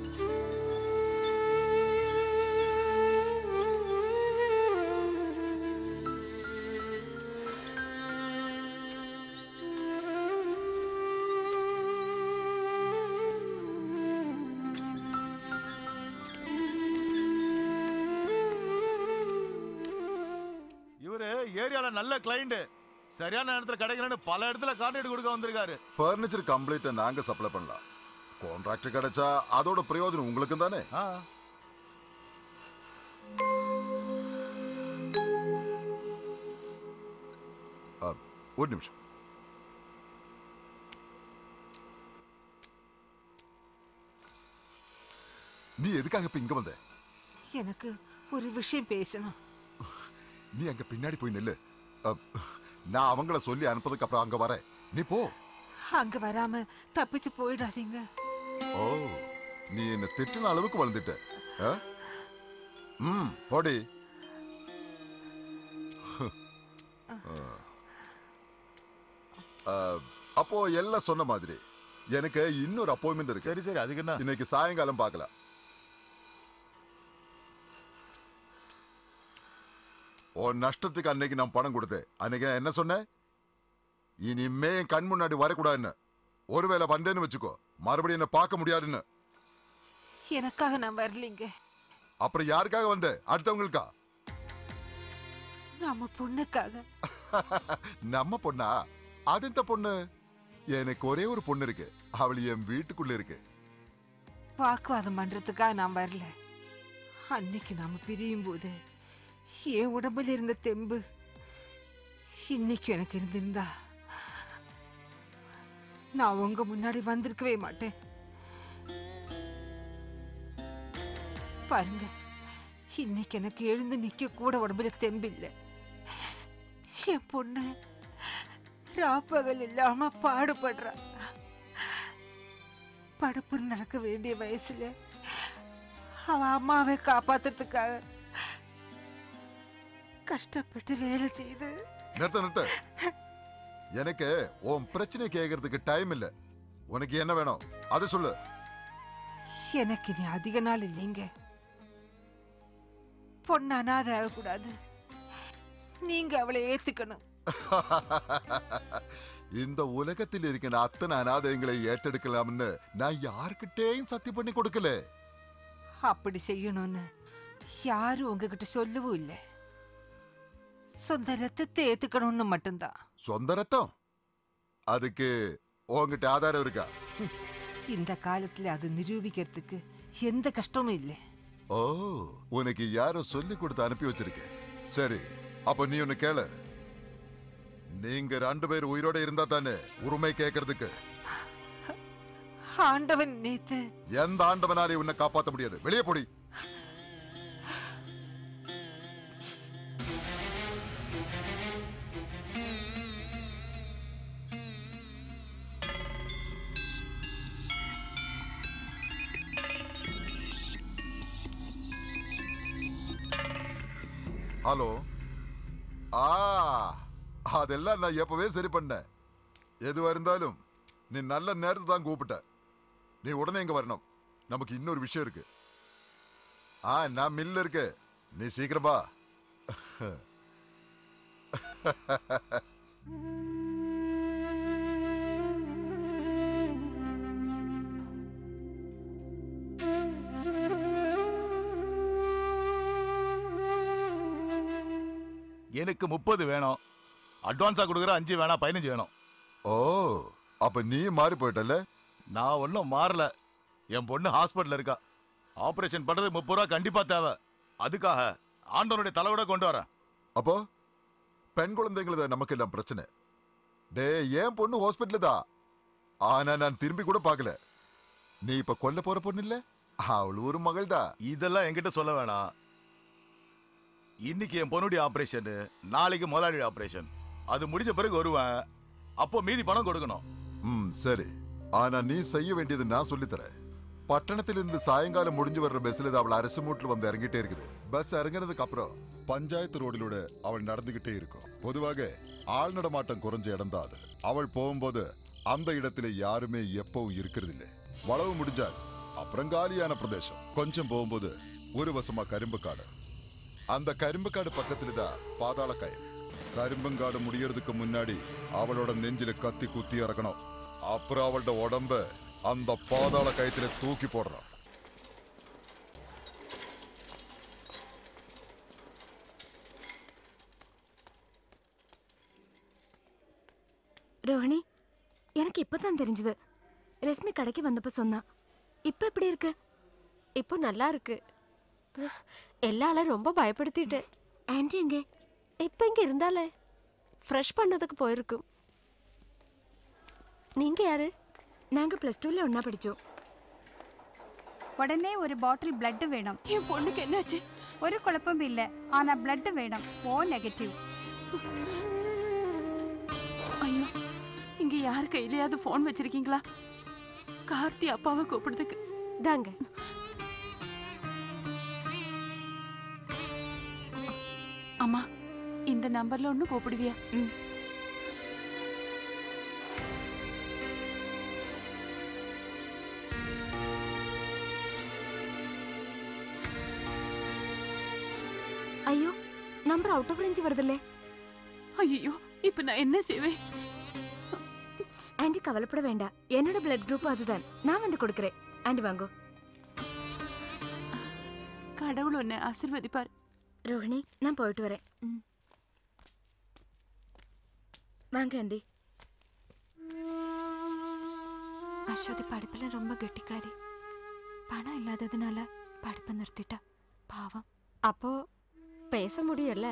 இவரு ஏரியால நல்ல கிளைண்ட் சரியான நேரத்துல கிடைக்கலன்னு பல இடத்துல கான்ட்ராக்ட் கொடுக்க வந்திருக்காரு ஃபர்னிச்சர் கம்ப்ளீட்டை நாங்க சப்ளை பண்ணலாம் கான்ட்ராக்ட் கிடைச்சா அதோட பிரயோஜனம் உங்களுக்கும் தானே ஆ, ஒரு நிமிஷம் நீ எதுக்காக இப்ப இங்க வந்த எனக்கு ஒரு விஷயம் பேசணும் நீ அங்க பின்னாடி போய் நில்லு அ, நான் அவங்கள சொல்லி அனுப்பதுக்கு அப்புறம் அங்க வரேன் நீ போ அங்க வராம தப்பிச்சு போயிடாதீங்க ஓ நீ என்ன திட்டுன அளவுக்கு வளர்ந்துட்ட ஆ? ம் போடி ஆ. ஆ, அப்போ எல்லாம் சொன்ன மாதிரி எனக்கு இன்னொரு அப்பாயின்மெண்ட் இருக்கு சரி சரி அதுக்கு என்ன இன்னைக்கு சாயங்காலம் பார்க்கலாம் உன் நஷ்டத்துக்கு அன்னைக்கு நான் பணம் கொடுத்தேன் அன்னைக்கு நான் என்ன சொன்னேன் இனிமே என் கண் முன்னாடி வரக்கூடாதுன்னு ஒருவேளை வந்தேன்னு வச்சுக்கோ மறுபடியும் என்ன பார்க்க முடியாதுன்னு எனக்காக நான் வரலீங்க அப்புறம் யாருக்காக வந்த அடுத்தவங்களுக்கா நம்ம பொண்ணுக்காக நம்ம பொண்ணா அது இந்த பொண்ணு எனக்கு ஒரே ஒரு பொண்ணு இருக்கு அவள் என் வீட்டுக்குள்ள இருக்கு வாக்குவாதம் பண்றதுக்காக நான் வரல அன்னைக்கு நாம பிரியும் போது என் உடம்புல இருந்த தெம்பு இன்னைக்கு எனக்கு இருந்திருந்தா நான் உங்க முன்னாடி வந்திருக்கவே மாட்டேன் பாருங்க இன்னைக்கு எனக்கு எழுந்து நிக்க கூட உடம்புல தெம்பு இல்லை என் பொண்ணு ராப்பகல் இல்லாம பாடுபடுறா படுப்பு நடக்க வேண்டிய வயசுல அவ அம்மாவை காப்பாத்துறதுக்காக கஷ்டப்பட்டு வேலை செய்து நிறுத்த நிறுத்த எனக்கு உன் பிரச்சனை கேட்கறதுக்கு டைம் இல்ல உனக்கு என்ன வேணும் அது சொல்லு எனக்கு இனி அதிக நாள் இல்லைங்க பொண்ணு அனாதை ஆகக்கூடாது நீங்க அவளை ஏத்துக்கணும் இந்த உலகத்தில் இருக்கிற அத்தனை அனாதைங்களை ஏற்றெடுக்கலாம்னு நான் யாருக்கிட்டேயும் சத்தியம் பண்ணி கொடுக்கல அப்படி செய்யணும்னு யாரும் உங்ககிட்ட சொல்லவும் இல்லை சொந்த ரத்தத்தை ஏத்துக்கணும்னு மட்டும்தான் சொந்த ரத்தம் அதுக்கு உன்கிட்ட ஆதாரம் இருக்கா இந்த காலத்துல அது நிரூபிக்கிறதுக்கு எந்த கஷ்டமும் இல்லை ஓ உனக்கு யாரோ சொல்லி கொடுத்து அனுப்பி வச்சிருக்க சரி அப்ப நீ ஒண்ணு கேளு நீங்க ரெண்டு பேர் உயிரோட இருந்தா தானே உரிமை கேட்கறதுக்கு ஆண்டவன் நேத்து எந்த ஆண்டவனாலே உன்னை காப்பாத்த முடியாது வெளியே போடி ஹலோ ஆ அதெல்லாம் நான் எப்பவே சரி பண்ணேன் எதுவா இருந்தாலும் நீ நல்ல நேரத்தை தான் கூப்பிட்ட நீ உடனே இங்க வரணும் நமக்கு இன்னொரு விஷயம் இருக்கு ஆ நான் மில்ல இருக்கு நீ சீக்கிரம் வா எனக்கு முப்பது வேணும் அட்வான்ஸா கொடுக்குற அஞ்சு வேணாம் பதினஞ்சு வேணும் ஓ அப்ப நீ மாறி போயிட்டல நான் ஒன்றும் மாறல என் பொண்ணு ஹாஸ்பிட்டல் இருக்கா ஆபரேஷன் பண்றது முப்பது ரூபா கண்டிப்பா தேவை அதுக்காக ஆண்டவனுடைய தலையோட கொண்டு வரேன் அப்போ பெண் குழந்தைங்களது நமக்கெல்லாம் பிரச்சனை டே ஏன் பொண்ணு ஹாஸ்பிட்டல் தான் ஆனா நான் திரும்பி கூட பார்க்கல நீ இப்ப கொல்ல போற பொண்ணு இல்ல அவள் ஒரு மகள் தான் இதெல்லாம் என்கிட்ட சொல்ல வேணாம் இன்னைக்கு என் பொண்ணுடைய ஆபரேஷன் நாளைக்கு முதலாளி ஆபரேஷன் அது முடிஞ்ச பிறகு வருவேன் அப்போ மீதி பணம் கொடுக்கணும் ம் சரி ஆனா நீ செய்ய வேண்டியது நான் சொல்லித்தரேன் பட்டணத்திலிருந்து சாயங்காலம் முடிஞ்சு வர்ற பஸ்ல இது அவள் அரசு மூட்டில் வந்து இறங்கிட்டே இருக்குது பஸ் இறங்குனதுக்கு அப்புறம் பஞ்சாயத்து ரோடிலூட அவள் நடந்துகிட்டே இருக்கும் பொதுவாக ஆள் நடமாட்டம் குறைஞ்ச இடம் தான் அது அவள் போகும்போது அந்த இடத்துல யாருமே எப்பவும் இருக்கிறது இல்லை வளவு முடிஞ்சால் அப்புறம் காலியான பிரதேசம் கொஞ்சம் போகும்போது ஒரு வசமா கரும்பு காடு அந்த கரும்பு காடு பக்கத்துல தான் பாதாள கயல் கரும்பங்காடு முடியறதுக்கு முன்னாடி அவளோட நெஞ்சில கத்தி குத்தி இறக்கணும் அப்புறம் அவளோட உடம்ப அந்த பாதாள கயத்துல தூக்கி போடுறான் ரோஹிணி எனக்கு இப்பதான் தெரிஞ்சது ரஷ்மி கடைக்கு வந்தப்ப சொன்னா இப்ப எப்படி இருக்கு இப்போ நல்லா இருக்கு எல்லாரும் ரொம்ப பயப்படுத்திட்டு ஆன்டி எங்கே இப்போ இங்க இருந்தாலே ஃப்ரெஷ் பண்ணதுக்கு போயிருக்கும் நீங்க யாரு நாங்க பிளஸ் டூல ஒன்னா படிச்சோம் உடனே ஒரு பாட்டில் பிளட் வேணும் என் பொண்ணுக்கு என்னாச்சு ஒரு குழப்பம் இல்ல ஆனா பிளட் வேணும் ஓ நெகட்டிவ் ஐயோ இங்க யார் கையிலயாவது ஃபோன் வச்சிருக்கீங்களா கார்த்தி அப்பாவை கூப்பிடுறதுக்கு தாங்க அம்மா இந்த நம்பர்ல ஒண்ணு கூப்பிடுவியா ஐயோ நம்பர் அவுட் ஆஃப் ரேஞ்ச் வருதுல்லே ஐயோ இப்ப நான் என்ன செய்வேன் ஆன்டி கவலைப்பட வேண்டாம் என்னோட பிளட் குரூப் அதுதான் நான் வந்து கொடுக்குறேன் ஆன்டி வாங்கோ கடவுள் உன்னை ஆசிர்வதிப்பார் ரோஹிணி நான் போயிட்டு வரேன் வாங்க ஆண்டி அஸ்வதி படிப்புல ரொம்ப கெட்டிக்காரி பணம் இல்லாததுனால படிப்பை நிறுத்திட்டா பாவம் அப்போ பேச முடியல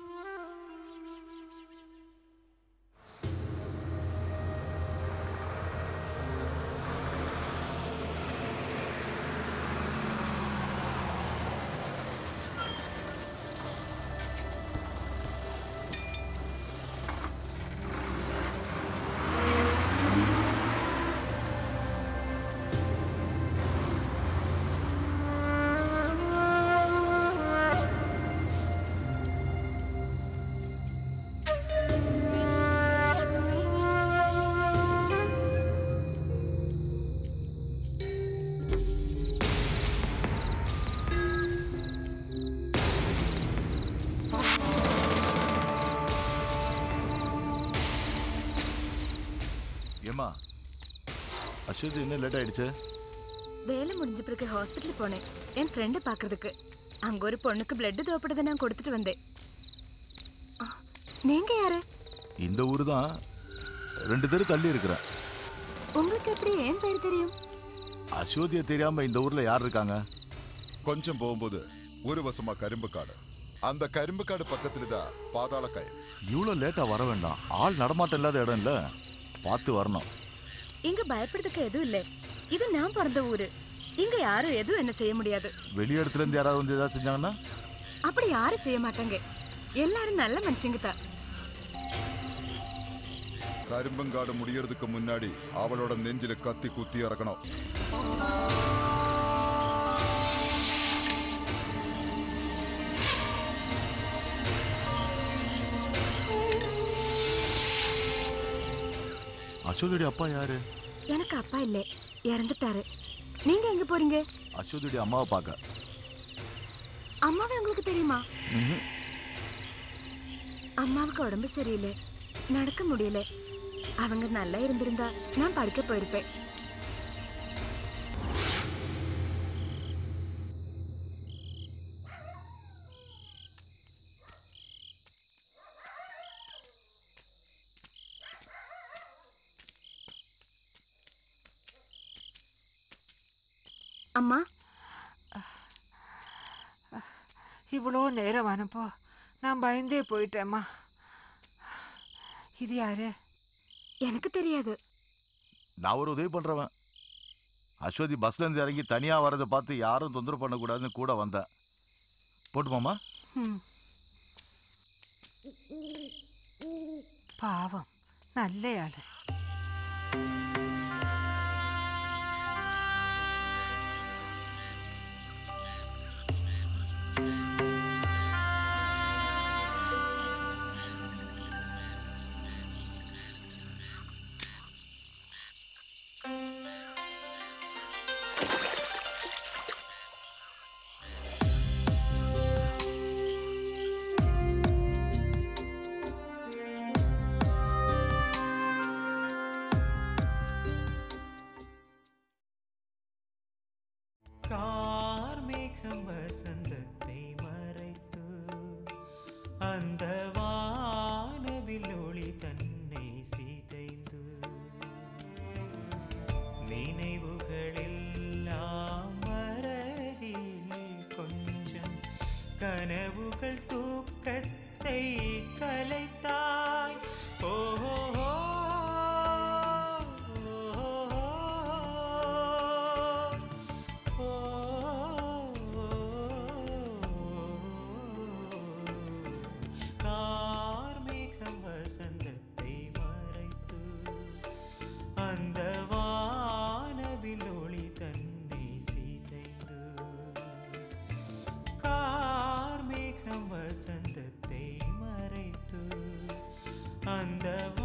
ஏமா அஸ்வதி என்ன லேட் ஆயிடுச்சு வேலை முடிஞ்ச பிறகு ஹாஸ்பிட்டல் போனேன் என் ஃப்ரெண்டை பார்க்கறதுக்கு அங்க ஒரு பொண்ணுக்கு பிளட் தேவைப்படுதை நான் கொடுத்துட்டு வந்தேன் ஆ, நீங்க யாரு இந்த ஊர் தான் ரெண்டு தெரு தள்ளி இருக்கிறேன் உங்களுக்கு எப்படி ஏன் பேர் தெரியும் அஸ்வதியை தெரியாம இந்த ஊர்ல யார் இருக்காங்க கொஞ்சம் போகும்போது ஒரு வசமா கரும்பு காடு அந்த கரும்பு காடு பக்கத்துல தான் பாதாள கயல் இவ்வளோ லேட்டா வர வேண்டாம் ஆள் நடமாட்டம் இல்லாத இடம் இல்ல பார்த்து வரணும் இங்க பயப்படுறதுக்கு எதுவும் இல்லை இது நான் பிறந்த ஊரு இங்க யாரும் எதுவும் என்ன செய்ய முடியாது வெளி இடத்துல இருந்து யாராவது வந்து ஏதாவது செஞ்சாங்கன்னா அப்படி யாரும் செய்ய மாட்டாங்க எல்லாரும் நல்ல மனுஷங்க தான் கரும்பங்காடு முடியறதுக்கு முன்னாடி அவளோட நெஞ்சில கத்தி குத்தி இறக்கணும் அஸ்வதியுடைய அப்பா யாரு எனக்கு அப்பா இல்லை இறந்துட்டாரு நீங்க எங்க போறீங்க அஸ்வதியுடைய அம்மாவை பார்க்க அம்மாவை உங்களுக்கு தெரியுமா ம்ஹும். அம்மாவுக்கு உடம்பு சரியில்லை நடக்க முடியல அவங்க நல்லா இருந்திருந்தா நான் படிக்க போயிருப்பேன் அம்மா இவ்வளோ நேரம் ஆனப்போ நான் பயந்தே போயிட்டேம்மா இது யாரு எனக்கு தெரியாது நான் ஒரு உதவி பண்றவன் அஸ்வதி பஸ்ல இருந்து இறங்கி தனியா வரதை பார்த்து யாரும் தொந்தரவு பண்ணக்கூடாதுன்னு கூட வந்தேன் போட்டுமாமா ம். பாவம் நல்லയാള് கார்மேகம் வசந்தத்தை மறைத்து அந்த வானவில் ஒளி தன்னை சிதைந்து நினைவுகளெல்லாம் மறதியில் கொஞ்சம் கனவுகள் தூக்கத்தை கலைத்தாய் ஓஹோ கார்மேகம் வசந்தத்தை மறைத்து அந்த வானவில் ஒளி தன்னை சிதைந்து கார்மேகம் வசந்தத்தை மறைத்து அந்த